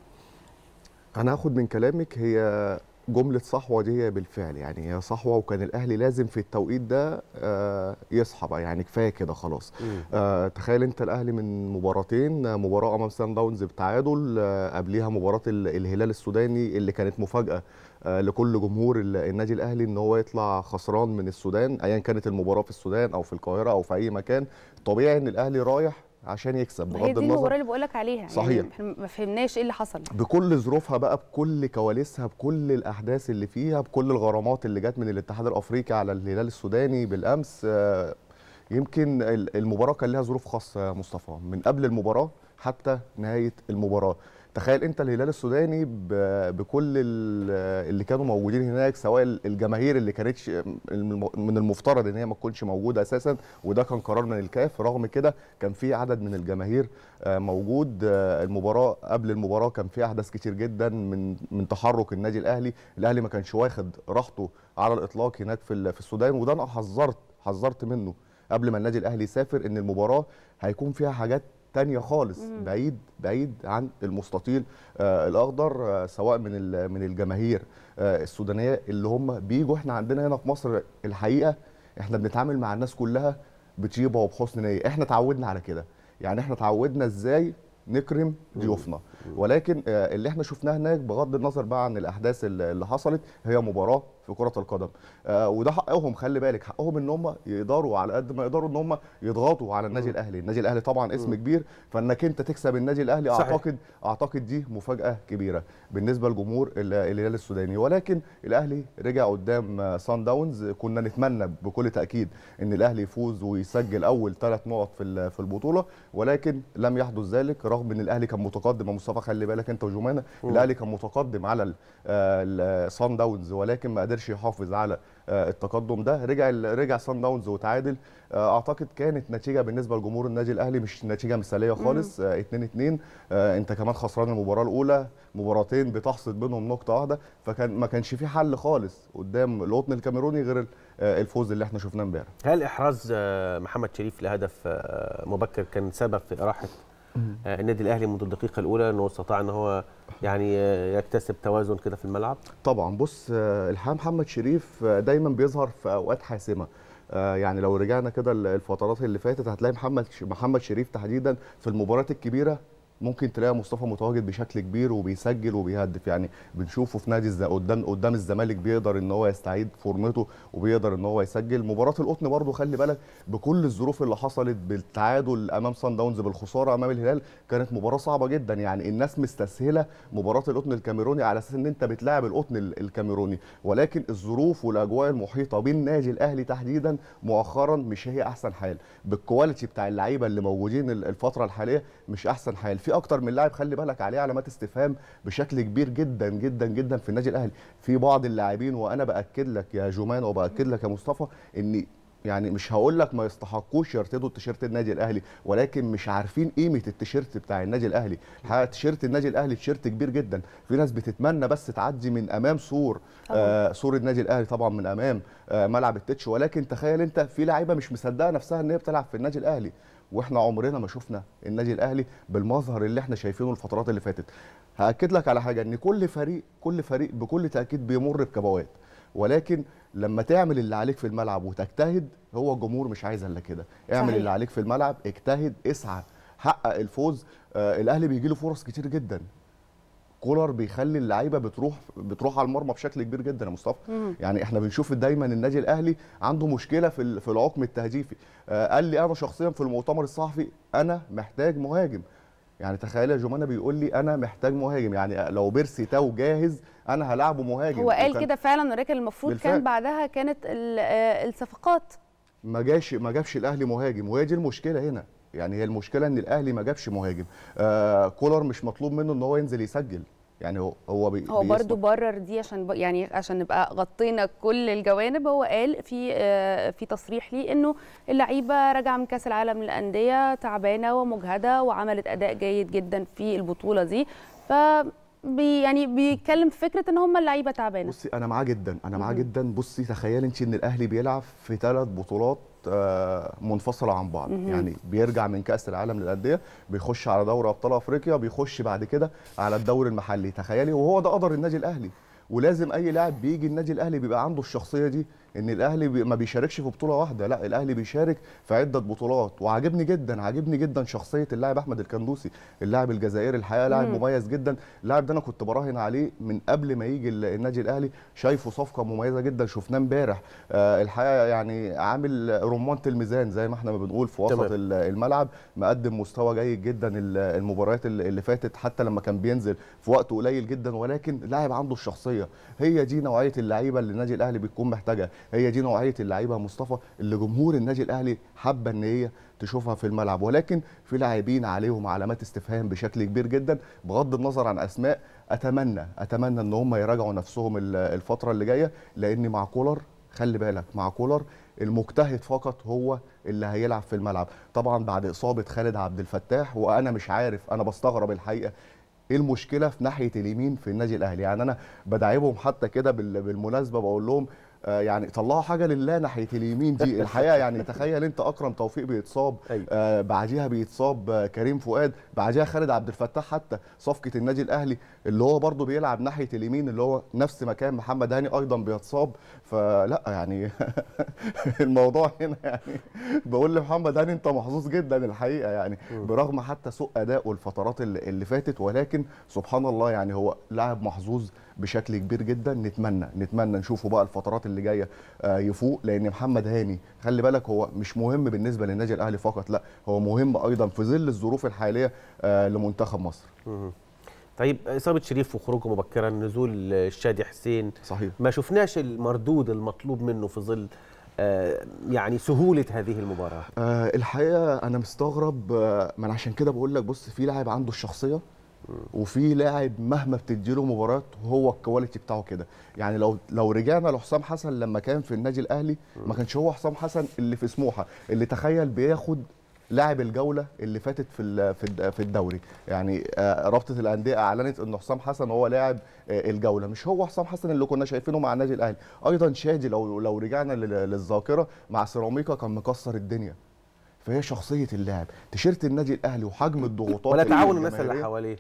انا هاخد من كلامك هي جملة صحوة دي هي بالفعل يعني هي صحوة وكان الأهلي لازم في التوقيت ده آه، يصحى بقى يعني كفاية كده خلاص آه، تخيل أنت الأهلي من مباراتين آه، مباراة أمام سان داونز بتعادل آه، قبليها مباراة ال- الهلال السوداني اللي كانت مفاجأة آه، لكل جمهور ال- النادي الأهلي إن هو يطلع خسران من السودان أيا كانت المباراة في السودان أو في القاهرة أو في أي مكان طبيعي إن الأهلي رايح عشان يكسب هي بغض دي النظر المباراه اللي بقول لك عليها صحيح. يعني احنا ما فهمناش ايه اللي حصل بكل ظروفها بقى بكل كواليسها بكل الاحداث اللي فيها بكل الغرامات اللي جت من الاتحاد الافريقي على الهلال السوداني بالامس آه، يمكن ال- المباراه كان لها ظروف خاصه يا مصطفى من قبل المباراه حتى نهايه المباراه تخيل انت الهلال السوداني ب- بكل ال- اللي كانوا موجودين هناك سواء الجماهير اللي كانتش الم- من المفترض ان هي ما تكونش موجوده اساسا وده كان قرار من الكاف رغم كده كان في عدد من الجماهير آه، موجود آه، المباراه قبل المباراه كان في احداث كتير جدا من من تحرك النادي الاهلي الاهلي ما كانش واخد راحته على الاطلاق هناك في ال- في السودان وده انا حذرت حذرت منه قبل ما النادي الاهلي يسافر ان المباراه هيكون فيها حاجات تانية خالص مم. بعيد بعيد عن المستطيل آه الاخضر آه سواء من ال- من الجماهير آه السودانيه اللي هم بيجوا احنا عندنا هنا في مصر الحقيقه احنا بنتعامل مع الناس كلها بطيبه وبحسن نيه احنا اتعودنا على كده يعني احنا اتعودنا ازاي نكرم ضيوفنا ولكن آه، اللي احنا شفناه هناك بغض النظر بقى عن الاحداث اللي اللي حصلت هي مباراه في كره القدم آه، وده حقهم خلي بالك حقهم ان هم يقدروا على قد ما يقدروا ان هم يضغطوا على النادي الاهلي النادي الاهلي طبعا اسم كبير فانك انت تكسب النادي الاهلي صحيح. اعتقد اعتقد دي مفاجاه كبيره بالنسبه لجمهور ال- الهلال السوداني ولكن الاهلي رجع قدام آه، سان داونز كنا نتمنى بكل تاكيد ان الاهلي يفوز ويسجل اول ثلاث نقط في ال- في البطوله ولكن لم يحدث ذلك رغم ان الاهلي كان متقدم يا مصطفى خلي بالك انت وجمانه مم. الاهلي كان متقدم على ال- آه، ال- سان داونز ولكن ما قدرش يحافظ على آه، التقدم ده رجع ال- رجع سان داونز وتعادل آه، اعتقد كانت نتيجه بالنسبه لجمهور النادي الاهلي مش نتيجه مثاليه خالص 2 2 انت كمان خسران المباراه الاولى مباراتين بتحصد بينهم نقطه واحده فكان ما كانش في حل خالص قدام القطن الكاميروني غير ال- آه، الفوز اللي احنا شفناه امبارح هل احراز آه، محمد شريف لهدف آه، مبكر كان سبب في راحه آه، النادي الاهلي منذ الدقيقه الاولى انه استطاع ان هو يعني آه، يكتسب توازن كده في الملعب طبعا بص آه، الحقيقه محمد شريف آه، دايما بيظهر في اوقات حاسمه آه، يعني لو رجعنا كده ال- الفترات اللي فاتت هتلاقي محمد ش- محمد شريف تحديدا في المباريات الكبيره ممكن تلاقي مصطفى متواجد بشكل كبير وبيسجل وبيهدف يعني بنشوفه في نادي الز... قدام قدام الزمالك بيقدر ان هو يستعيد فورمته وبيقدر ان هو يسجل مباراه القطن برضو خلي بالك بكل الظروف اللي حصلت بالتعادل امام سان داونز بالخساره امام الهلال كانت مباراه صعبه جدا يعني الناس مستسهله مباراه القطن الكاميروني على اساس ان انت بتلاعب القطن ال- الكاميروني ولكن الظروف والاجواء المحيطه بالنادي الاهلي تحديدا مؤخرا مش هي احسن حال بالكواليتي بتاع اللعيبه اللي موجودين ال- الفتره الحاليه مش احسن حال في اكتر من لاعب خلي بالك عليه علامات استفهام بشكل كبير جدا جدا جدا في النادي الاهلي في بعض اللاعبين وانا باكد لك يا جمان وباكد لك يا مصطفى ان يعني مش هقول لك ما يستحقوش يرتدوا تيشيرت النادي الاهلي ولكن مش عارفين قيمه التيشيرت بتاع النادي الاهلي الحقيقه تيشيرت النادي الاهلي تيشيرت كبير جدا في ناس بتتمنى بس تعدي من امام سور آه سور النادي الاهلي طبعا من امام آه ملعب التتش ولكن تخيل انت في لعيبه مش مصدقه نفسها ان هي بتلعب في النادي الاهلي واحنا عمرنا ما شفنا النادي الاهلي بالمظهر اللي احنا شايفينه الفترات اللي فاتت هاكد لك على حاجه ان كل فريق كل فريق بكل تاكيد بيمر بكبوات ولكن لما تعمل اللي عليك في الملعب وتجتهد هو الجمهور مش عايز الا كده اعمل صحيح. اللي عليك في الملعب اجتهد اسعى حقق الفوز آه الاهلي بيجي له فرص كتير جدا كولر بيخلي اللعيبه بتروح بتروح على المرمى بشكل كبير جدا يا مصطفى مم. يعني احنا بنشوف دايما النادي الاهلي عنده مشكله في ال- في العقم التهديفي آه قال لي انا شخصيا في المؤتمر الصحفي انا محتاج مهاجم يعني تخيل يا جمانه بيقول لي انا محتاج مهاجم يعني لو بيرسي تاو جاهز انا هلعبه مهاجم هو قال وكان- كده فعلا ولكن المفروض بالفعل. كان بعدها كانت ال- آه، الصفقات ما جاش ما جابش الاهلي مهاجم وهي دي المشكله هنا يعني هي المشكله ان الاهلي ما جابش مهاجم آه كولر مش مطلوب منه ان هو ينزل يسجل يعني هو هو بي هو بيسمع- برضو برر دي عشان ب... يعني عشان نبقى غطينا كل الجوانب هو قال في آه، في تصريح ليه انه اللعيبه راجعه من كاس العالم للانديه تعبانه ومجهده وعملت اداء جيد جدا في البطوله دي ف بي يعني بيتكلم في فكره ان هم اللعيبه تعبانه بصي انا معاه جدا انا معاه مهم. جدا بصي تخيل انت ان الاهلي بيلعب في ثلاث بطولات آه، منفصله عن بعض مهم. يعني بيرجع من كاس العالم للانديه بيخش على دوري ابطال افريقيا بيخش بعد كده على الدوري المحلي تخيلي وهو ده قدر النادي الاهلي ولازم اي لاعب بيجي النادي الاهلي بيبقى عنده الشخصيه دي ان الاهلي بي ما بيشاركش في بطوله واحده لا الاهلي بيشارك في عده بطولات وعاجبني جدا عاجبني جدا شخصيه اللاعب احمد الكندوسي اللاعب الجزائري الحقيقه لاعب مم. مميز جدا اللاعب ده انا كنت براهن عليه من قبل ما يجي ال- النادي الاهلي شايفه صفقه مميزه جدا شفناه امبارح آه الحقيقه يعني عامل رمانه الميزان زي ما احنا ما بنقول في وسط تمام. ال- الملعب مقدم مستوى جيد جدا ال- المباريات اللي اللي فاتت حتى لما كان بينزل في وقت قليل جدا ولكن لاعب عنده الشخصيه هي دي نوعيه اللعيبه اللي النادي الاهلي بيكون محتاجها هي دي نوعيه اللعيبه يا مصطفى اللي جمهور النادي الاهلي حابه ان هي تشوفها في الملعب ولكن في لاعبين عليهم علامات استفهام بشكل كبير جدا بغض النظر عن اسماء اتمنى اتمنى ان هم يراجعوا نفسهم ال- الفتره اللي جايه لان مع كولر خلي بالك مع كولر المجتهد فقط هو اللي هيلعب في الملعب طبعا بعد اصابه خالد عبد الفتاح وانا مش عارف انا بستغرب الحقيقه ايه المشكله في ناحيه اليمين في النادي الاهلي يعني انا بدعبهم حتى كده بال- بالمناسبه بقول لهم آه، يعني طلعوا حاجه لله ناحيه اليمين دي الحقيقه يعني تخيل انت اكرم توفيق بيتصاب آه بعديها بيتصاب آه كريم فؤاد بعديها خالد عبد الفتاح حتى صفقه النادي الاهلي اللي هو برضه بيلعب ناحيه اليمين اللي هو نفس مكان محمد هاني ايضا بيتصاب فلا يعني الموضوع هنا يعني بقول لمحمد هاني انت محظوظ جدا الحقيقه يعني برغم حتى سوء ادائه الفترات اللي اللي فاتت ولكن سبحان الله يعني هو لاعب محظوظ بشكل كبير جدا نتمنى نتمنى نشوفه بقى الفترات اللي جايه آه، يفوق لان محمد هاني خلي بالك هو مش مهم بالنسبه للنادي الاهلي فقط لا هو مهم ايضا في ظل الظروف الحاليه آه، لمنتخب مصر مهم. طيب اصابه شريف وخروجه مبكرا نزول الشادي حسين صحيح ما شفناش المردود المطلوب منه في ظل آه، يعني سهوله هذه المباراه آه الحقيقه انا مستغرب آه ما انا عشان كده بقول لك بص في لاعب عنده الشخصيه وفي لاعب مهما بتديله مباراه هو الكواليتي بتاعه كده يعني لو لو رجعنا لحسام حسن لما كان في النادي الاهلي ما كانش هو حسام حسن اللي في سموحه اللي تخيل بياخد لاعب الجوله اللي فاتت في ال- في الد- في الدوري يعني آه، رابطه الانديه اعلنت ان حسام حسن هو لاعب آه، الجوله مش هو حسام حسن اللي كنا شايفينه مع النادي الاهلي ايضا شادي لو لو رجعنا لل- للذاكره مع سيراميكا كان مكسر الدنيا فهي شخصيه اللاعب تيشيرت النادي الاهلي وحجم الضغوطات ولا اللي تعاون الناس اللي الجماهيرية. حواليه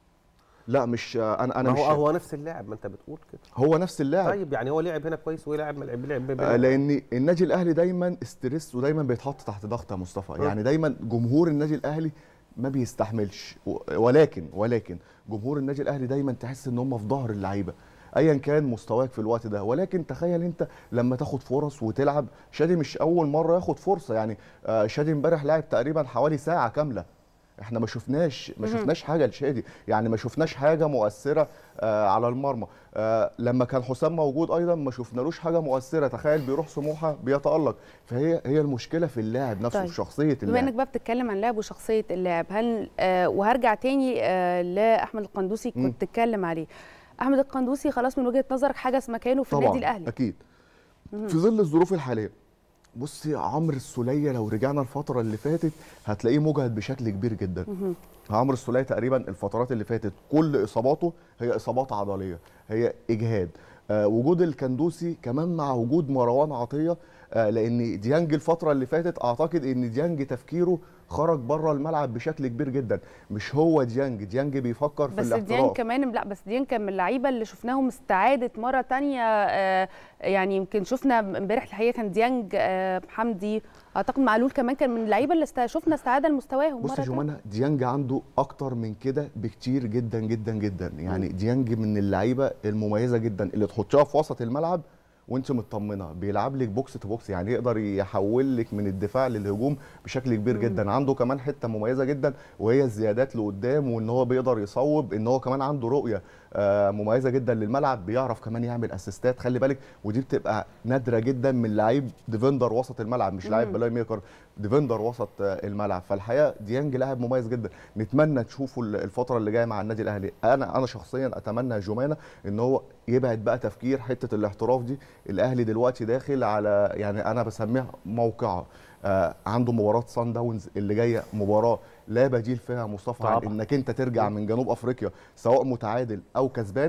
لا مش انا انا ما مش هو هو نفس اللاعب ما انت بتقول كده هو نفس اللاعب طيب يعني هو لعب هنا كويس ويلعب ملعب بيلعب آه، لان النادي الاهلي دايما استرس ودايما بيتحط تحت ضغط يا مصطفى م. يعني دايما جمهور النادي الاهلي ما بيستحملش و- ولكن ولكن جمهور النادي الاهلي دايما تحس ان هم في ظهر اللعيبه ايا كان مستواك في الوقت ده ولكن تخيل انت لما تاخد فرص وتلعب شادي مش اول مره ياخد فرصه يعني آه، شادي امبارح لعب تقريبا حوالي ساعه كامله احنا ما شفناش ما مهم. شفناش حاجه لشادي يعني ما شفناش حاجه مؤثره آه على المرمى آه لما كان حسام موجود ايضا ما شفنالوش حاجه مؤثره تخيل بيروح سموحه بيتالق فهي هي المشكله في اللاعب نفسه طيب. في شخصيه بما انك اللاعب بقى بتتكلم عن اللاعب وشخصيه اللاعب هل آه وهرجع تاني آه لاحمد القندوسي مم. كنت تتكلم عليه احمد القندوسي خلاص من وجهه نظرك حجز مكانه في طبعا النادي الاهلي اكيد مهم. في ظل الظروف الحاليه بصي عمرو السوليه لو رجعنا الفتره اللي فاتت هتلاقيه مجهد بشكل كبير جدا مهم. عمرو السوليه تقريبا الفترات اللي فاتت كل اصاباته هي اصابات عضليه هي اجهاد آه وجود الكندوسي كمان مع وجود مروان عطيه آه لان ديانج الفتره اللي فاتت اعتقد ان ديانج تفكيره خرج بره الملعب بشكل كبير جدا مش هو ديانج ديانج بيفكر في بس ديان الاحتراف كمان لا بس ديان كان من اللعيبه اللي شفناهم استعادت مره تانية آه، يعني يمكن شفنا امبارح الحقيقه كان ديانج آه، حمدي اعتقد معلول كمان كان من اللعيبه اللي است- شفنا استعاده لمستواهم بص مره يا تانية. جمانة ديانج عنده اكتر من كده بكتير جدا جدا جدا يعني ديانج من اللعيبه المميزه جدا اللي تحطيها في وسط الملعب وانت مطمنه بيلعب لك بوكس تو بوكس يعني يقدر يحول لك من الدفاع للهجوم بشكل كبير مم. جدا عنده كمان حته مميزه جدا وهي الزيادات لقدام وان هو بيقدر يصوب ان هو كمان عنده رؤيه آه، مميزه جدا للملعب بيعرف كمان يعمل اسيستات خلي بالك ودي بتبقى نادره جدا من لعيب ديفندر وسط الملعب مش لعيب مم. بلاي ميكر ديفندر وسط آه، الملعب فالحقيقه ديانج لاعب مميز جدا نتمنى تشوفه ال- الفتره اللي جايه مع النادي الاهلي انا انا شخصيا اتمنى يا جمانه ان هو يبعد بقى تفكير حته الاحتراف دي الاهلي دلوقتي داخل على يعني انا بسميها موقعه آه عنده مباراه سان داونز اللي جايه مباراه لا بديل فيها مصطفى عن طبعا. انك انت ترجع من جنوب افريقيا سواء متعادل او كسبان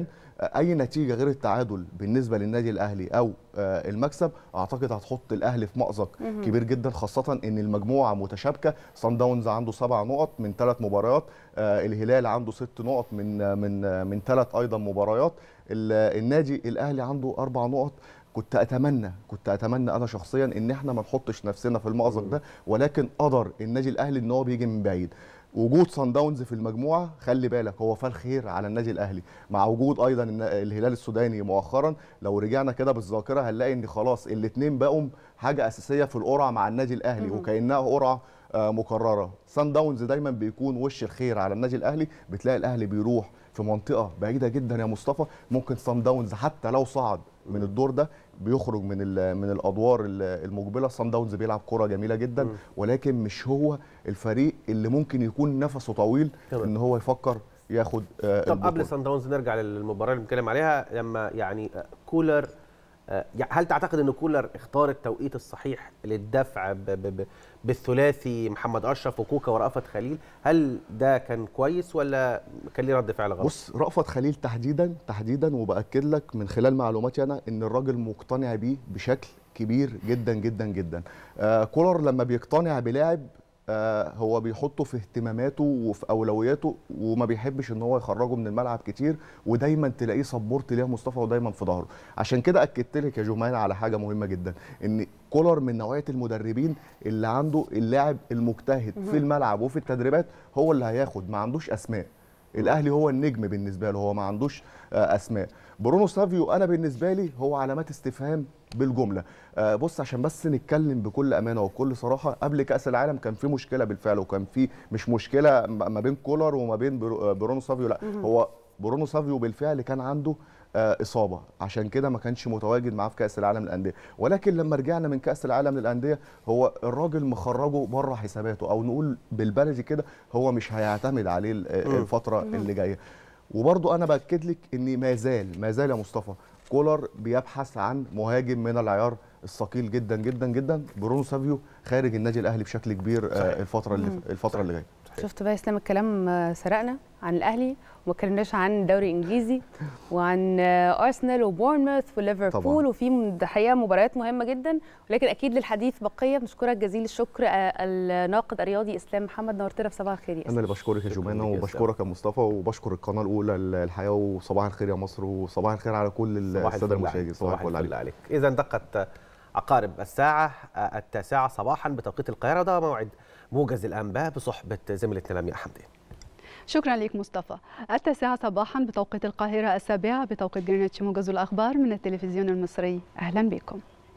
اي نتيجه غير التعادل بالنسبه للنادي الاهلي او آه، المكسب اعتقد هتحط الاهلي في مأزق مهم. كبير جدا خاصه ان المجموعه متشابكه صن داونز عنده سبع نقط من ثلاث مباريات آه، الهلال عنده ست نقط من آه، من آه، من ثلاث ايضا مباريات ال- النادي الاهلي عنده اربع نقط كنت اتمنى كنت اتمنى انا شخصيا ان احنا ما نحطش نفسنا في المأزق ده ولكن قدر النادي الاهلي ان هو بيجي من بعيد وجود صن داونز في المجموعه خلي بالك هو فال خير على النادي الاهلي مع وجود ايضا الن- الهلال السوداني مؤخرا لو رجعنا كده بالذاكره هنلاقي ان خلاص الاثنين بقوا حاجه اساسيه في القرعه مع النادي الاهلي مهم. وكانها قرعه آه، مكرره سان داونز دايما بيكون وش الخير على النادي الاهلي بتلاقي الاهلي بيروح في منطقه بعيده جدا يا مصطفى ممكن سان داونز حتى لو صعد من الدور ده بيخرج من ال- من الادوار ال- المقبله سان داونز بيلعب كره جميله جدا ولكن مش هو الفريق اللي ممكن يكون نفسه طويل تمام. ان هو يفكر ياخد آه، طب قبل البطولة. سان داونز نرجع للمباراه اللي بنتكلم عليها لما يعني آه، كولر آه، يع- هل تعتقد ان كولر اختار التوقيت الصحيح للدفع ب- ب- ب- بالثلاثي محمد اشرف وكوكا ورأفت خليل هل ده كان كويس ولا كان ليه رد فعل غلط بص رأفت خليل تحديدا تحديدا وباكد لك من خلال معلوماتي انا ان الراجل مقتنع بيه بشكل كبير جدا جدا جدا آه كولر لما بيقتنع بلاعب آه هو بيحطه في اهتماماته وفي اولوياته وما بيحبش ان هو يخرجه من الملعب كتير ودايما تلاقيه سبورت ليها مصطفى ودايما في ظهره عشان كده اكدت لك يا جمانه على حاجه مهمه جدا ان كولر من نوعيه المدربين اللي عنده اللاعب المجتهد مهم. في الملعب وفي التدريبات هو اللي هياخد ما عندوش اسماء الاهلي هو النجم بالنسبه له هو ما عندوش آه، اسماء برونو سافيو انا بالنسبه لي هو علامات استفهام بالجمله آه، بص عشان بس نتكلم بكل امانه وبكل صراحه قبل كاس العالم كان في مشكله بالفعل وكان في مش مشكله م- ما بين كولر وما بين برو- آه، برونو سافيو لا مهم. هو برونو سافيو بالفعل كان عنده آه، اصابه عشان كده ما كانش متواجد معاه في كاس العالم للانديه ولكن لما رجعنا من كاس العالم للانديه هو الراجل مخرجه بره حساباته او نقول بالبلدي كده هو مش هيعتمد عليه ال- مم. الفتره مم. اللي جايه وبرضو انا باكد لك ان ما زال ما زال يا مصطفى كولر بيبحث عن مهاجم من العيار الثقيل جدا جدا جدا برونو سافيو خارج النادي الاهلي بشكل كبير آه، الفتره اللي مم. الفتره اللي جايه شفت بقى اسلام الكلام آه، سرقنا عن الاهلي وما اتكلمناش عن الدوري الانجليزي وعن آه، ارسنال وبورنموث وليفربول طبعاً. وفي م- ده حقيقه مباريات مهمه جدا ولكن اكيد للحديث بقيه بنشكرك جزيل الشكر آه، الناقد الرياضي اسلام محمد نورتنا في صباح الخير يا انا اللي بشكرك يا جمانه ليك يا وبشكرك يا مصطفى وبشكر القناه الاولى الحياه وصباح الخير يا مصر وصباح الخير على كل صباح الساده الفل المشاهدين عليك. صباح الفل عليكم. عليك اذا دقت عقارب الساعه آه، التاسعه صباحا بتوقيت القاهره ده موعد موجز الانباء بصحبه زميلتنا لمياء حمدين شكرا لك مصطفى التاسعة صباحا بتوقيت القاهرة السابعة بتوقيت جرينتش موجز الأخبار من التلفزيون المصري أهلا بكم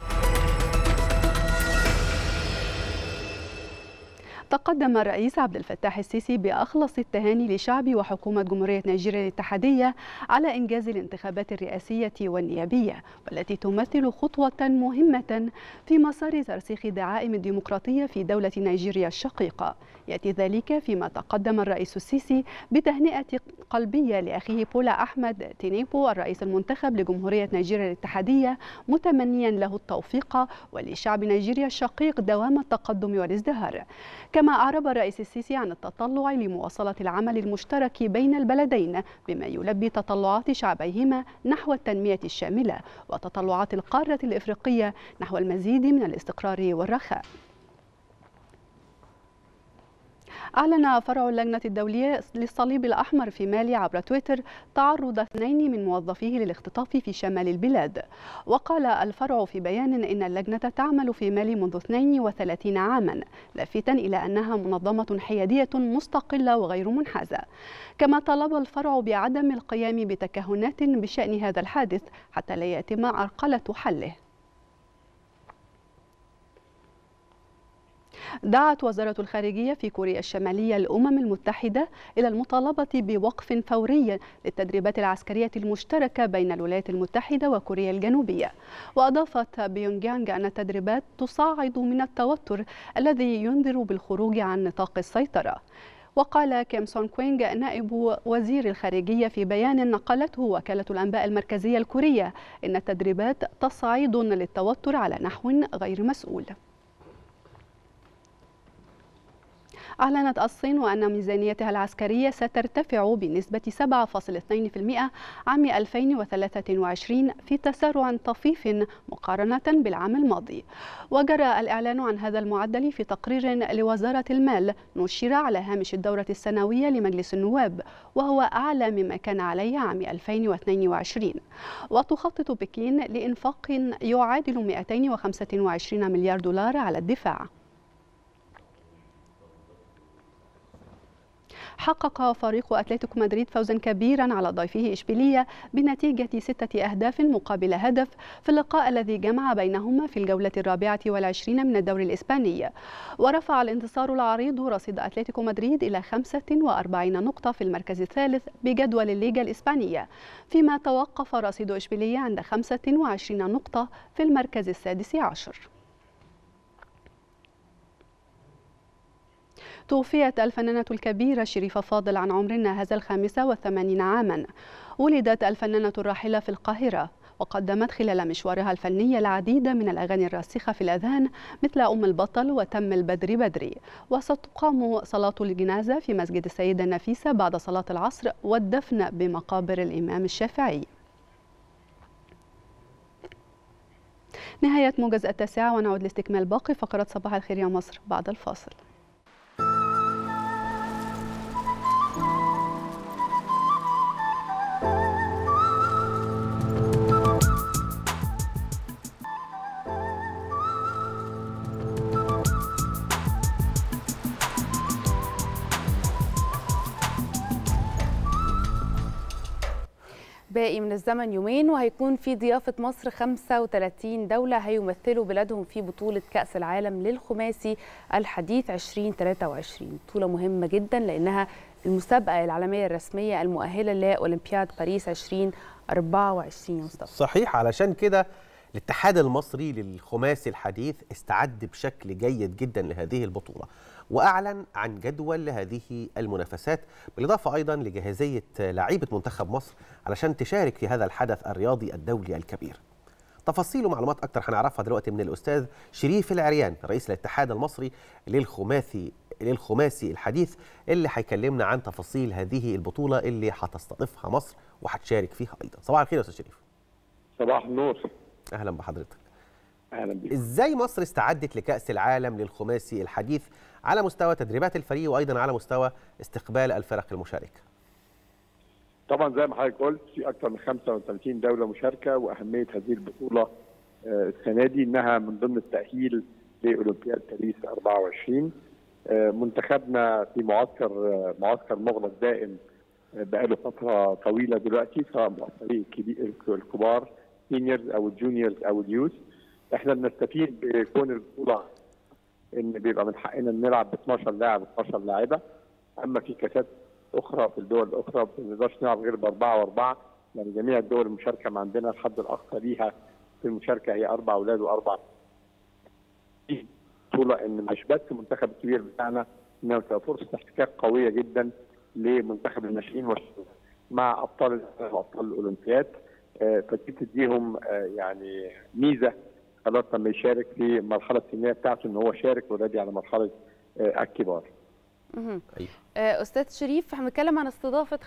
تقدم الرئيس عبد الفتاح السيسي بأخلص التهاني لشعب وحكومة جمهورية نيجيريا الاتحادية على إنجاز الانتخابات الرئاسية والنيابية والتي تمثل خطوة مهمة في مسار ترسيخ دعائم الديمقراطية في دولة نيجيريا الشقيقة يأتي ذلك فيما تقدم الرئيس السيسي بتهنئة قلبية لأخيه بولا أحمد تينيبو الرئيس المنتخب لجمهورية نيجيريا الاتحادية متمنيا له التوفيق ولشعب نيجيريا الشقيق دوام التقدم والازدهار كما أعرب الرئيس السيسي عن التطلع لمواصلة العمل المشترك بين البلدين بما يلبي تطلعات شعبيهما نحو التنمية الشاملة وتطلعات القارة الإفريقية نحو المزيد من الاستقرار والرخاء أعلن فرع اللجنة الدولية للصليب الأحمر في مالي عبر تويتر تعرض اثنين من موظفيه للاختطاف في شمال البلاد وقال الفرع في بيان إن اللجنة تعمل في مالي منذ 32 عاما لافتا إلى أنها منظمة حيادية مستقلة وغير منحازة كما طلب الفرع بعدم القيام بتكهنات بشأن هذا الحادث حتى لا يتم عرقلة حله دعت وزارة الخارجية في كوريا الشمالية الأمم المتحدة إلى المطالبة بوقف فوري للتدريبات العسكرية المشتركة بين الولايات المتحدة وكوريا الجنوبية وأضافت بيونغ يانغ أن التدريبات تصاعد من التوتر الذي ينذر بالخروج عن نطاق السيطرة وقال كيم سون كوينغ نائب وزير الخارجية في بيان نقلته وكالة الأنباء المركزية الكورية إن التدريبات تصعيد للتوتر على نحو غير مسؤول أعلنت الصين أن ميزانيتها العسكرية سترتفع بنسبة 7.2% عام 2023 في تسارع طفيف مقارنة بالعام الماضي وجرى الإعلان عن هذا المعدل في تقرير لوزارة المال نشر على هامش الدورة السنوية لمجلس النواب وهو أعلى مما كان عليه عام 2022 وتخطط بكين لإنفاق يعادل 225 مليار دولار على الدفاع حقق فريق أتلتيكو مدريد فوزا كبيرا على ضيفه إشبيلية بنتيجة ستة أهداف مقابل هدف في اللقاء الذي جمع بينهما في الجولة الرابعة والعشرين من الدوري الإسباني ورفع الانتصار العريض رصيد أتلتيكو مدريد إلى 45 نقطة في المركز الثالث بجدول الليغا الإسبانية فيما توقف رصيد إشبيلية عند 25 نقطة في المركز السادس عشر توفيت الفنانة الكبيرة شريفة فاضل عن عمر ناهز الخامسة والثمانين عاما ولدت الفنانة الراحلة في القاهرة وقدمت خلال مشوارها الفني العديد من الأغاني الراسخة في الأذهان مثل أم البطل وتم البدر بدري وستقام صلاة الجنازة في مسجد السيدة النفيسة بعد صلاة العصر والدفن بمقابر الإمام الشافعي نهاية موجز التاسعة ونعود لاستكمال باقي فقرات صباح الخير يا مصر بعد الفاصل باقي من الزمن يومين وهيكون في ضيافة مصر 35 دولة هيمثلوا بلادهم في بطولة كأس العالم للخماسي الحديث 2023 بطولة مهمة جدا لأنها المسابقة العالمية الرسمية المؤهلة لأولمبياد باريس 2024 يا مصطفى صحيح علشان كده الاتحاد المصري للخماسي الحديث استعد بشكل جيد جدا لهذه البطولة وأعلن عن جدول لهذه المنافسات بالإضافة أيضا لجاهزية لعيبة منتخب مصر علشان تشارك في هذا الحدث الرياضي الدولي الكبير تفاصيل ومعلومات أكتر هنعرفها دلوقتي من الأستاذ شريف العريان رئيس الاتحاد المصري للخماسي للخماسي الحديث اللي هيكلمنا عن تفاصيل هذه البطولة اللي هتستضيفها مصر وهتشارك فيها أيضا صباح الخير يا أستاذ شريف صباح النور أهلا بحضرتك اهلا بك ازاي مصر استعدت لكأس العالم للخماسي الحديث على مستوى تدريبات الفريق وايضا على مستوى استقبال الفرق المشاركه طبعا زي ما حضرتك قلت في اكثر من 35 دوله مشاركه واهميه هذه البطوله آه، السنه دي انها من ضمن التاهيل لاولمبياد باريس 24 آه، منتخبنا في معسكر آه، معسكر مغلق دائم آه، بقاله فتره طويله دلوقتي سواء مع الفريق الكبير الكبار سينيورز او الجونيورز او اليوث احنا بنستفيد بكون البطوله ان بيبقى من حقنا نلعب ب 12 لاعب 12 لاعبه اما في كاسات اخرى في الدول الاخرى ما بنقدرش نلعب غير باربعه واربعه يعني جميع الدول المشاركه ما عندنا الحد الاقصى ليها في المشاركه هي اربع اولاد واربع دي بطوله ان مش بس المنتخب الكبير بتاعنا انما بتبقى فرصه احتكاك قويه جدا لمنتخب الناشئين والشباب مع ابطال العالم وابطال الاولمبياد آه، فدي بتديهم آه، يعني ميزه خلاص لما يشارك في المرحله السنيه بتاعته ان هو شارك اوريدي على مرحله آه، الكبار. مهم. آه، استاذ شريف احنا بنتكلم عن استضافه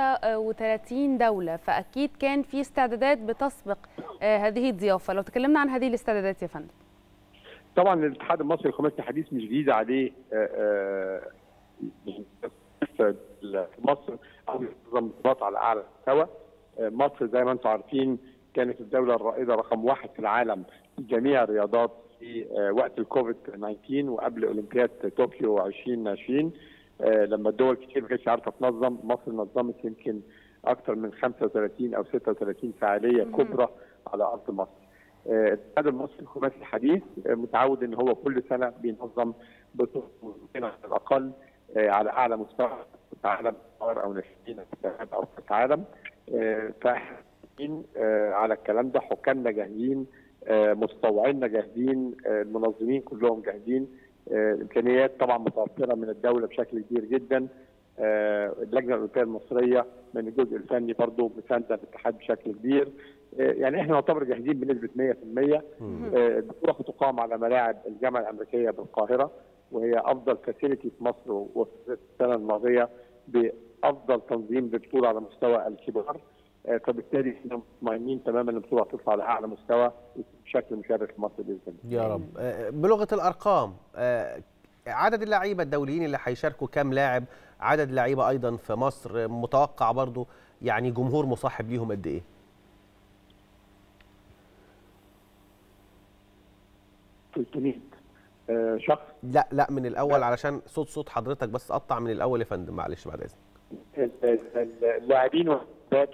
35 دوله فاكيد كان في استعدادات بتسبق آه، هذه الضيافه لو تكلمنا عن هذه الاستعدادات يا فندم طبعا الاتحاد المصري للخماسي الحديث مش جديد عليه آه، آه، في مصر او نظام بطولات على اعلى مستوى آه، مصر زي ما انتم عارفين كانت الدوله الرائده رقم واحد في العالم في جميع الرياضات في آه، وقت الكوفيد 19 وقبل اولمبياد طوكيو 2020 آه، لما الدول كتير ما كانتش عارفه تنظم مصر نظمت يمكن اكثر من 35 او 36 فعاليه كبرى على ارض مصر. آه، الاتحاد المصري الخماسي الحديث آه، متعود ان هو كل سنه بينظم بطولة على الاقل آه، على اعلى مستوى في عالم صغار او ناشئين او شباب او كاس عالم آه، فاحنا جاهزين، آه، على الكلام ده حكامنا جاهزين آه، مستوعبينا جاهزين آه، المنظمين كلهم جاهزين آه، الامكانيات طبعا متوفره من الدوله بشكل كبير جدا آه، اللجنه الاولمبيه المصريه من الجزء الفني برضه مسانده الاتحاد بشكل كبير آه، يعني احنا نعتبر جاهزين بنسبه 100% آه، البطوله هتقام على ملاعب الجامعه الامريكيه بالقاهره وهي افضل فاسيلتي في مصر وفي السنه الماضيه بافضل تنظيم للبطوله على مستوى الكبار آه، فبالتالي احنا مطمئنين تماما ان البطوله هتطلع لاعلى مستوى بشكل مشرف لمصر باذن الله. يا رب آه، بلغه الارقام آه، عدد اللعيبه الدوليين اللي هيشاركوا كام لاعب عدد لعيبه ايضا في مصر متوقع برضو يعني جمهور مصاحب ليهم قد ايه 300 آه، شخص لا لا من الاول علشان صوت صوت حضرتك بس قطع من الاول يا فندم معلش بعد اذنك ال- ال- اللاعبين واللاعبات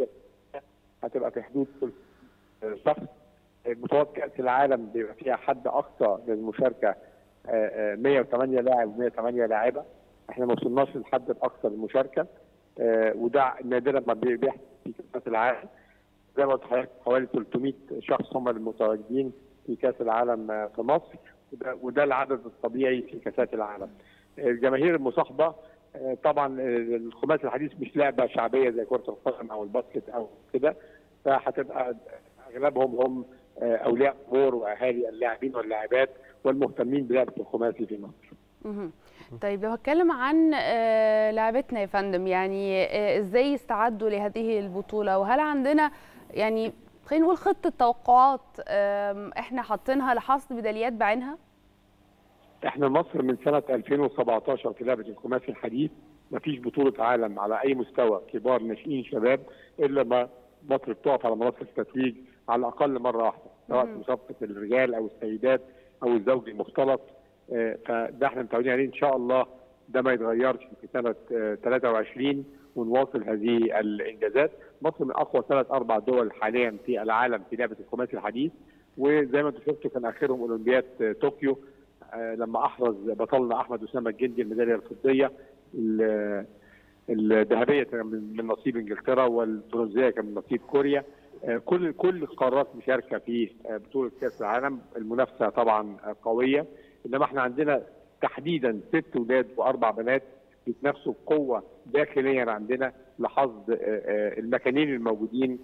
هتبقى في حدود 300 شخص بطولات كاس العالم بيبقى فيها حد اقصى للمشاركه آه، آه، 108 لاعب و108 لاعبه احنا ما وصلناش للحد الاقصى للمشاركه آه، وده نادرا ما بي- بيحصل في كاس العالم زي ما قلت لحضرتك حوالي 300 شخص هم المتواجدين في كاس العالم آه، في مصر وده, وده العدد الطبيعي في كاسات العالم. الجماهير المصاحبه آه، طبعا آه، الخماسي الحديث مش لعبه شعبيه زي كره القدم او الباسكت او كده فهتبقى اغلبهم هم آه، اولياء امور واهالي اللاعبين واللاعبات والمهتمين بلعبه الخماسي في مصر. مهم. طيب لو هتكلم عن آه، لعبتنا يا فندم يعني آه، ازاي استعدوا لهذه البطولة وهل عندنا يعني خلينا نقول خطة توقعات آم، احنا حاطينها لحصد ميداليات بعينها؟ احنا مصر من سنه 2017 في لعبه الخماسي الحديث ما فيش بطوله عالم على اي مستوى كبار ناشئين شباب الا ما مصر بتقف على منصه التتويج على الاقل مره واحده سواء في مسابقه الرجال او السيدات او الزوج المختلط آه، فده احنا متعودين عليه ان شاء الله ده ما يتغيرش في سنه آه، 23 ونواصل هذه الانجازات مصر من اقوى ثلاث اربع دول حاليا في العالم في لعبه الخماسي الحديث وزي ما انتم شفتوا كان اخرهم اولمبياد آه، طوكيو آه، لما احرز بطلنا احمد اسامه الجندي الميداليه الفضيه ال- الذهبيه كان من من نصيب انجلترا والبرونزيه كان من نصيب كوريا آه، كل كل القارات مشاركه في آه، بطوله كاس العالم المنافسه طبعا آه، قويه انما احنا عندنا تحديدا ست ولاد واربع بنات بيتنافسوا بقوه داخليا عندنا لحصد آه، آه، المكانين الموجودين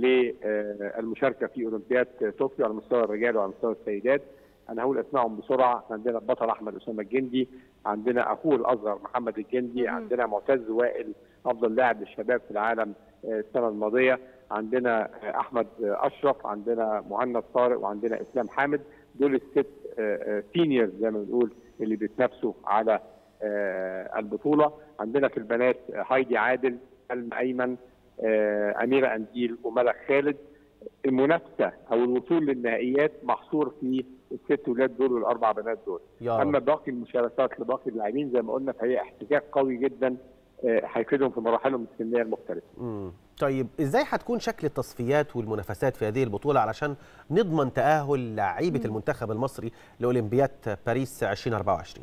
للمشاركه في اولمبياد طوكيو على مستوى الرجال وعلى مستوى السيدات انا هقول اسمائهم بسرعه إحنا عندنا البطل احمد اسامه الجندي عندنا اخوه الاصغر محمد الجندي عندنا معتز وائل افضل لاعب للشباب في العالم آه، السنه الماضيه عندنا آه، احمد آه، اشرف عندنا مهند طارق وعندنا اسلام حامد دول الست سينيورز زي ما بنقول اللي بيتنافسوا على آه، البطوله عندنا في البنات آه، هايدي عادل سلمى ايمن آه، اميره انديل وملك خالد المنافسه او الوصول للنهائيات محصور في الست ولاد دول والاربع بنات دول يا رب. اما باقي المشاركات لباقي اللاعبين زي ما قلنا فهي احتكاك قوي جدا آه، هيفيدهم في مراحلهم السنيه المختلفه مم. طيب ازاي هتكون شكل التصفيات والمنافسات في هذه البطوله علشان نضمن تاهل لعيبه المنتخب المصري لاولمبياد باريس 2024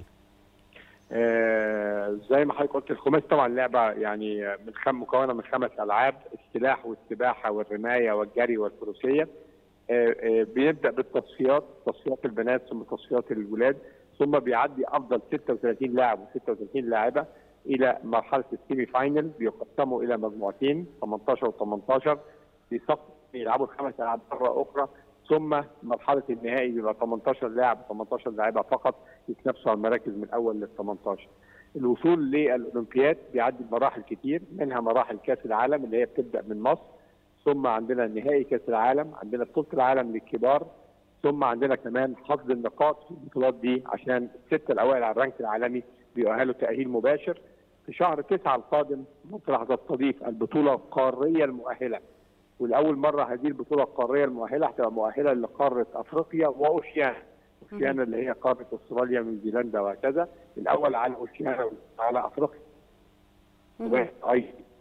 آه، زي ما حضرتك قلت الخماس طبعا لعبه يعني من خم مكونه من خمس العاب السلاح والسباحه والرمايه والجري والفروسيه آه، آه، بيبدا بالتصفيات تصفيات البنات ثم تصفيات الولاد ثم بيعدي افضل 36 لاعب و36 لاعبه الى مرحله السيمي فاينل بيقسموا الى مجموعتين 18 و18 بيصف بيلعبوا الخمس العاب مره اخرى ثم مرحله النهائي بيبقى 18 لاعب 18 لاعبه فقط يتنافسوا على المراكز من الاول لل 18 الوصول للاولمبياد بيعدي بمراحل كتير منها مراحل كاس العالم اللي هي بتبدا من مصر ثم عندنا نهائي كاس العالم عندنا بطوله العالم للكبار ثم عندنا كمان حصد النقاط في البطولات دي عشان الست الاوائل على الرانك العالمي بيؤهلوا تاهيل مباشر في شهر تسعة القادم مصر هتستضيف البطوله القاريه المؤهله ولاول مره هذه البطوله القاريه المؤهله هتبقى مؤهله لقاره افريقيا واوشيانا اوشيانا اللي هي قاره استراليا نيوزيلندا وهكذا الاول على اوشيانا على افريقيا أي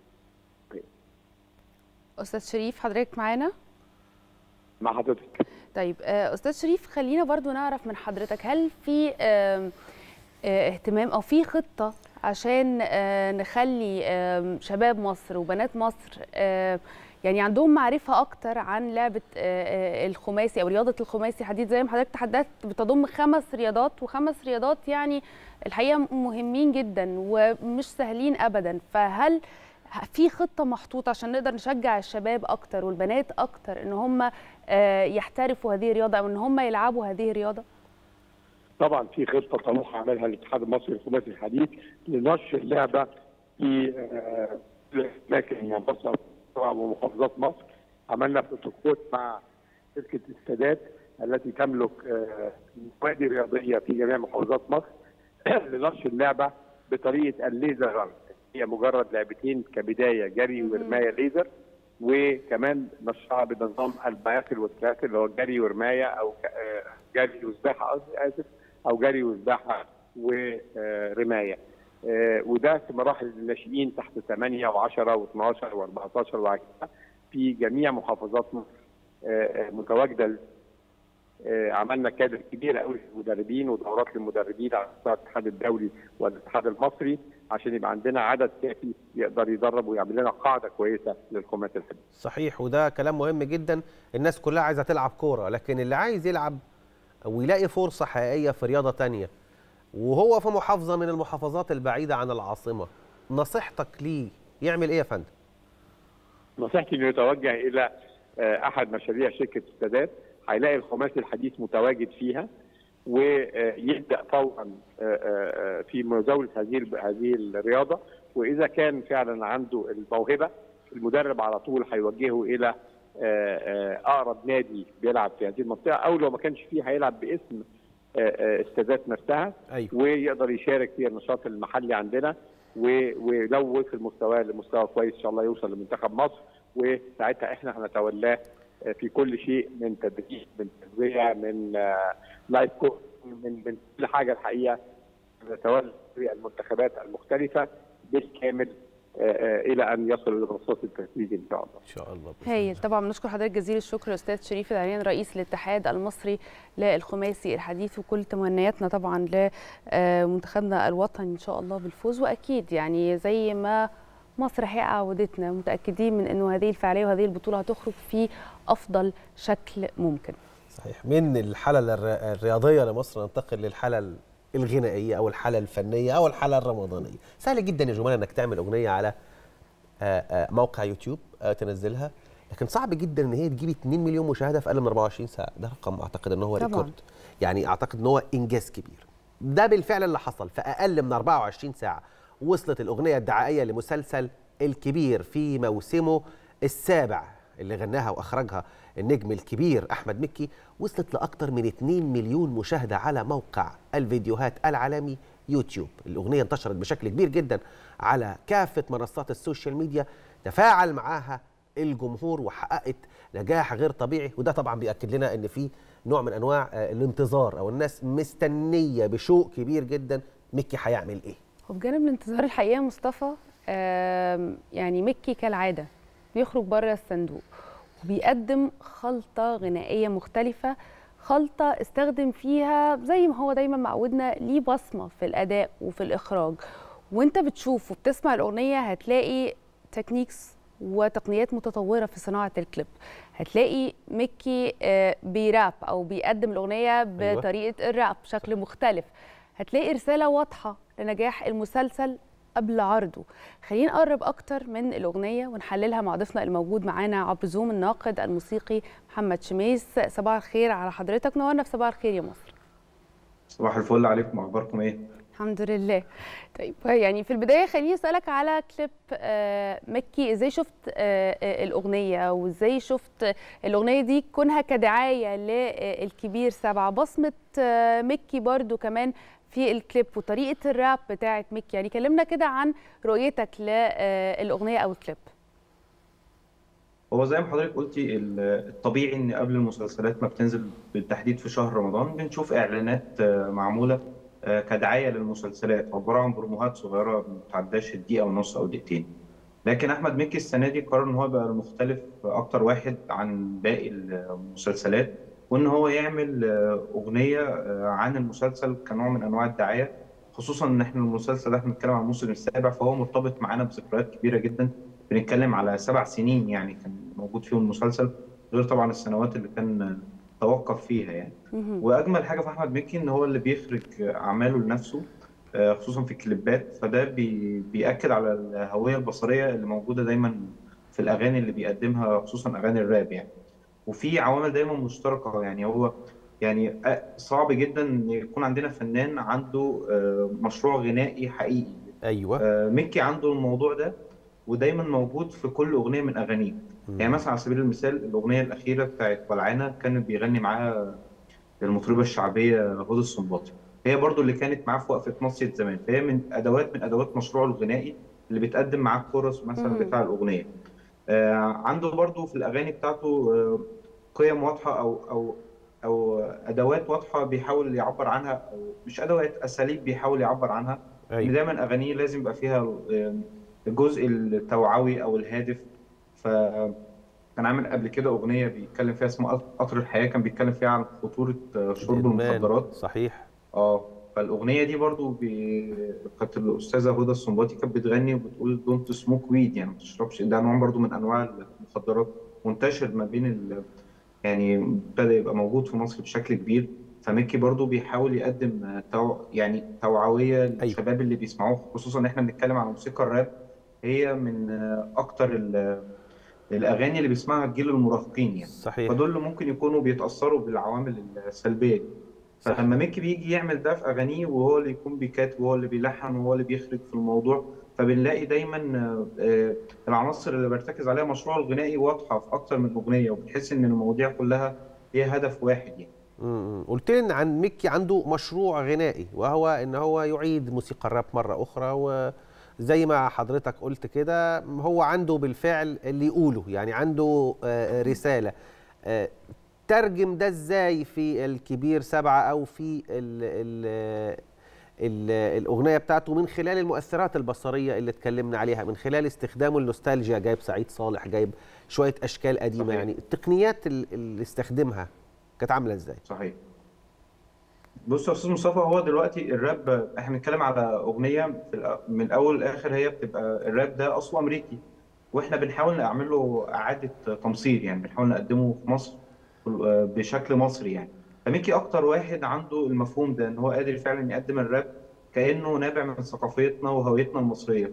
استاذ شريف حضرتك معانا مع حضرتك طيب آه، استاذ شريف خلينا برضو نعرف من حضرتك هل في آم، آه، اهتمام او في خطه عشان آه، نخلي آم، شباب مصر وبنات مصر آه، يعني عندهم معرفه اكتر عن لعبه آه، آه، الخماسي او رياضه الخماسي حديد زي ما حضرتك تحدثت بتضم خمس رياضات وخمس رياضات يعني الحقيقه مهمين جدا ومش سهلين ابدا فهل في خطه محطوطه عشان نقدر نشجع الشباب اكتر والبنات اكتر ان هم آه، يحترفوا هذه الرياضه او ان هم يلعبوا هذه الرياضه طبعا في خطه طموحه عملها الاتحاد المصري للخماسي الحديث لنشر اللعبه في آه، اماكن مصر ومحافظات مصر عملنا بروتوكول مع شركه السادات التي تملك آه، نوادي رياضيه في جميع محافظات مصر لنشر اللعبه بطريقه الليزر ران هي مجرد لعبتين كبدايه جري ورمايه ليزر وكمان نشرها بنظام البياكل والتراكل اللي هو جري ورمايه او ك- آه، جري وسباحه قصدي اسف او جري وسباحه ورمايه آه، وده في مراحل الناشئين تحت 8 و10 و12 و14 وهكذا في جميع محافظات مصر آه، آه، متواجده آه، عملنا كادر كبيره قوي للمدربين ودورات للمدربين على مستوى الاتحاد الدولي والاتحاد المصري عشان يبقى عندنا عدد كافي يقدر يدرب ويعمل لنا قاعده كويسه للخماس الحديث. صحيح وده كلام مهم جدا الناس كلها عايزه تلعب كوره لكن اللي عايز يلعب ويلاقي فرصه حقيقيه في رياضه تانية وهو في محافظه من المحافظات البعيده عن العاصمه نصيحتك ليه يعمل ايه يا فندم نصيحتي انه يتوجه الى آه، احد مشاريع شركه السادات هيلاقي الخماسي الحديث متواجد فيها ويبدا فورا آه، آه، في مزاوله هذه هذه الرياضه واذا كان فعلا عنده الموهبه المدرب على طول هيوجهه الى آه، آه، اقرب نادي بيلعب في هذه المنطقه او لو ما كانش فيه هيلعب باسم آه، آه، السادات نفسها أيوة. ويقدر يشارك في النشاط المحلي عندنا و- ولو وصل مستواه لمستوى كويس ان شاء الله يوصل لمنتخب مصر وساعتها احنا هنتولاه آه، في كل شيء من تدريب من تغذيه من آه، لايف كوتش من من كل حاجه الحقيقه نتولى المنتخبات المختلفه بالكامل آه، آه، الى ان يصل لمنصات التتويج ان شاء الله. ان شاء الله هايل طبعا بنشكر حضرتك جزيل الشكر استاذ شريف العريان رئيس الاتحاد المصري للخماسي الحديث وكل تمنياتنا طبعا لمنتخبنا الوطني ان شاء الله بالفوز واكيد يعني زي ما مصر هي عودتنا متاكدين من انه هذه الفعاليه وهذه البطوله هتخرج في افضل شكل ممكن صحيح من الحاله الر- الرياضيه لمصر ننتقل للحاله الغنائيه او الحاله الفنيه او الحاله الرمضانيه سهل جدا يا جماعه انك تعمل اغنيه على آه، آه، موقع يوتيوب آه، تنزلها لكن صعب جدا ان هي تجيب 2 مليون مشاهده في اقل من 24 ساعه ده رقم اعتقد ان هو طبعاً. ريكورد يعني اعتقد ان هو انجاز كبير ده بالفعل اللي حصل في اقل من 24 ساعه وصلت الاغنيه الدعائيه لمسلسل الكبير في موسمه السابع اللي غناها واخرجها النجم الكبير احمد مكي وصلت لاكثر من 2 مليون مشاهده على موقع الفيديوهات العالمي يوتيوب الاغنيه انتشرت بشكل كبير جدا على كافه منصات السوشيال ميديا تفاعل معاها الجمهور وحققت نجاح غير طبيعي وده طبعا بياكد لنا ان في نوع من انواع آه، الانتظار او الناس مستنيه بشوق كبير جدا مكي هيعمل ايه وبجانب الانتظار الحقيقه مصطفى آم، يعني مكي كالعاده بيخرج بره الصندوق وبيقدم خلطه غنائيه مختلفه خلطه استخدم فيها زي ما هو دايما معودنا ليه بصمه في الاداء وفي الاخراج وانت بتشوف وبتسمع الاغنيه هتلاقي تكنيكس وتقنيات متطوره في صناعه الكليب هتلاقي ميكي آه، بيراب او بيقدم الاغنيه أيوة. بطريقه الراب بشكل مختلف هتلاقي رساله واضحه لنجاح المسلسل قبل عرضه خلينا نقرب اكتر من الاغنيه ونحللها مع ضيفنا الموجود معانا عبر زوم الناقد الموسيقي محمد شميس صباح الخير على حضرتك نورنا في صباح الخير يا مصر صباح الفل عليكم اخباركم ايه الحمد لله طيب يعني في البدايه خليني اسالك على كليب آه، مكي ازاي شفت آه، آه، الاغنيه وازاي شفت الاغنيه دي كونها كدعايه للكبير سبعه بصمه آه، مكي برضو كمان في الكليب وطريقه الراب بتاعه مكي يعني كلمنا كده عن رؤيتك للاغنيه او الكليب هو زي ما حضرتك قلتي ال- الطبيعي ان قبل المسلسلات ما بتنزل بالتحديد في شهر رمضان بنشوف اعلانات آه، معموله آه، كدعايه للمسلسلات عباره عن بروموهات صغيره ما بتعداش الدقيقه ونص او دقيقتين لكن احمد مكي السنه دي قرر ان هو يبقى المختلف اكتر واحد عن باقي المسلسلات وان هو يعمل آه، اغنيه آه، عن المسلسل كنوع من انواع الدعايه خصوصا ان احنا المسلسل ده احنا بنتكلم عن الموسم السابع فهو مرتبط معانا بذكريات كبيره جدا بنتكلم على سبع سنين يعني كان موجود فيهم المسلسل غير طبعا السنوات اللي كان توقف فيها يعني واجمل حاجه في احمد مكي ان هو اللي بيخرج اعماله لنفسه آه، خصوصا في الكليبات فده بي بياكد على الهويه البصريه اللي موجوده دايما في الاغاني اللي بيقدمها خصوصا اغاني الراب يعني وفي عوامل دايما مشتركه يعني هو يعني آه، صعب جدا ان يكون عندنا فنان عنده آه، مشروع غنائي حقيقي ايوه آه، ميكي عنده الموضوع ده ودايما موجود في كل اغنيه من اغانيه يعني مثلا على سبيل المثال الاغنيه الاخيره بتاعت ولعانه كان بيغني معاها المطربه الشعبيه هدى الصنباطي هي برضو اللي كانت معاه في وقفه مصيد زمان فهي من ادوات من ادوات مشروعه الغنائي اللي بتقدم معاه الكورس مثلا مم. بتاع الاغنيه آه، عنده برضو في الاغاني بتاعته آه، قيم واضحه او او او ادوات واضحه بيحاول يعبر عنها او مش ادوات اساليب بيحاول يعبر عنها أيوة. ان دايما اغانيه لازم يبقى فيها آه، الجزء التوعوي او الهادف ف كان عامل قبل كده اغنيه بيتكلم فيها اسمها قطر الحياه كان بيتكلم فيها عن خطوره آه، شرب الإدمان. المخدرات صحيح اه فالاغنيه دي برضو بي... كانت الاستاذه هدى الصنباطي كانت بتغني وبتقول دونت سموك ويد يعني ما تشربش ده نوع برضو من انواع المخدرات منتشر ما بين ال... يعني ابتدى يبقى موجود في مصر بشكل كبير فميكي برضو بيحاول يقدم آه، تو... يعني توعويه للشباب اللي بيسمعوه خصوصا ان احنا بنتكلم على موسيقى الراب هي من آه، اكتر ال... الاغاني اللي بيسمعها الجيل المراهقين يعني صحيح فدول اللي ممكن يكونوا بيتاثروا بالعوامل السلبيه دي فلما ميكي بيجي يعمل ده في اغانيه وهو اللي يكون بيكاتب وهو اللي بيلحن وهو اللي بيخرج في الموضوع فبنلاقي دايما آه، آه، العناصر اللي بيرتكز عليها مشروعه الغنائي واضحه في اكتر من اغنيه وبتحس ان المواضيع كلها هي هدف واحد يعني مم. قلت لي ان عن ميكي عنده مشروع غنائي وهو ان هو يعيد موسيقى الراب مره اخرى وزي ما حضرتك قلت كده هو عنده بالفعل اللي يقوله يعني عنده آه، رساله آه، ترجم ده ازاي في الكبير سبعة او في ال ال ال الاغنيه بتاعته من خلال المؤثرات البصريه اللي اتكلمنا عليها من خلال استخدامه النوستالجيا جايب سعيد صالح جايب شويه اشكال قديمه صحيح. يعني التقنيات ال- اللي استخدمها كانت عامله ازاي صحيح بص يا استاذ مصطفى هو دلوقتي الراب احنا بنتكلم على اغنيه في الأ- من الاول للاخر هي بتبقى الراب ده اصله امريكي واحنا بنحاول نعمل له اعاده تمصير يعني بنحاول نقدمه في مصر بشكل مصري يعني فميكي اكتر واحد عنده المفهوم ده ان هو قادر فعلا يقدم الراب كانه نابع من ثقافتنا وهويتنا المصريه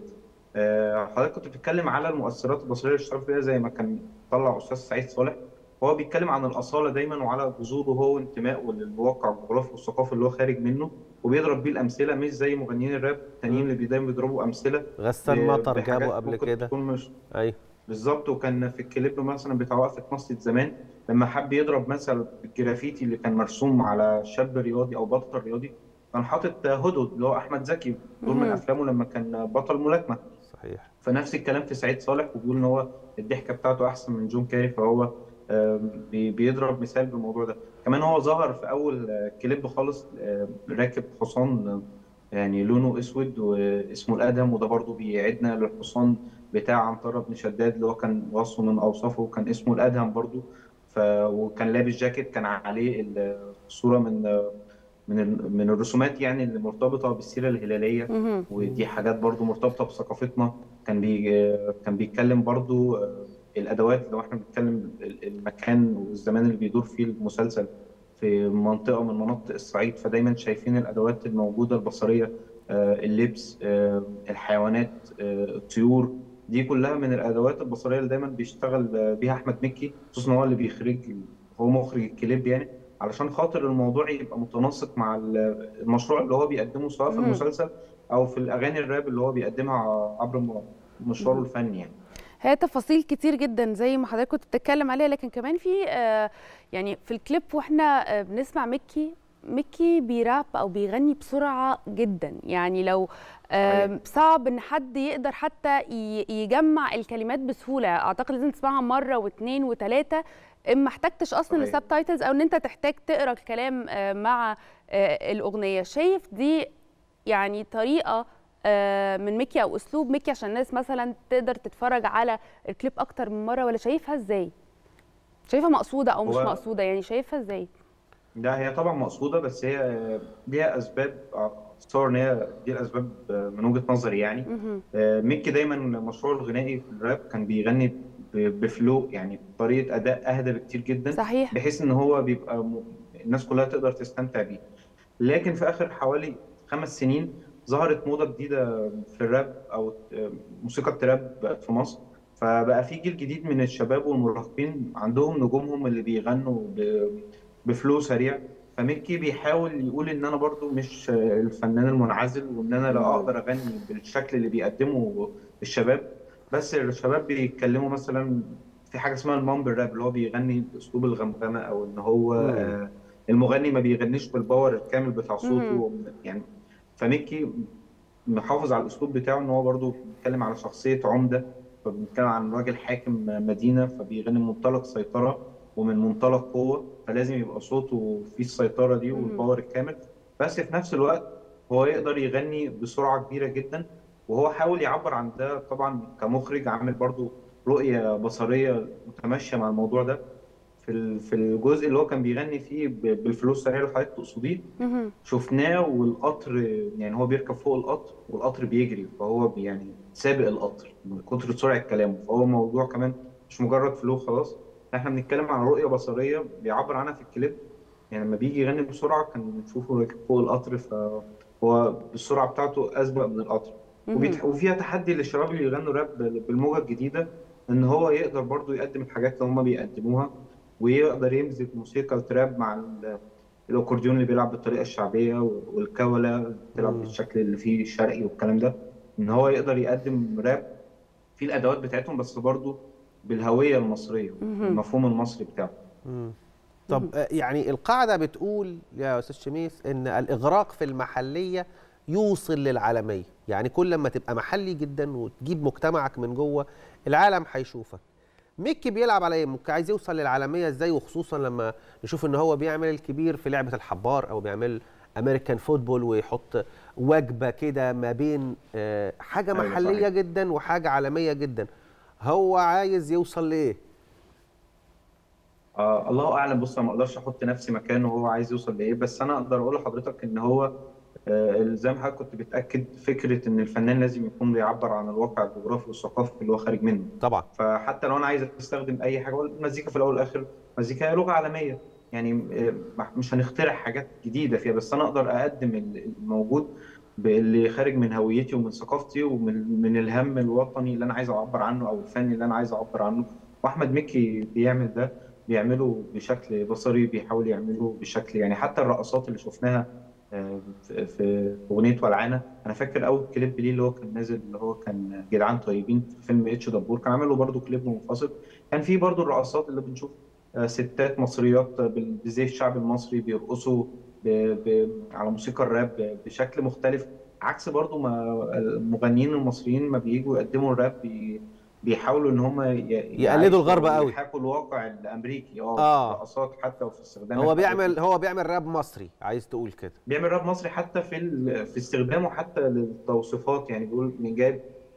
آه، حضرتك كنت بتتكلم على المؤثرات البصريه اللي اشتغل فيها زي ما كان طلع استاذ سعيد صالح هو بيتكلم عن الاصاله دايما وعلى جذوره هو وانتمائه للواقع الجغرافي والثقافي اللي هو خارج منه وبيضرب بيه الامثله مش زي مغنيين الراب التانيين اللي دايما بيضربوا امثله غسان ب- مطر بحاجات جابه قبل ممكن كده تكون مش ايوه بالظبط وكان في الكليب مثلا بتاع وقفه مصر زمان لما حب يضرب مثلا الجرافيتي اللي كان مرسوم على شاب رياضي او بطل رياضي كان حاطط هدهد اللي هو احمد زكي دول من مهم. افلامه لما كان بطل ملاكمه صحيح فنفس الكلام في سعيد صالح وبيقول ان هو الضحكه بتاعته احسن من جون كاري فهو آم، بي- بيضرب مثال بالموضوع ده كمان هو ظهر في اول آه، كليب خالص آه، راكب حصان آه، يعني لونه اسود واسمه الادهم وده برضو بيعيدنا للحصان بتاع عنترة بن شداد اللي هو كان وصفه من اوصافه وكان اسمه الادهم برضو ف... وكان لابس جاكيت كان عليه ال- الصوره من آه، من ال- من الرسومات يعني اللي مرتبطه بالسيره الهلاليه مهم. ودي حاجات برضو مرتبطة بثقافتنا كان بي كان بيتكلم برضو آه، الأدوات لو احنا بنتكلم ال- المكان والزمان اللي بيدور فيه المسلسل في منطقة من مناطق الصعيد فدايما شايفين الأدوات الموجودة البصرية آه، اللبس آه، الحيوانات آه، الطيور دي كلها من الأدوات البصرية اللي دايما بيشتغل آه، بيها أحمد مكي خصوصا هو اللي بيخرج هو مخرج الكليب يعني علشان خاطر الموضوع يبقى متناسق مع ال- المشروع اللي هو بيقدمه سواء في مم. المسلسل او في الاغاني الراب اللي هو بيقدمها عبر م- مشواره مم. الفني يعني هي تفاصيل كتير جدا زي ما حضرتك كنت بتتكلم عليها لكن كمان في آه، يعني في الكليب واحنا آه، بنسمع ميكي ميكي بيراب او بيغني بسرعه جدا يعني لو آم، صعب ان حد يقدر حتى ي- يجمع الكلمات بسهوله اعتقد لازم تسمعها مره واثنين وثلاثه ما احتجتش اصلا صحيح. لسب تايتلز او ان انت تحتاج تقرا الكلام آه، مع آه، الاغنيه شايف دي يعني طريقه آه، من ميكي او اسلوب ميكي عشان الناس مثلا تقدر تتفرج على الكليب اكتر من مره ولا شايفها ازاي شايفها مقصوده او مش هو- مقصوده يعني شايفها ازاي ده هي طبعا مقصوده بس هي آه، ليها اسباب اتصور ان هي دي الاسباب آه، من وجهه نظري يعني مهم. آه، ميكي دايما مشروعه الغنائي في الراب كان بيغني ب- بفلو يعني بطريقه اداء اهدى بكتير جدا صحيح. بحيث ان هو بيبقى م... الناس كلها تقدر تستمتع بيه لكن في اخر حوالي خمس سنين ظهرت موضه جديده في الراب او آه، موسيقى التراب بقت في مصر فبقى في جيل جديد من الشباب والمراهقين عندهم نجومهم اللي بيغنوا ب... بفلو سريع فميكي بيحاول يقول ان انا برضو مش آه، الفنان المنعزل وان انا لا اقدر اغني بالشكل اللي بيقدمه الشباب بس الشباب بيتكلموا مثلا في حاجه اسمها المامبل راب اللي هو بيغني باسلوب الغمغمه او ان هو مم. آه، المغني ما بيغنيش بالباور الكامل بتاع صوته يعني فميكي محافظ على الاسلوب بتاعه ان هو برضو بيتكلم على شخصيه عمده فبنتكلم عن راجل حاكم مدينه فبيغني من منطلق سيطره ومن منطلق قوه فلازم يبقى صوته فيه السيطره دي والباور الكامل بس في نفس الوقت هو يقدر يغني بسرعه كبيره جدا وهو حاول يعبر عن ده طبعا كمخرج عامل برضو رؤيه بصريه متماشيه مع الموضوع ده في ال- في الجزء اللي هو كان بيغني فيه ب- بالفلوس السريع اللي حضرتك تقصديه شفناه والقطر يعني هو بيركب فوق القطر والقطر بيجري فهو بي- يعني سابق القطر من كتر سرعة كلامه فهو موضوع كمان مش مجرد فلو خلاص احنا بنتكلم عن رؤية بصرية بيعبر عنها في الكليب يعني لما بيجي يغني بسرعة كان بنشوفه راكب فوق القطر فهو السرعة بتاعته أسبق من القطر مهم. وبيت- وفيها تحدي للشباب اللي بيغنوا راب بالموجة الجديدة إن هو يقدر برضو يقدم الحاجات اللي هم بيقدموها ويقدر يمزج موسيقى التراب مع ال- الاكورديون اللي بيلعب بالطريقه الشعبيه والكوله اللي بتلعب بالشكل اللي فيه شرقي والكلام ده ان هو يقدر يقدم راب فيه الادوات بتاعتهم بس برضه بالهويه المصريه مهم. المفهوم المصري بتاعه مم. طب آه، يعني القاعدة بتقول يا أستاذ شميس إن الإغراق في المحلية يوصل للعالمية يعني كل ما تبقى محلي جدا وتجيب مجتمعك من جوه العالم هيشوفك ميكي بيلعب على ايه؟ ممكن عايز يوصل للعالميه ازاي وخصوصا لما نشوف ان هو بيعمل الكبير في لعبه الحبار او بيعمل امريكان فوتبول ويحط وجبه كده ما بين آه، حاجه أيوة محليه صحيح. جدا وحاجه عالميه جدا هو عايز يوصل لايه؟ آه الله اعلم بص انا ما اقدرش احط نفسي مكانه وهو عايز يوصل لايه بس انا اقدر اقول لحضرتك ان هو آه زي ما حضرتك كنت بتاكد فكره ان الفنان لازم يكون بيعبر عن الواقع الجغرافي والثقافي اللي هو خارج منه طبعا فحتى لو انا عايز استخدم اي حاجه هو المزيكا في الاول والاخر مزيكا هي لغه عالميه يعني آه، مش هنخترع حاجات جديده فيها بس انا اقدر اقدم الموجود اللي خارج من هويتي ومن ثقافتي ومن من الهم الوطني اللي انا عايز اعبر عنه او الفني اللي انا عايز اعبر عنه واحمد مكي بيعمل ده بيعمله بشكل بصري بيحاول يعمله بشكل يعني حتى الرقصات اللي شفناها آه، في في اغنيه ولعانه انا فاكر اول كليب ليه اللي هو كان نازل اللي هو كان جدعان طيبين في فيلم اتش دبور كان عامل له برضه كليب منفصل كان في برضه الرقصات اللي بنشوف آه، ستات مصريات بال- زي الشعب المصري بيرقصوا ب... ب... على موسيقى الراب بشكل مختلف عكس برضه ما المغنيين المصريين ما بييجوا يقدموا الراب بي... بيحاولوا ان هم ي... يقلدوا الغرب قوي. يحاكوا الواقع الامريكي اه آه. في الرقصات حتى وفي استخدام هو الحاجات بيعمل دي. هو بيعمل راب مصري عايز تقول كده بيعمل راب مصري حتى في ال... في استخدامه حتى للتوصيفات يعني بيقول من جايب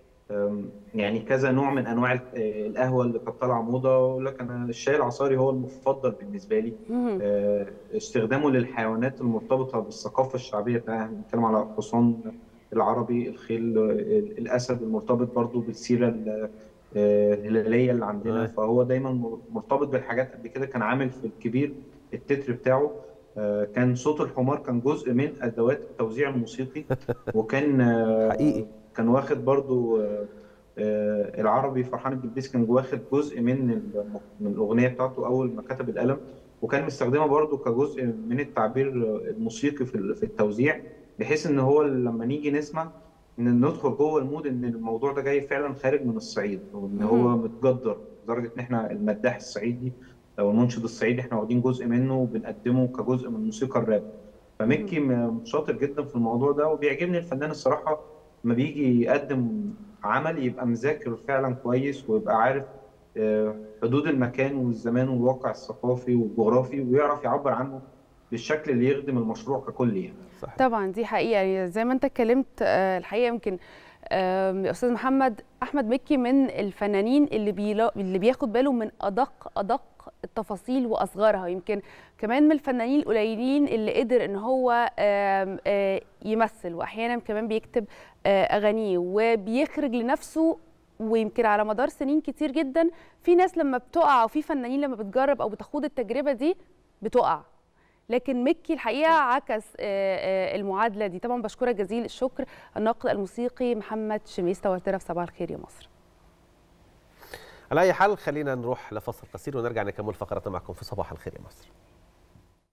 أم، يعني كذا نوع من انواع ال- آه، القهوه اللي كانت طالعه موضه يقول لك انا الشاي العصاري هو المفضل بالنسبه لي آه، استخدامه للحيوانات المرتبطه بالثقافه الشعبيه بتاعها بنتكلم على الحصان العربي الخيل آه، الاسد المرتبط برضو بالسيره ال- آه، الهلاليه اللي عندنا آه. فهو دايما مر- مرتبط بالحاجات قبل كده كان عامل في الكبير التتر بتاعه آه، كان صوت الحمار كان جزء من ادوات التوزيع الموسيقي وكان آه، حقيقي. كان واخد برضو آه، آه، العربي فرحان البلبيس كان واخد جزء من الم- من الاغنيه بتاعته اول ما كتب القلم وكان مستخدمها برضو كجزء من التعبير الموسيقي في ال- في التوزيع بحيث ان هو لما نيجي نسمع ان ندخل جوه المود ان الموضوع ده جاي فعلا خارج من الصعيد وان هو مهم. متجدر لدرجه ان احنا المداح الصعيدي او المنشد الصعيدي احنا واخدين جزء منه وبنقدمه كجزء من موسيقى الراب فمكي م- شاطر جدا في الموضوع ده وبيعجبني الفنان الصراحه لما بيجي يقدم عمل يبقى مذاكر فعلا كويس ويبقى عارف آه، حدود المكان والزمان والواقع الثقافي والجغرافي ويعرف يعبر عنه بالشكل اللي يخدم المشروع ككل يعني طبعا دي حقيقه يعني زي ما انت اتكلمت آه، الحقيقه يمكن آم، يا استاذ محمد احمد مكي من الفنانين اللي بيلا اللي بياخد باله من ادق ادق التفاصيل واصغرها يمكن كمان من الفنانين القليلين اللي قدر ان هو آم، آه، يمثل واحيانا كمان بيكتب آه، اغانيه وبيخرج لنفسه ويمكن على مدار سنين كتير جدا في ناس لما بتقع او في فنانين لما بتجرب او بتخوض التجربه دي بتقع لكن مكي الحقيقه عكس آه، آه، المعادله دي طبعا بشكرك جزيل الشكر الناقد الموسيقي محمد شميس توترة في صباح الخير يا مصر على اي حال خلينا نروح لفصل قصير ونرجع نكمل فقراتنا معكم في صباح الخير يا مصر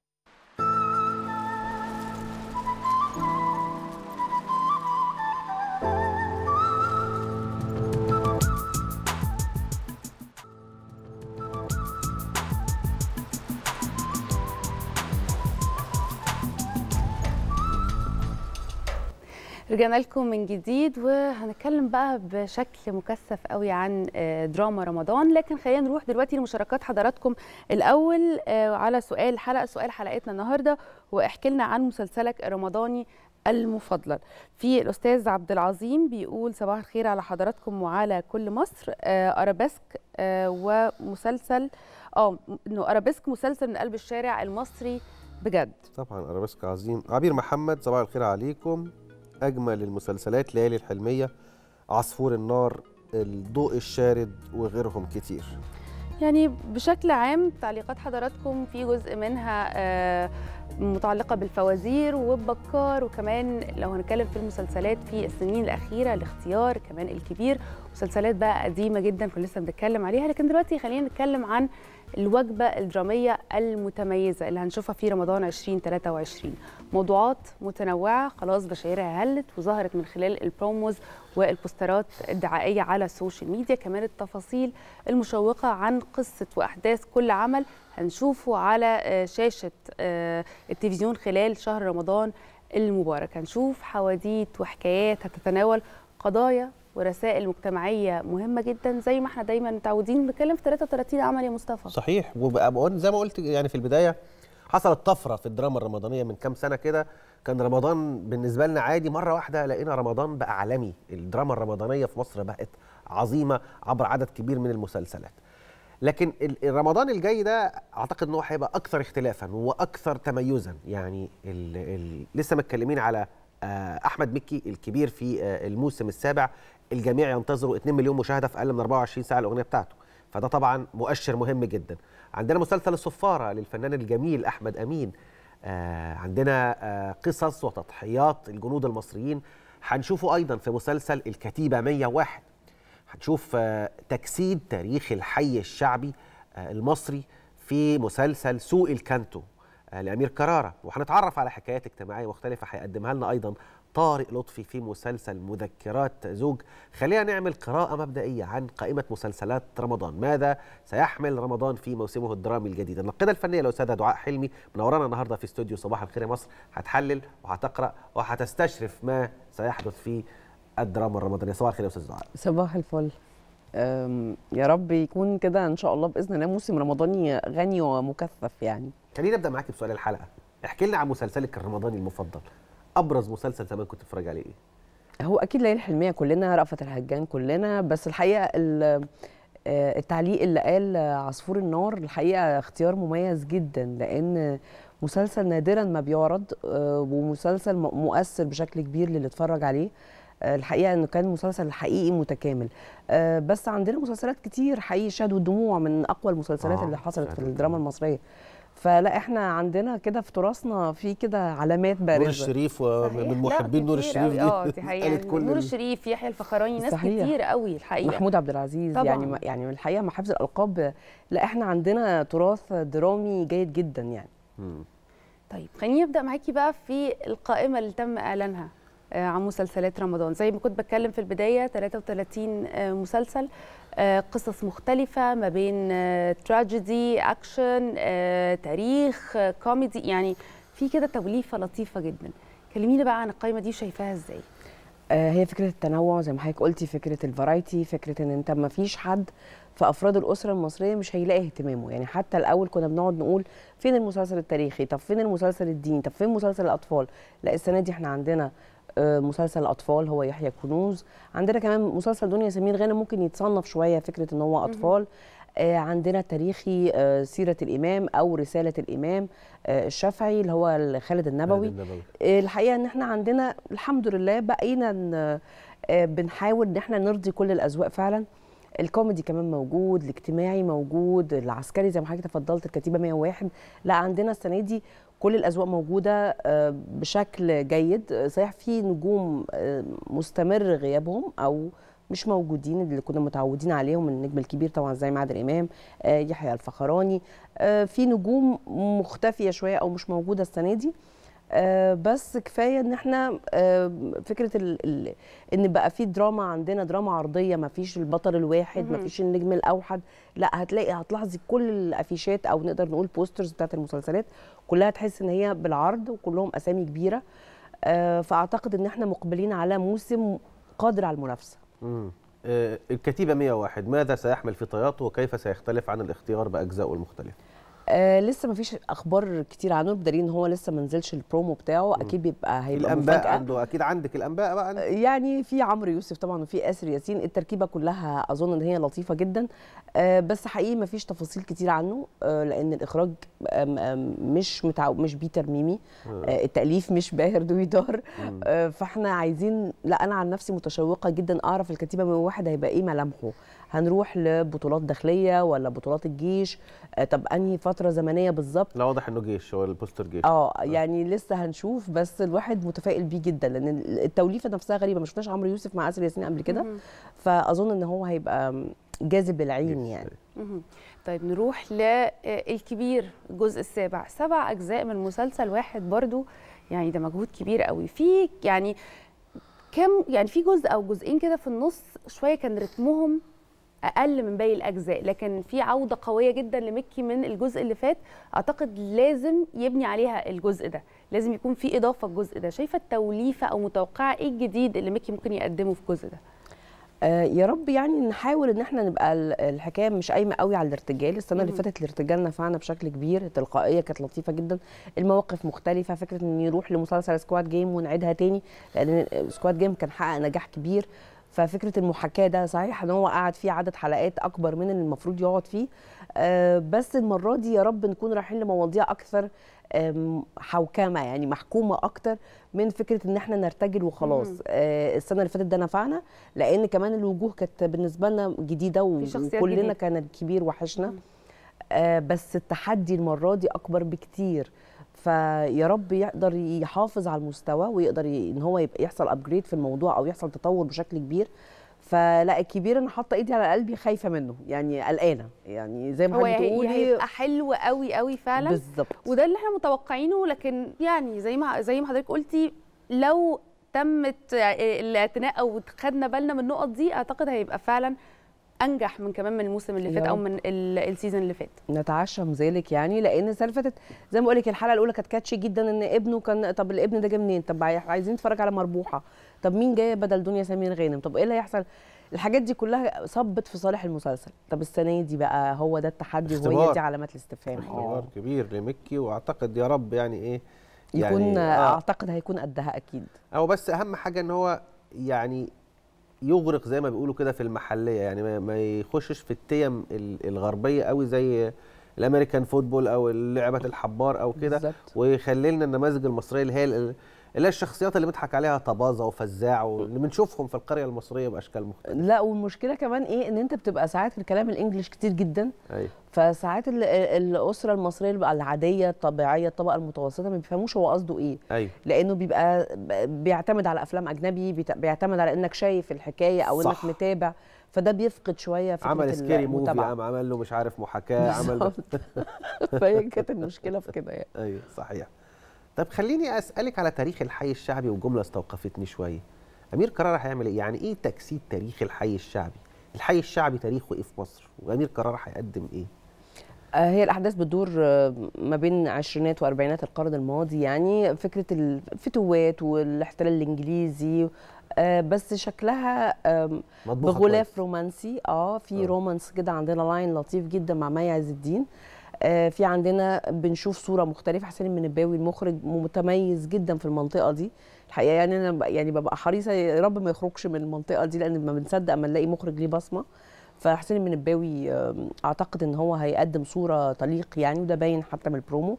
رجعنا لكم من جديد وهنتكلم بقى بشكل مكثف قوي عن آه، دراما رمضان لكن خلينا نروح دلوقتي لمشاركات حضراتكم الاول آه، على سؤال حلقه سؤال حلقتنا النهارده واحكي لنا عن مسلسلك الرمضاني المفضل في الاستاذ عبد العظيم بيقول صباح الخير على حضراتكم وعلى كل مصر آه، ارابيسك آه، ومسلسل اه انه ارابيسك مسلسل من قلب الشارع المصري بجد طبعا ارابيسك عظيم عبير محمد صباح الخير عليكم اجمل المسلسلات ليالي الحلميه عصفور النار الضوء الشارد وغيرهم كتير يعني بشكل عام تعليقات حضراتكم في جزء منها آه، متعلقة بالفوازير وبكار وكمان لو هنتكلم في المسلسلات في السنين الأخيرة الاختيار كمان الكبير مسلسلات بقى قديمة جدا كنا لسه بنتكلم عليها لكن دلوقتي خلينا نتكلم عن الوجبة الدرامية المتميزة اللي هنشوفها في رمضان 2023 موضوعات متنوعة خلاص بشايرها هلت وظهرت من خلال البروموز والبوسترات الدعائية على السوشيال ميديا كمان التفاصيل المشوقة عن قصة وأحداث كل عمل هنشوفه على آه، شاشة آه، التلفزيون خلال شهر رمضان المبارك هنشوف حواديت وحكايات هتتناول قضايا ورسائل مجتمعية مهمة جدا زي ما احنا دايما متعودين بنتكلم في 33 عمل يا مصطفى صحيح وبقى بقول زي ما قلت يعني في البدايه حصلت طفره في الدراما الرمضانيه من كام سنه كده كان رمضان بالنسبه لنا عادي مره واحده لقينا رمضان بقى عالمي الدراما الرمضانيه في مصر بقت عظيمه عبر عدد كبير من المسلسلات لكن ال- رمضان الجاي ده اعتقد ان هو هيبقى اكثر اختلافا واكثر تميزا يعني ال ال لسه متكلمين على آه، احمد مكي الكبير في آه، الموسم السابع الجميع ينتظروا 2 مليون مشاهده في اقل من 24 ساعه الاغنيه بتاعته فده طبعا مؤشر مهم جدا عندنا مسلسل الصفاره للفنان الجميل احمد امين آه، عندنا آه، قصص وتضحيات الجنود المصريين هنشوفه ايضا في مسلسل الكتيبه 101 هنشوف آه، تجسيد تاريخ الحي الشعبي آه، المصري في مسلسل سوق الكانتو آه، لامير كراره وهنتعرف على حكايات اجتماعيه مختلفه هيقدمها لنا ايضا طارق لطفي في مسلسل مذكرات زوج خلينا نعمل قراءة مبدئية عن قائمة مسلسلات رمضان ماذا سيحمل رمضان في موسمه الدرامي الجديد الناقدة الفنية الأستاذة دعاء حلمي منورانا النهاردة في استوديو صباح الخير يا مصر هتحلل وهتقرأ وهتستشرف ما سيحدث في الدراما الرمضانية صباح الخير يا أستاذ دعاء صباح الفل أم، يا رب يكون كده ان شاء الله باذن الله موسم رمضاني غني ومكثف يعني خلينا نبدأ معاكي بسؤال الحلقة احكي لنا عن مسلسلك الرمضاني المفضل أبرز مسلسل زمان كنت بتتفرج عليه إيه؟ هو اكيد ليالي الحلميه كلنا رأفت الهجان كلنا بس الحقيقه ال- آه، التعليق اللي قال عصفور النار الحقيقه اختيار مميز جدا لان مسلسل نادرا ما بيعرض آه، ومسلسل م- مؤثر بشكل كبير للي اتفرج عليه آه، الحقيقه انه كان مسلسل حقيقي متكامل آه، بس عندنا مسلسلات كتير حقيقي شهد والدموع من اقوى المسلسلات آه، اللي حصلت شهد في الدراما المصريه فلا احنا عندنا كده في تراثنا في كده علامات بارزه نور الشريف ومن محبين نور كتير الشريف قوي. اه دي قالت حقيقه كل نور ال- الشريف يحيى الفخراني ناس صحيح. كتير قوي الحقيقه محمود عبد العزيز طبعاً. يعني يعني الحقيقه مع حفظ الالقاب لا احنا عندنا تراث درامي جيد جدا يعني طيب خليني ابدا معاكي بقى في القائمه اللي تم اعلانها آه، عن مسلسلات رمضان زي ما كنت بتكلم في البدايه 33 آه، مسلسل آه، قصص مختلفه ما بين آه، تراجيدي اكشن آه، تاريخ آه، كوميدي يعني في كده توليفه لطيفه جدا كلميني بقى عن القائمه دي شايفاها ازاي آه، هي فكره التنوع زي ما حضرتك قلتي فكره الفرايتي فكره ان انت ما فيش حد في افراد الاسره المصريه مش هيلاقي اهتمامه يعني حتى الاول كنا بنقعد نقول فين المسلسل التاريخي طب فين المسلسل الديني طب فين مسلسل الاطفال لا السنه دي احنا عندنا آه، مسلسل الاطفال هو يحيى كنوز عندنا كمان مسلسل دنيا سمير غانم ممكن يتصنف شويه فكره ان هو اطفال آه، عندنا تاريخي آه، سيره الامام او رساله الامام آه، الشافعي اللي هو خالد النبوي النبوي. آه، الحقيقه ان احنا عندنا الحمد لله بقينا ن- آه، بنحاول ان احنا نرضي كل الاذواق فعلا الكوميدي كمان موجود الاجتماعي موجود العسكري زي ما حضرتك تفضلت الكتيبه 101 لا عندنا السنه دي كل الاذواق موجوده آه، بشكل جيد آه، صحيح في نجوم آه، مستمر غيابهم او مش موجودين اللي كنا متعودين عليهم النجم الكبير طبعا زي ما عادل امام آه، يحيى الفخراني آه، في نجوم مختفيه شويه او مش موجوده السنه دي آه، بس كفايه ان احنا آه، فكره ال ال ان بقى في دراما عندنا دراما عرضيه ما فيش البطل الواحد ما مهم. فيش النجم الاوحد لا هتلاقي هتلاحظي كل الافيشات او نقدر نقول بوسترز بتاعت المسلسلات كلها تحس ان هي بالعرض وكلهم اسامي كبيره آه، فاعتقد ان احنا مقبلين على موسم قادر على المنافسه مم. آه، الكتيبة 101 ماذا سيحمل في طياته وكيف سيختلف عن الاختيار بأجزائه المختلفة؟ آه لسه ما فيش اخبار كتير عنه بدليل ان هو لسه ما نزلش البرومو بتاعه اكيد بيبقى هيبقى الأنباء مفاجاه عنده أكيد عندك الأنباء بقى عندك. يعني في عمرو يوسف طبعا وفي اسر ياسين التركيبه كلها اظن ان هي لطيفه جدا آه بس حقيقي ما فيش تفاصيل كتير عنه آه لان الاخراج آم، آم، مش متعو مش بيتر ميمي آه التاليف مش باهر دويدار آه فاحنا عايزين لا انا عن نفسي متشوقه جدا اعرف الكتيبه من واحد هيبقى ايه ملامحه هنروح لبطولات داخليه ولا بطولات الجيش آه طب انهي فتره زمنيه بالظبط لا واضح إنه جيش هو البوستر جيش اه يعني لسه هنشوف بس الواحد متفائل بيه جدا لان التوليفه نفسها غريبه ما شفناش عمرو يوسف مع اسر ياسين قبل كده فاظن ان هو هيبقى جاذب للعين يعني مهم. طيب نروح للكبير الجزء السابع سبع اجزاء من مسلسل واحد برضو يعني ده مجهود كبير قوي في يعني كم يعني في جزء او جزئين كده في النص شويه كان رتمهم اقل من باقي الاجزاء لكن في عوده قويه جدا لمكي من الجزء اللي فات اعتقد لازم يبني عليها الجزء ده لازم يكون في اضافه الجزء ده شايفه التوليفه او متوقعه ايه الجديد اللي مكي ممكن يقدمه في الجزء ده آه يا رب يعني نحاول ان احنا نبقى ال- الحكايه مش قايمه قوي على الارتجال السنه اللي مم. فاتت الارتجال نفعنا بشكل كبير التلقائيه كانت لطيفه جدا المواقف مختلفه فكره ان يروح لمسلسل سكواد جيم ونعيدها تاني لان سكواد جيم كان حقق نجاح كبير ففكره المحاكاه ده صحيح ان هو قعد فيه عدد حلقات اكبر من اللي المفروض يقعد فيه آه بس المره دي يا رب نكون رايحين لمواضيع اكثر آم، حوكمه يعني محكومه اكتر من فكره ان احنا نرتجل وخلاص مم. آه السنه اللي فاتت ده نفعنا لان كمان الوجوه كانت بالنسبه لنا جديده و- في شخصيات وكلنا جديدة. كان الكبير وحشنا آه بس التحدي المره دي اكبر بكتير فيا رب يقدر يحافظ على المستوى ويقدر ي- ان هو يبقى يحصل ابجريد في الموضوع او يحصل تطور بشكل كبير فلا الكبير انا حاطه ايدي على قلبي خايفه منه يعني قلقانه يعني زي ما هو حضرتك هي- بتقولي هيبقى حلو قوي قوي فعلا بالظبط وده اللي احنا متوقعينه لكن يعني زي ما زي ما حضرتك قلتي لو تمت الاعتناء او خدنا بالنا من النقط دي اعتقد هيبقى فعلا انجح من كمان من الموسم اللي يا فات او رب. من ال- السيزون اللي فات نتعشم ذلك يعني لان السنه اللي فاتت زي ما بقول لك الحلقه الاولى كانت كاتشي جدا ان ابنه كان طب الابن ده جه منين طب عاي- عايزين نتفرج على مربوحه طب مين جاي بدل دنيا سمير غانم طب ايه اللي هيحصل الحاجات دي كلها صبت في صالح المسلسل طب السنه دي بقى هو ده التحدي وهي اختبار. دي علامات الاستفهام اختبار كبير لمكي واعتقد يا رب يعني ايه يكون يعني آه اعتقد هيكون قدها اكيد او بس اهم حاجه ان هو يعني يغرق زي ما بيقولوا كده في المحليه يعني ما, ما يخشش في التيم ال- الغربيه قوي زي الامريكان فوتبول او لعبه الحبار او كده بالظبط. ويخلي لنا النماذج المصريه اللي هي ال- اللي هي الشخصيات اللي بنضحك عليها طبازه وفزاع واللي بنشوفهم في القريه المصريه باشكال مختلفه لا والمشكله كمان ايه ان انت بتبقى ساعات الكلام الانجليش كتير جدا ايوه فساعات ال- الاسره المصريه اللي بقى العاديه الطبيعيه الطبقه المتوسطه ما بيفهموش هو قصده ايه ايوه لانه بيبقى ب- بيعتمد على افلام اجنبي بيت- بيعتمد على انك شايف الحكايه او صح. انك متابع فده بيفقد شويه فكره عمل سكيري موفي المتابعة. قام عمل له مش عارف محاكاه عمل بالظبط. فهي كانت المشكله في كده يعني ايوه صحيح طب خليني اسالك على تاريخ الحي الشعبي وجمله استوقفتني شويه امير كرارة هيعمل ايه يعني ايه تجسيد تاريخ الحي الشعبي الحي الشعبي تاريخه ايه في مصر وامير كرارة هيقدم ايه آه، هي الاحداث بتدور آه، ما بين عشرينات واربعينات القرن الماضي يعني فكره الفتوات والاحتلال الانجليزي آه، بس شكلها آم، مطبوخة بغلاف كويس. رومانسي اه في رومانس كده عندنا لاين لطيف جدا مع مي عز الدين آه، في عندنا بنشوف صوره مختلفه حسين المنباوي المخرج متميز جدا في المنطقه دي الحقيقه يعني انا ب- يعني ببقى حريصه يا رب ما يخرجش من المنطقه دي لان ما بنصدق اما نلاقي مخرج ليه بصمه فحسين المنباوي آم، اعتقد ان هو هيقدم صوره تليق يعني وده باين حتى من البرومو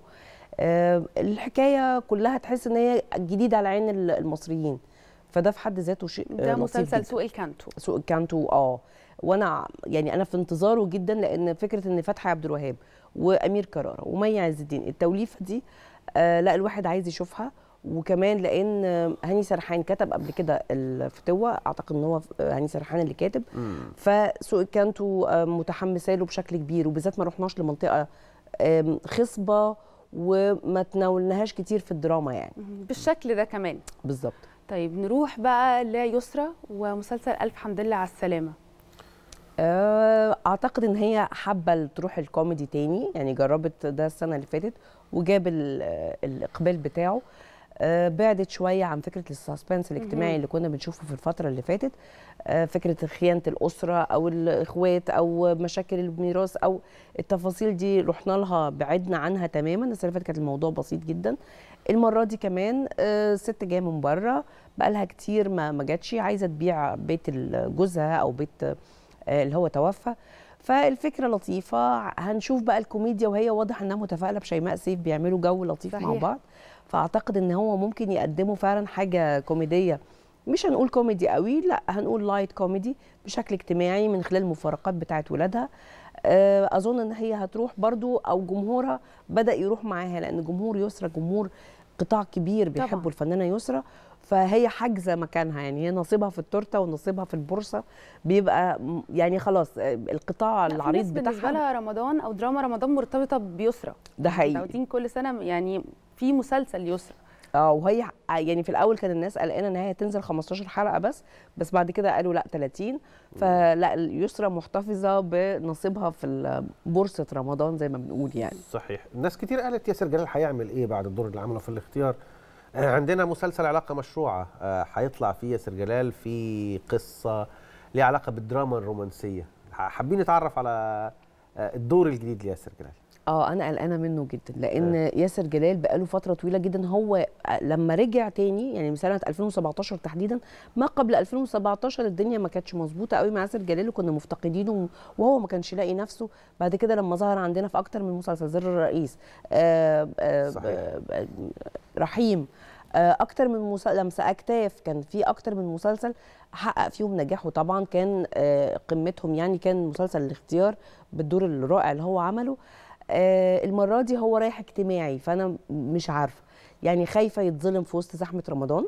آه، الحكايه كلها تحس ان هي جديده على عين ال- المصريين فده في حد ذاته شيء آه، ده لطيف مسلسل جداً. سوق الكانتو سوق الكانتو اه وانا يعني انا في انتظاره جدا لان فكره ان فتحي عبد الوهاب وامير كرارة ومي عز الدين التوليفه دي آه لا الواحد عايز يشوفها وكمان لان آه، هاني سرحان كتب قبل كده الفتوه اعتقد ان هو آه، هاني سرحان اللي كاتب فسوق الكانتو آه، متحمسه له بشكل كبير وبالذات ما رحناش لمنطقه آم، خصبه وما تناولناهاش كتير في الدراما يعني بالشكل ده كمان بالظبط طيب نروح بقى ليسرى ومسلسل الف حمد لله على السلامه آه، اعتقد ان هي حابه تروح الكوميدي تاني يعني جربت ده السنه اللي فاتت وجاب ال- الاقبال بتاعه آه، بعدت شويه عن فكره السسبنس الاجتماعي مهم. اللي كنا بنشوفه في الفتره اللي فاتت آه، فكره خيانه الاسره او الاخوات او مشاكل الميراث او التفاصيل دي رحنا لها بعدنا عنها تماما السنه اللي فاتت كانت الموضوع بسيط جدا المره دي كمان آه، ست جايه من بره بقالها كتير ما ما جاتش عايزه تبيع بيت ال- جوزها او بيت آه، اللي هو توفى فالفكره لطيفه هنشوف بقى الكوميديا وهي واضح انها متفائله بشيماء سيف بيعملوا جو لطيف مع صحيح. بعض فاعتقد ان هو ممكن يقدموا فعلا حاجه كوميديه مش هنقول كوميدي قوي لا هنقول لايت كوميدي بشكل اجتماعي من خلال المفارقات بتاعت ولادها آه، اظن ان هي هتروح برضو او جمهورها بدا يروح معاها لان جمهور يسرى جمهور قطاع كبير بيحبوا الفنانه يسرى فهي حاجزه مكانها يعني هي نصيبها في التورته ونصيبها في البورصه بيبقى م- يعني خلاص آه، القطاع لا، في العريض ناس بالنسبه بتاعها لها رمضان او دراما رمضان مرتبطه بيسرى ده حقيقي. متعودين كل سنه يعني في مسلسل يسرى اه وهي يعني في الاول كان الناس قلقانه ان هي هتنزل 15 حلقه بس بس بعد كده قالوا لا 30 فلا يسرى محتفظه بنصيبها في بورصه رمضان زي ما بنقول يعني صحيح الناس كتير قالت ياسر جلال هيعمل ايه بعد الدور اللي عمله في الاختيار آه، عندنا مسلسل علاقه مشروعه آه، هيطلع فيه ياسر جلال في قصه ليها علاقه بالدراما الرومانسيه ح- حابين نتعرف على آه، الدور الجديد لياسر جلال اه انا قلقانه منه جدا لان ياسر جلال بقاله فتره طويله جدا هو لما رجع تاني يعني من سنه 2017 تحديدا ما قبل 2017 الدنيا ما كانتش مظبوطه قوي مع ياسر جلال وكنا مفتقدينه وهو ما كانش لاقي نفسه بعد كده لما ظهر عندنا في اكتر من مسلسل زر الرئيس آه آه صحيح. آه آه رحيم آه، اكتر من مسلسل لمسه اكتاف كان في اكتر من مسلسل حقق فيهم نجاح وطبعا كان آه، قمتهم يعني كان مسلسل الاختيار بالدور الرائع اللي هو عمله آه، المره دي هو رايح اجتماعي فانا مش عارفه يعني خايفه يتظلم في وسط زحمه رمضان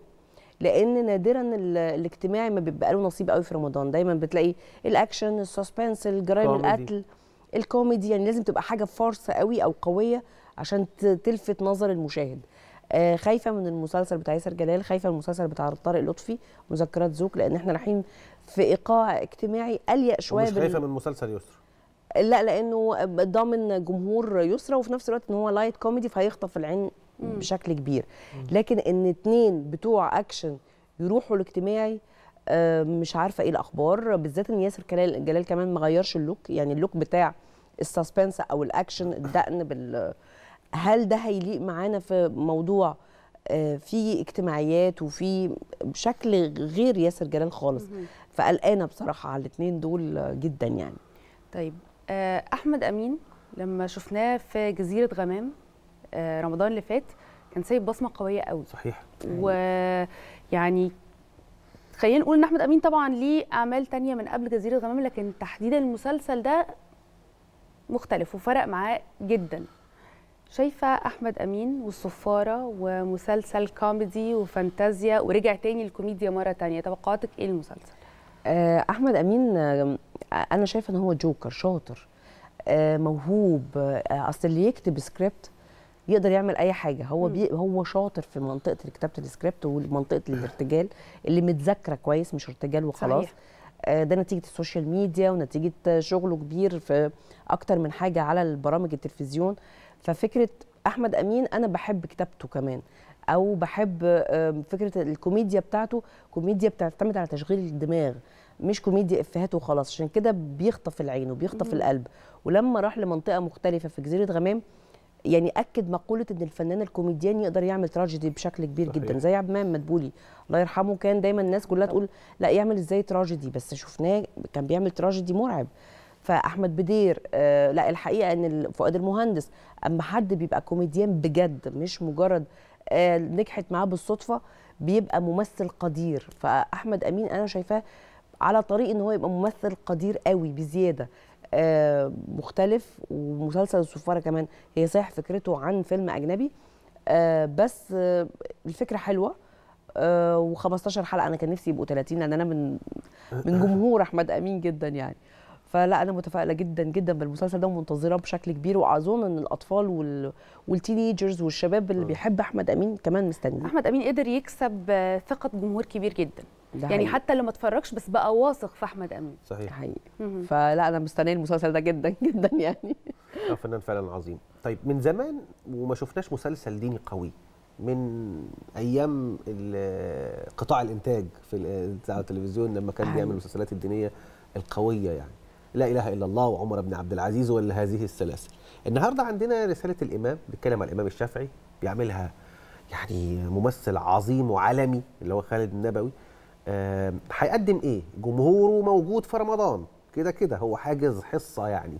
لان نادرا ال- الاجتماعي ما بيبقى له نصيب قوي في رمضان دايما بتلاقي الاكشن السسبنس الجرائم كوميدي. القتل الكوميدي يعني لازم تبقى حاجه فارسه قوي او قويه عشان ت- تلفت نظر المشاهد آه خايفه من المسلسل بتاع ياسر جلال خايفه من المسلسل بتاع طارق لطفي مذكرات زوج لان احنا رايحين في ايقاع اجتماعي اليق شويه ومش بال- خايفه من مسلسل يسرا لا لانه ضامن جمهور يسرى وفي نفس الوقت ان هو لايت كوميدي فهيخطف العين مم. بشكل كبير لكن ان اتنين بتوع اكشن يروحوا الاجتماعي آه، مش عارفه ايه الاخبار بالذات ان ياسر جلال جلال كمان ما غيرش اللوك يعني اللوك بتاع السسبنس او الاكشن الدقن بال هل ده هيليق معانا في موضوع آه، في اجتماعيات وفي شكل غير ياسر جلال خالص مهم. فقلقانه بصراحه على الاثنين دول جدا يعني طيب آه، احمد امين لما شفناه في جزيره غمام آه، رمضان اللي فات كان سايب بصمه قويه قوي صحيح ويعني خلينا نقول ان احمد امين طبعا ليه اعمال تانية من قبل جزيره غمام لكن تحديدا المسلسل ده مختلف وفرق معاه جدا شايفه احمد امين والصفاره ومسلسل كوميدي وفانتازيا ورجع تاني الكوميديا مره تانية توقعاتك ايه المسلسل آه، احمد امين آه، انا شايفه ان هو جوكر شاطر آه، موهوب آه، اصل اللي يكتب سكريبت يقدر يعمل اي حاجه هو بي هو شاطر في منطقه كتابه السكريبت ومنطقه الارتجال اللي متذاكره كويس مش ارتجال وخلاص صحيح. آه، ده نتيجه السوشيال ميديا ونتيجه شغله كبير في اكتر من حاجه على البرامج التلفزيون ففكره احمد امين انا بحب كتابته كمان او بحب آه، فكره الكوميديا بتاعته كوميديا بتعتمد على تشغيل الدماغ مش كوميديا افيهات وخلاص عشان كده بيخطف العين وبيخطف مهم. القلب ولما راح لمنطقه مختلفه في جزيره غمام يعني اكد مقوله ان الفنان الكوميديان يقدر يعمل تراجيدي بشكل كبير صحيح. جدا زي عبد المنعم مدبولي الله يرحمه كان دايما الناس كلها تقول لا يعمل ازاي تراجيدي بس شفناه كان بيعمل تراجيدي مرعب فاحمد بدير آه لا الحقيقه ان ال- فؤاد المهندس اما حد بيبقى كوميديان بجد مش مجرد آه نجحت معاه بالصدفه بيبقى ممثل قدير فاحمد امين انا شايفاه على طريق ان هو يبقى ممثل قدير قوي بزياده آه مختلف ومسلسل الصفاره كمان هي صحيح فكرته عن فيلم اجنبي آه بس آه الفكره حلوه آه و15 حلقه انا كان نفسي يبقوا 30 لان انا من من جمهور احمد امين جدا يعني فلا انا متفائله جدا جدا بالمسلسل ده ومنتظراه بشكل كبير واظن ان الاطفال وال... والتينيجرز والشباب اللي بيحب احمد امين كمان مستنيه احمد امين قدر يكسب آه، ثقه جمهور كبير جدا ده يعني حقيقي. حتى اللي ما اتفرجش بس بقى واثق في احمد امين صحيح حقيقي مهم. فلا انا مستنيه المسلسل ده جدا جدا يعني اه فنان فعلا عظيم طيب من زمان وما شفناش مسلسل ديني قوي من ايام ال- قطاع الانتاج في الاذاعه والتلفزيون لما كان أيوة. بيعمل المسلسلات الدينيه القويه يعني لا اله الا الله وعمر بن عبد العزيز ولا هذه السلاسل النهارده عندنا رساله الامام بيتكلم عن الامام الشافعي بيعملها يعني ممثل عظيم وعالمي اللي هو خالد النبوي آم، هيقدم ايه جمهوره موجود في رمضان كده كده هو حاجز حصه يعني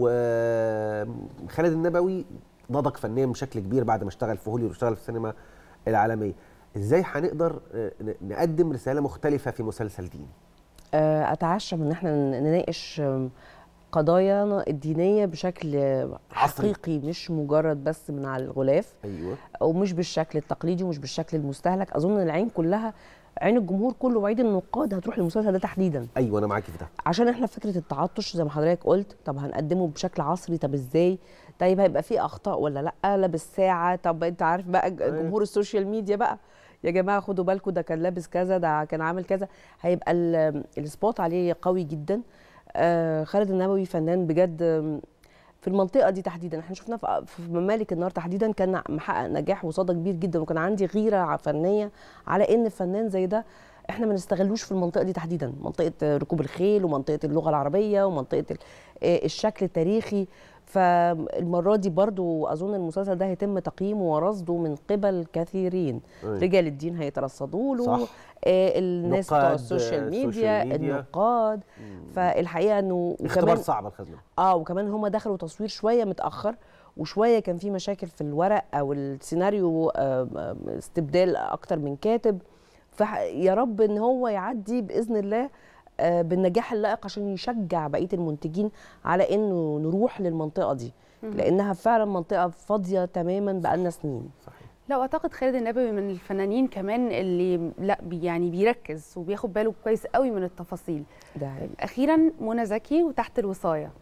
وخالد النبوي نضج فنيا بشكل كبير بعد ما اشتغل في هوليوود واشتغل في السينما العالميه ازاي هنقدر آه، ن- نقدم رساله مختلفه في مسلسل ديني آه، اتعشم ان احنا نناقش آم، قضايا الدينيه بشكل حقيقي مش مجرد بس من على الغلاف ايوه ومش بالشكل التقليدي ومش بالشكل المستهلك اظن ان العين كلها عين الجمهور كله وعين النقاد هتروح للمسلسل ده تحديدا ايوه انا معاكي في ده عشان احنا في فكره التعطش زي ما حضرتك قلت طب هنقدمه بشكل عصري طب ازاي طيب هيبقى فيه اخطاء ولا لا لابس ساعه طب انت عارف بقى ج- جمهور السوشيال ميديا بقى يا جماعه خدوا بالكم ده كان لابس كذا ده كان عامل كذا هيبقى ال- السبوت عليه قوي جدا آه خالد النبوي فنان بجد آم، في المنطقه دي تحديدا احنا شفناه في في ممالك النار تحديدا كان محقق نجاح وصدى كبير جدا وكان عندي غيره فنيه على ان فنان زي ده احنا ما نستغلوش في المنطقه دي تحديدا منطقه ركوب الخيل ومنطقه اللغه العربيه ومنطقه ال- آه، الشكل التاريخي فالمره دي برضو اظن المسلسل ده هيتم تقييمه ورصده من قبل كثيرين أيوة. رجال الدين هيترصدوا له صح. آه، الناس بتوع نقاد، السوشيال آه، ميديا السوشيال ميديا. النقاد فالحقيقه انه اختبار صعب الخزنه اه وكمان هم دخلوا تصوير شويه متاخر وشويه كان في مشاكل في الورق او السيناريو آه، آه، استبدال اكتر من كاتب فيا رب ان هو يعدي باذن الله آه، بالنجاح اللائق عشان يشجع بقيه المنتجين على انه نروح للمنطقه دي مهم. لانها فعلا منطقه فاضيه تماما بقالنا سنين لا اعتقد خالد النبوي من الفنانين كمان اللي لا بي يعني بيركز وبياخد باله كويس قوي من التفاصيل ده اخيرا منى زكي وتحت الوصايه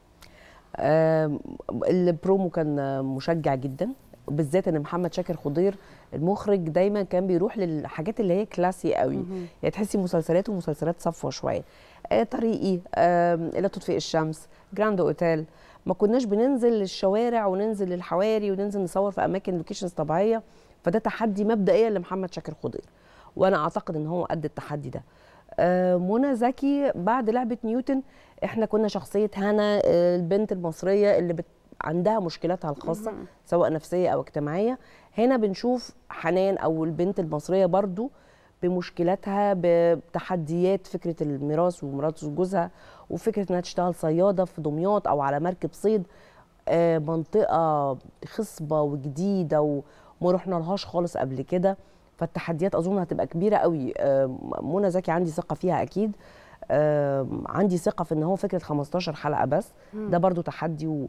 آم، البرومو كان مشجع جدا بالذات ان محمد شاكر خضير المخرج دايما كان بيروح للحاجات اللي هي كلاسي قوي مهم. يعني تحسي مسلسلاته مسلسلات صفوه شويه آه طريقي آه لا تطفئ الشمس جراند اوتيل ما كناش بننزل الشوارع وننزل الحواري وننزل نصور في اماكن لوكيشنز طبيعيه فده تحدي مبدئيا لمحمد شاكر خضير وانا اعتقد ان هو قد التحدي ده آه، منى زكي بعد لعبه نيوتن احنا كنا شخصيه هنا آه، البنت المصريه اللي بت... عندها مشكلاتها الخاصه مهم. سواء نفسيه او اجتماعيه هنا بنشوف حنان او البنت المصريه برضو بمشكلاتها بتحديات فكره الميراث وميراث جوزها وفكره انها تشتغل صياده في دمياط او على مركب صيد آه، منطقه خصبه وجديده وما رحنا لهاش خالص قبل كده فالتحديات اظن هتبقى كبيره قوي آه، منى زكي عندي ثقه فيها اكيد آه، عندي ثقه في ان هو فكره 15 حلقه بس مم. ده برضو تحدي و...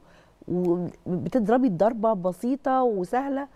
وبتضربي الضربه بسيطه وسهله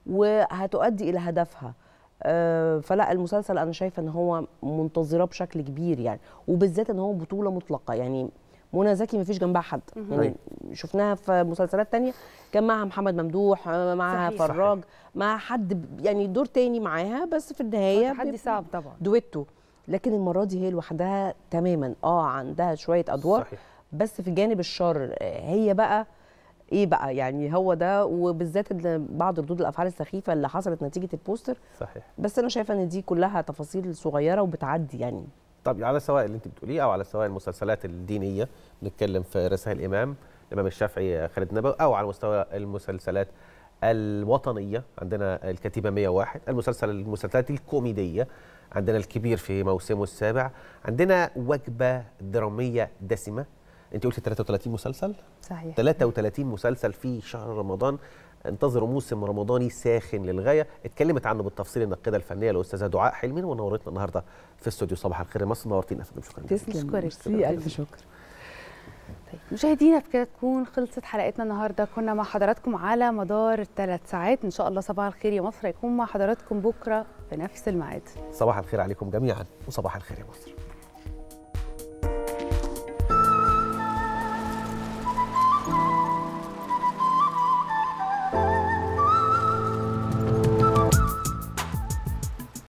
وهتؤدي الى هدفها آه، فلا المسلسل انا شايفه ان هو منتظراه بشكل كبير يعني وبالذات ان هو بطوله مطلقه يعني منى زكي ما فيش جنبها حد مهم. يعني شفناها في مسلسلات تانية كان معاها محمد ممدوح آه، معاها صحيح. فراج مع حد ب- يعني دور تاني معاها بس في النهايه تحدي بيبقى صعب طبعا دويتو لكن المره دي هي لوحدها تماما اه عندها شويه ادوار صحيح. بس في جانب الشر آه، هي بقى ايه بقى يعني هو ده وبالذات إن بعض ردود الافعال السخيفه اللي حصلت نتيجه البوستر صحيح بس انا شايفه ان دي كلها تفاصيل صغيره وبتعدي يعني طب على سواء اللي انت بتقوليه او على سواء المسلسلات الدينيه نتكلم في رسائل الامام الامام الشافعي خالد نبوي او على مستوى المسلسلات الوطنيه عندنا الكتيبه 101 المسلسل المسلسلات الكوميديه عندنا الكبير في موسمه السابع عندنا وجبه دراميه دسمه انت قلتي 33 مسلسل صحيح 33 مسلسل في شهر رمضان انتظروا موسم رمضاني ساخن للغايه اتكلمت عنه بالتفصيل الناقده الفنيه الاستاذه دعاء حلمي ونورتنا النهارده في استوديو صباح الخير يا مصر نورتينا يا فندم شكرا تسلم نشكرك. ميرسي، الف شكر طيب مشاهدينا بكده تكون خلصت حلقتنا النهارده كنا مع حضراتكم على مدار الثلاث ساعات ان شاء الله صباح الخير يا مصر هيكون مع حضراتكم بكره في نفس الميعاد صباح الخير عليكم جميعا وصباح الخير يا مصر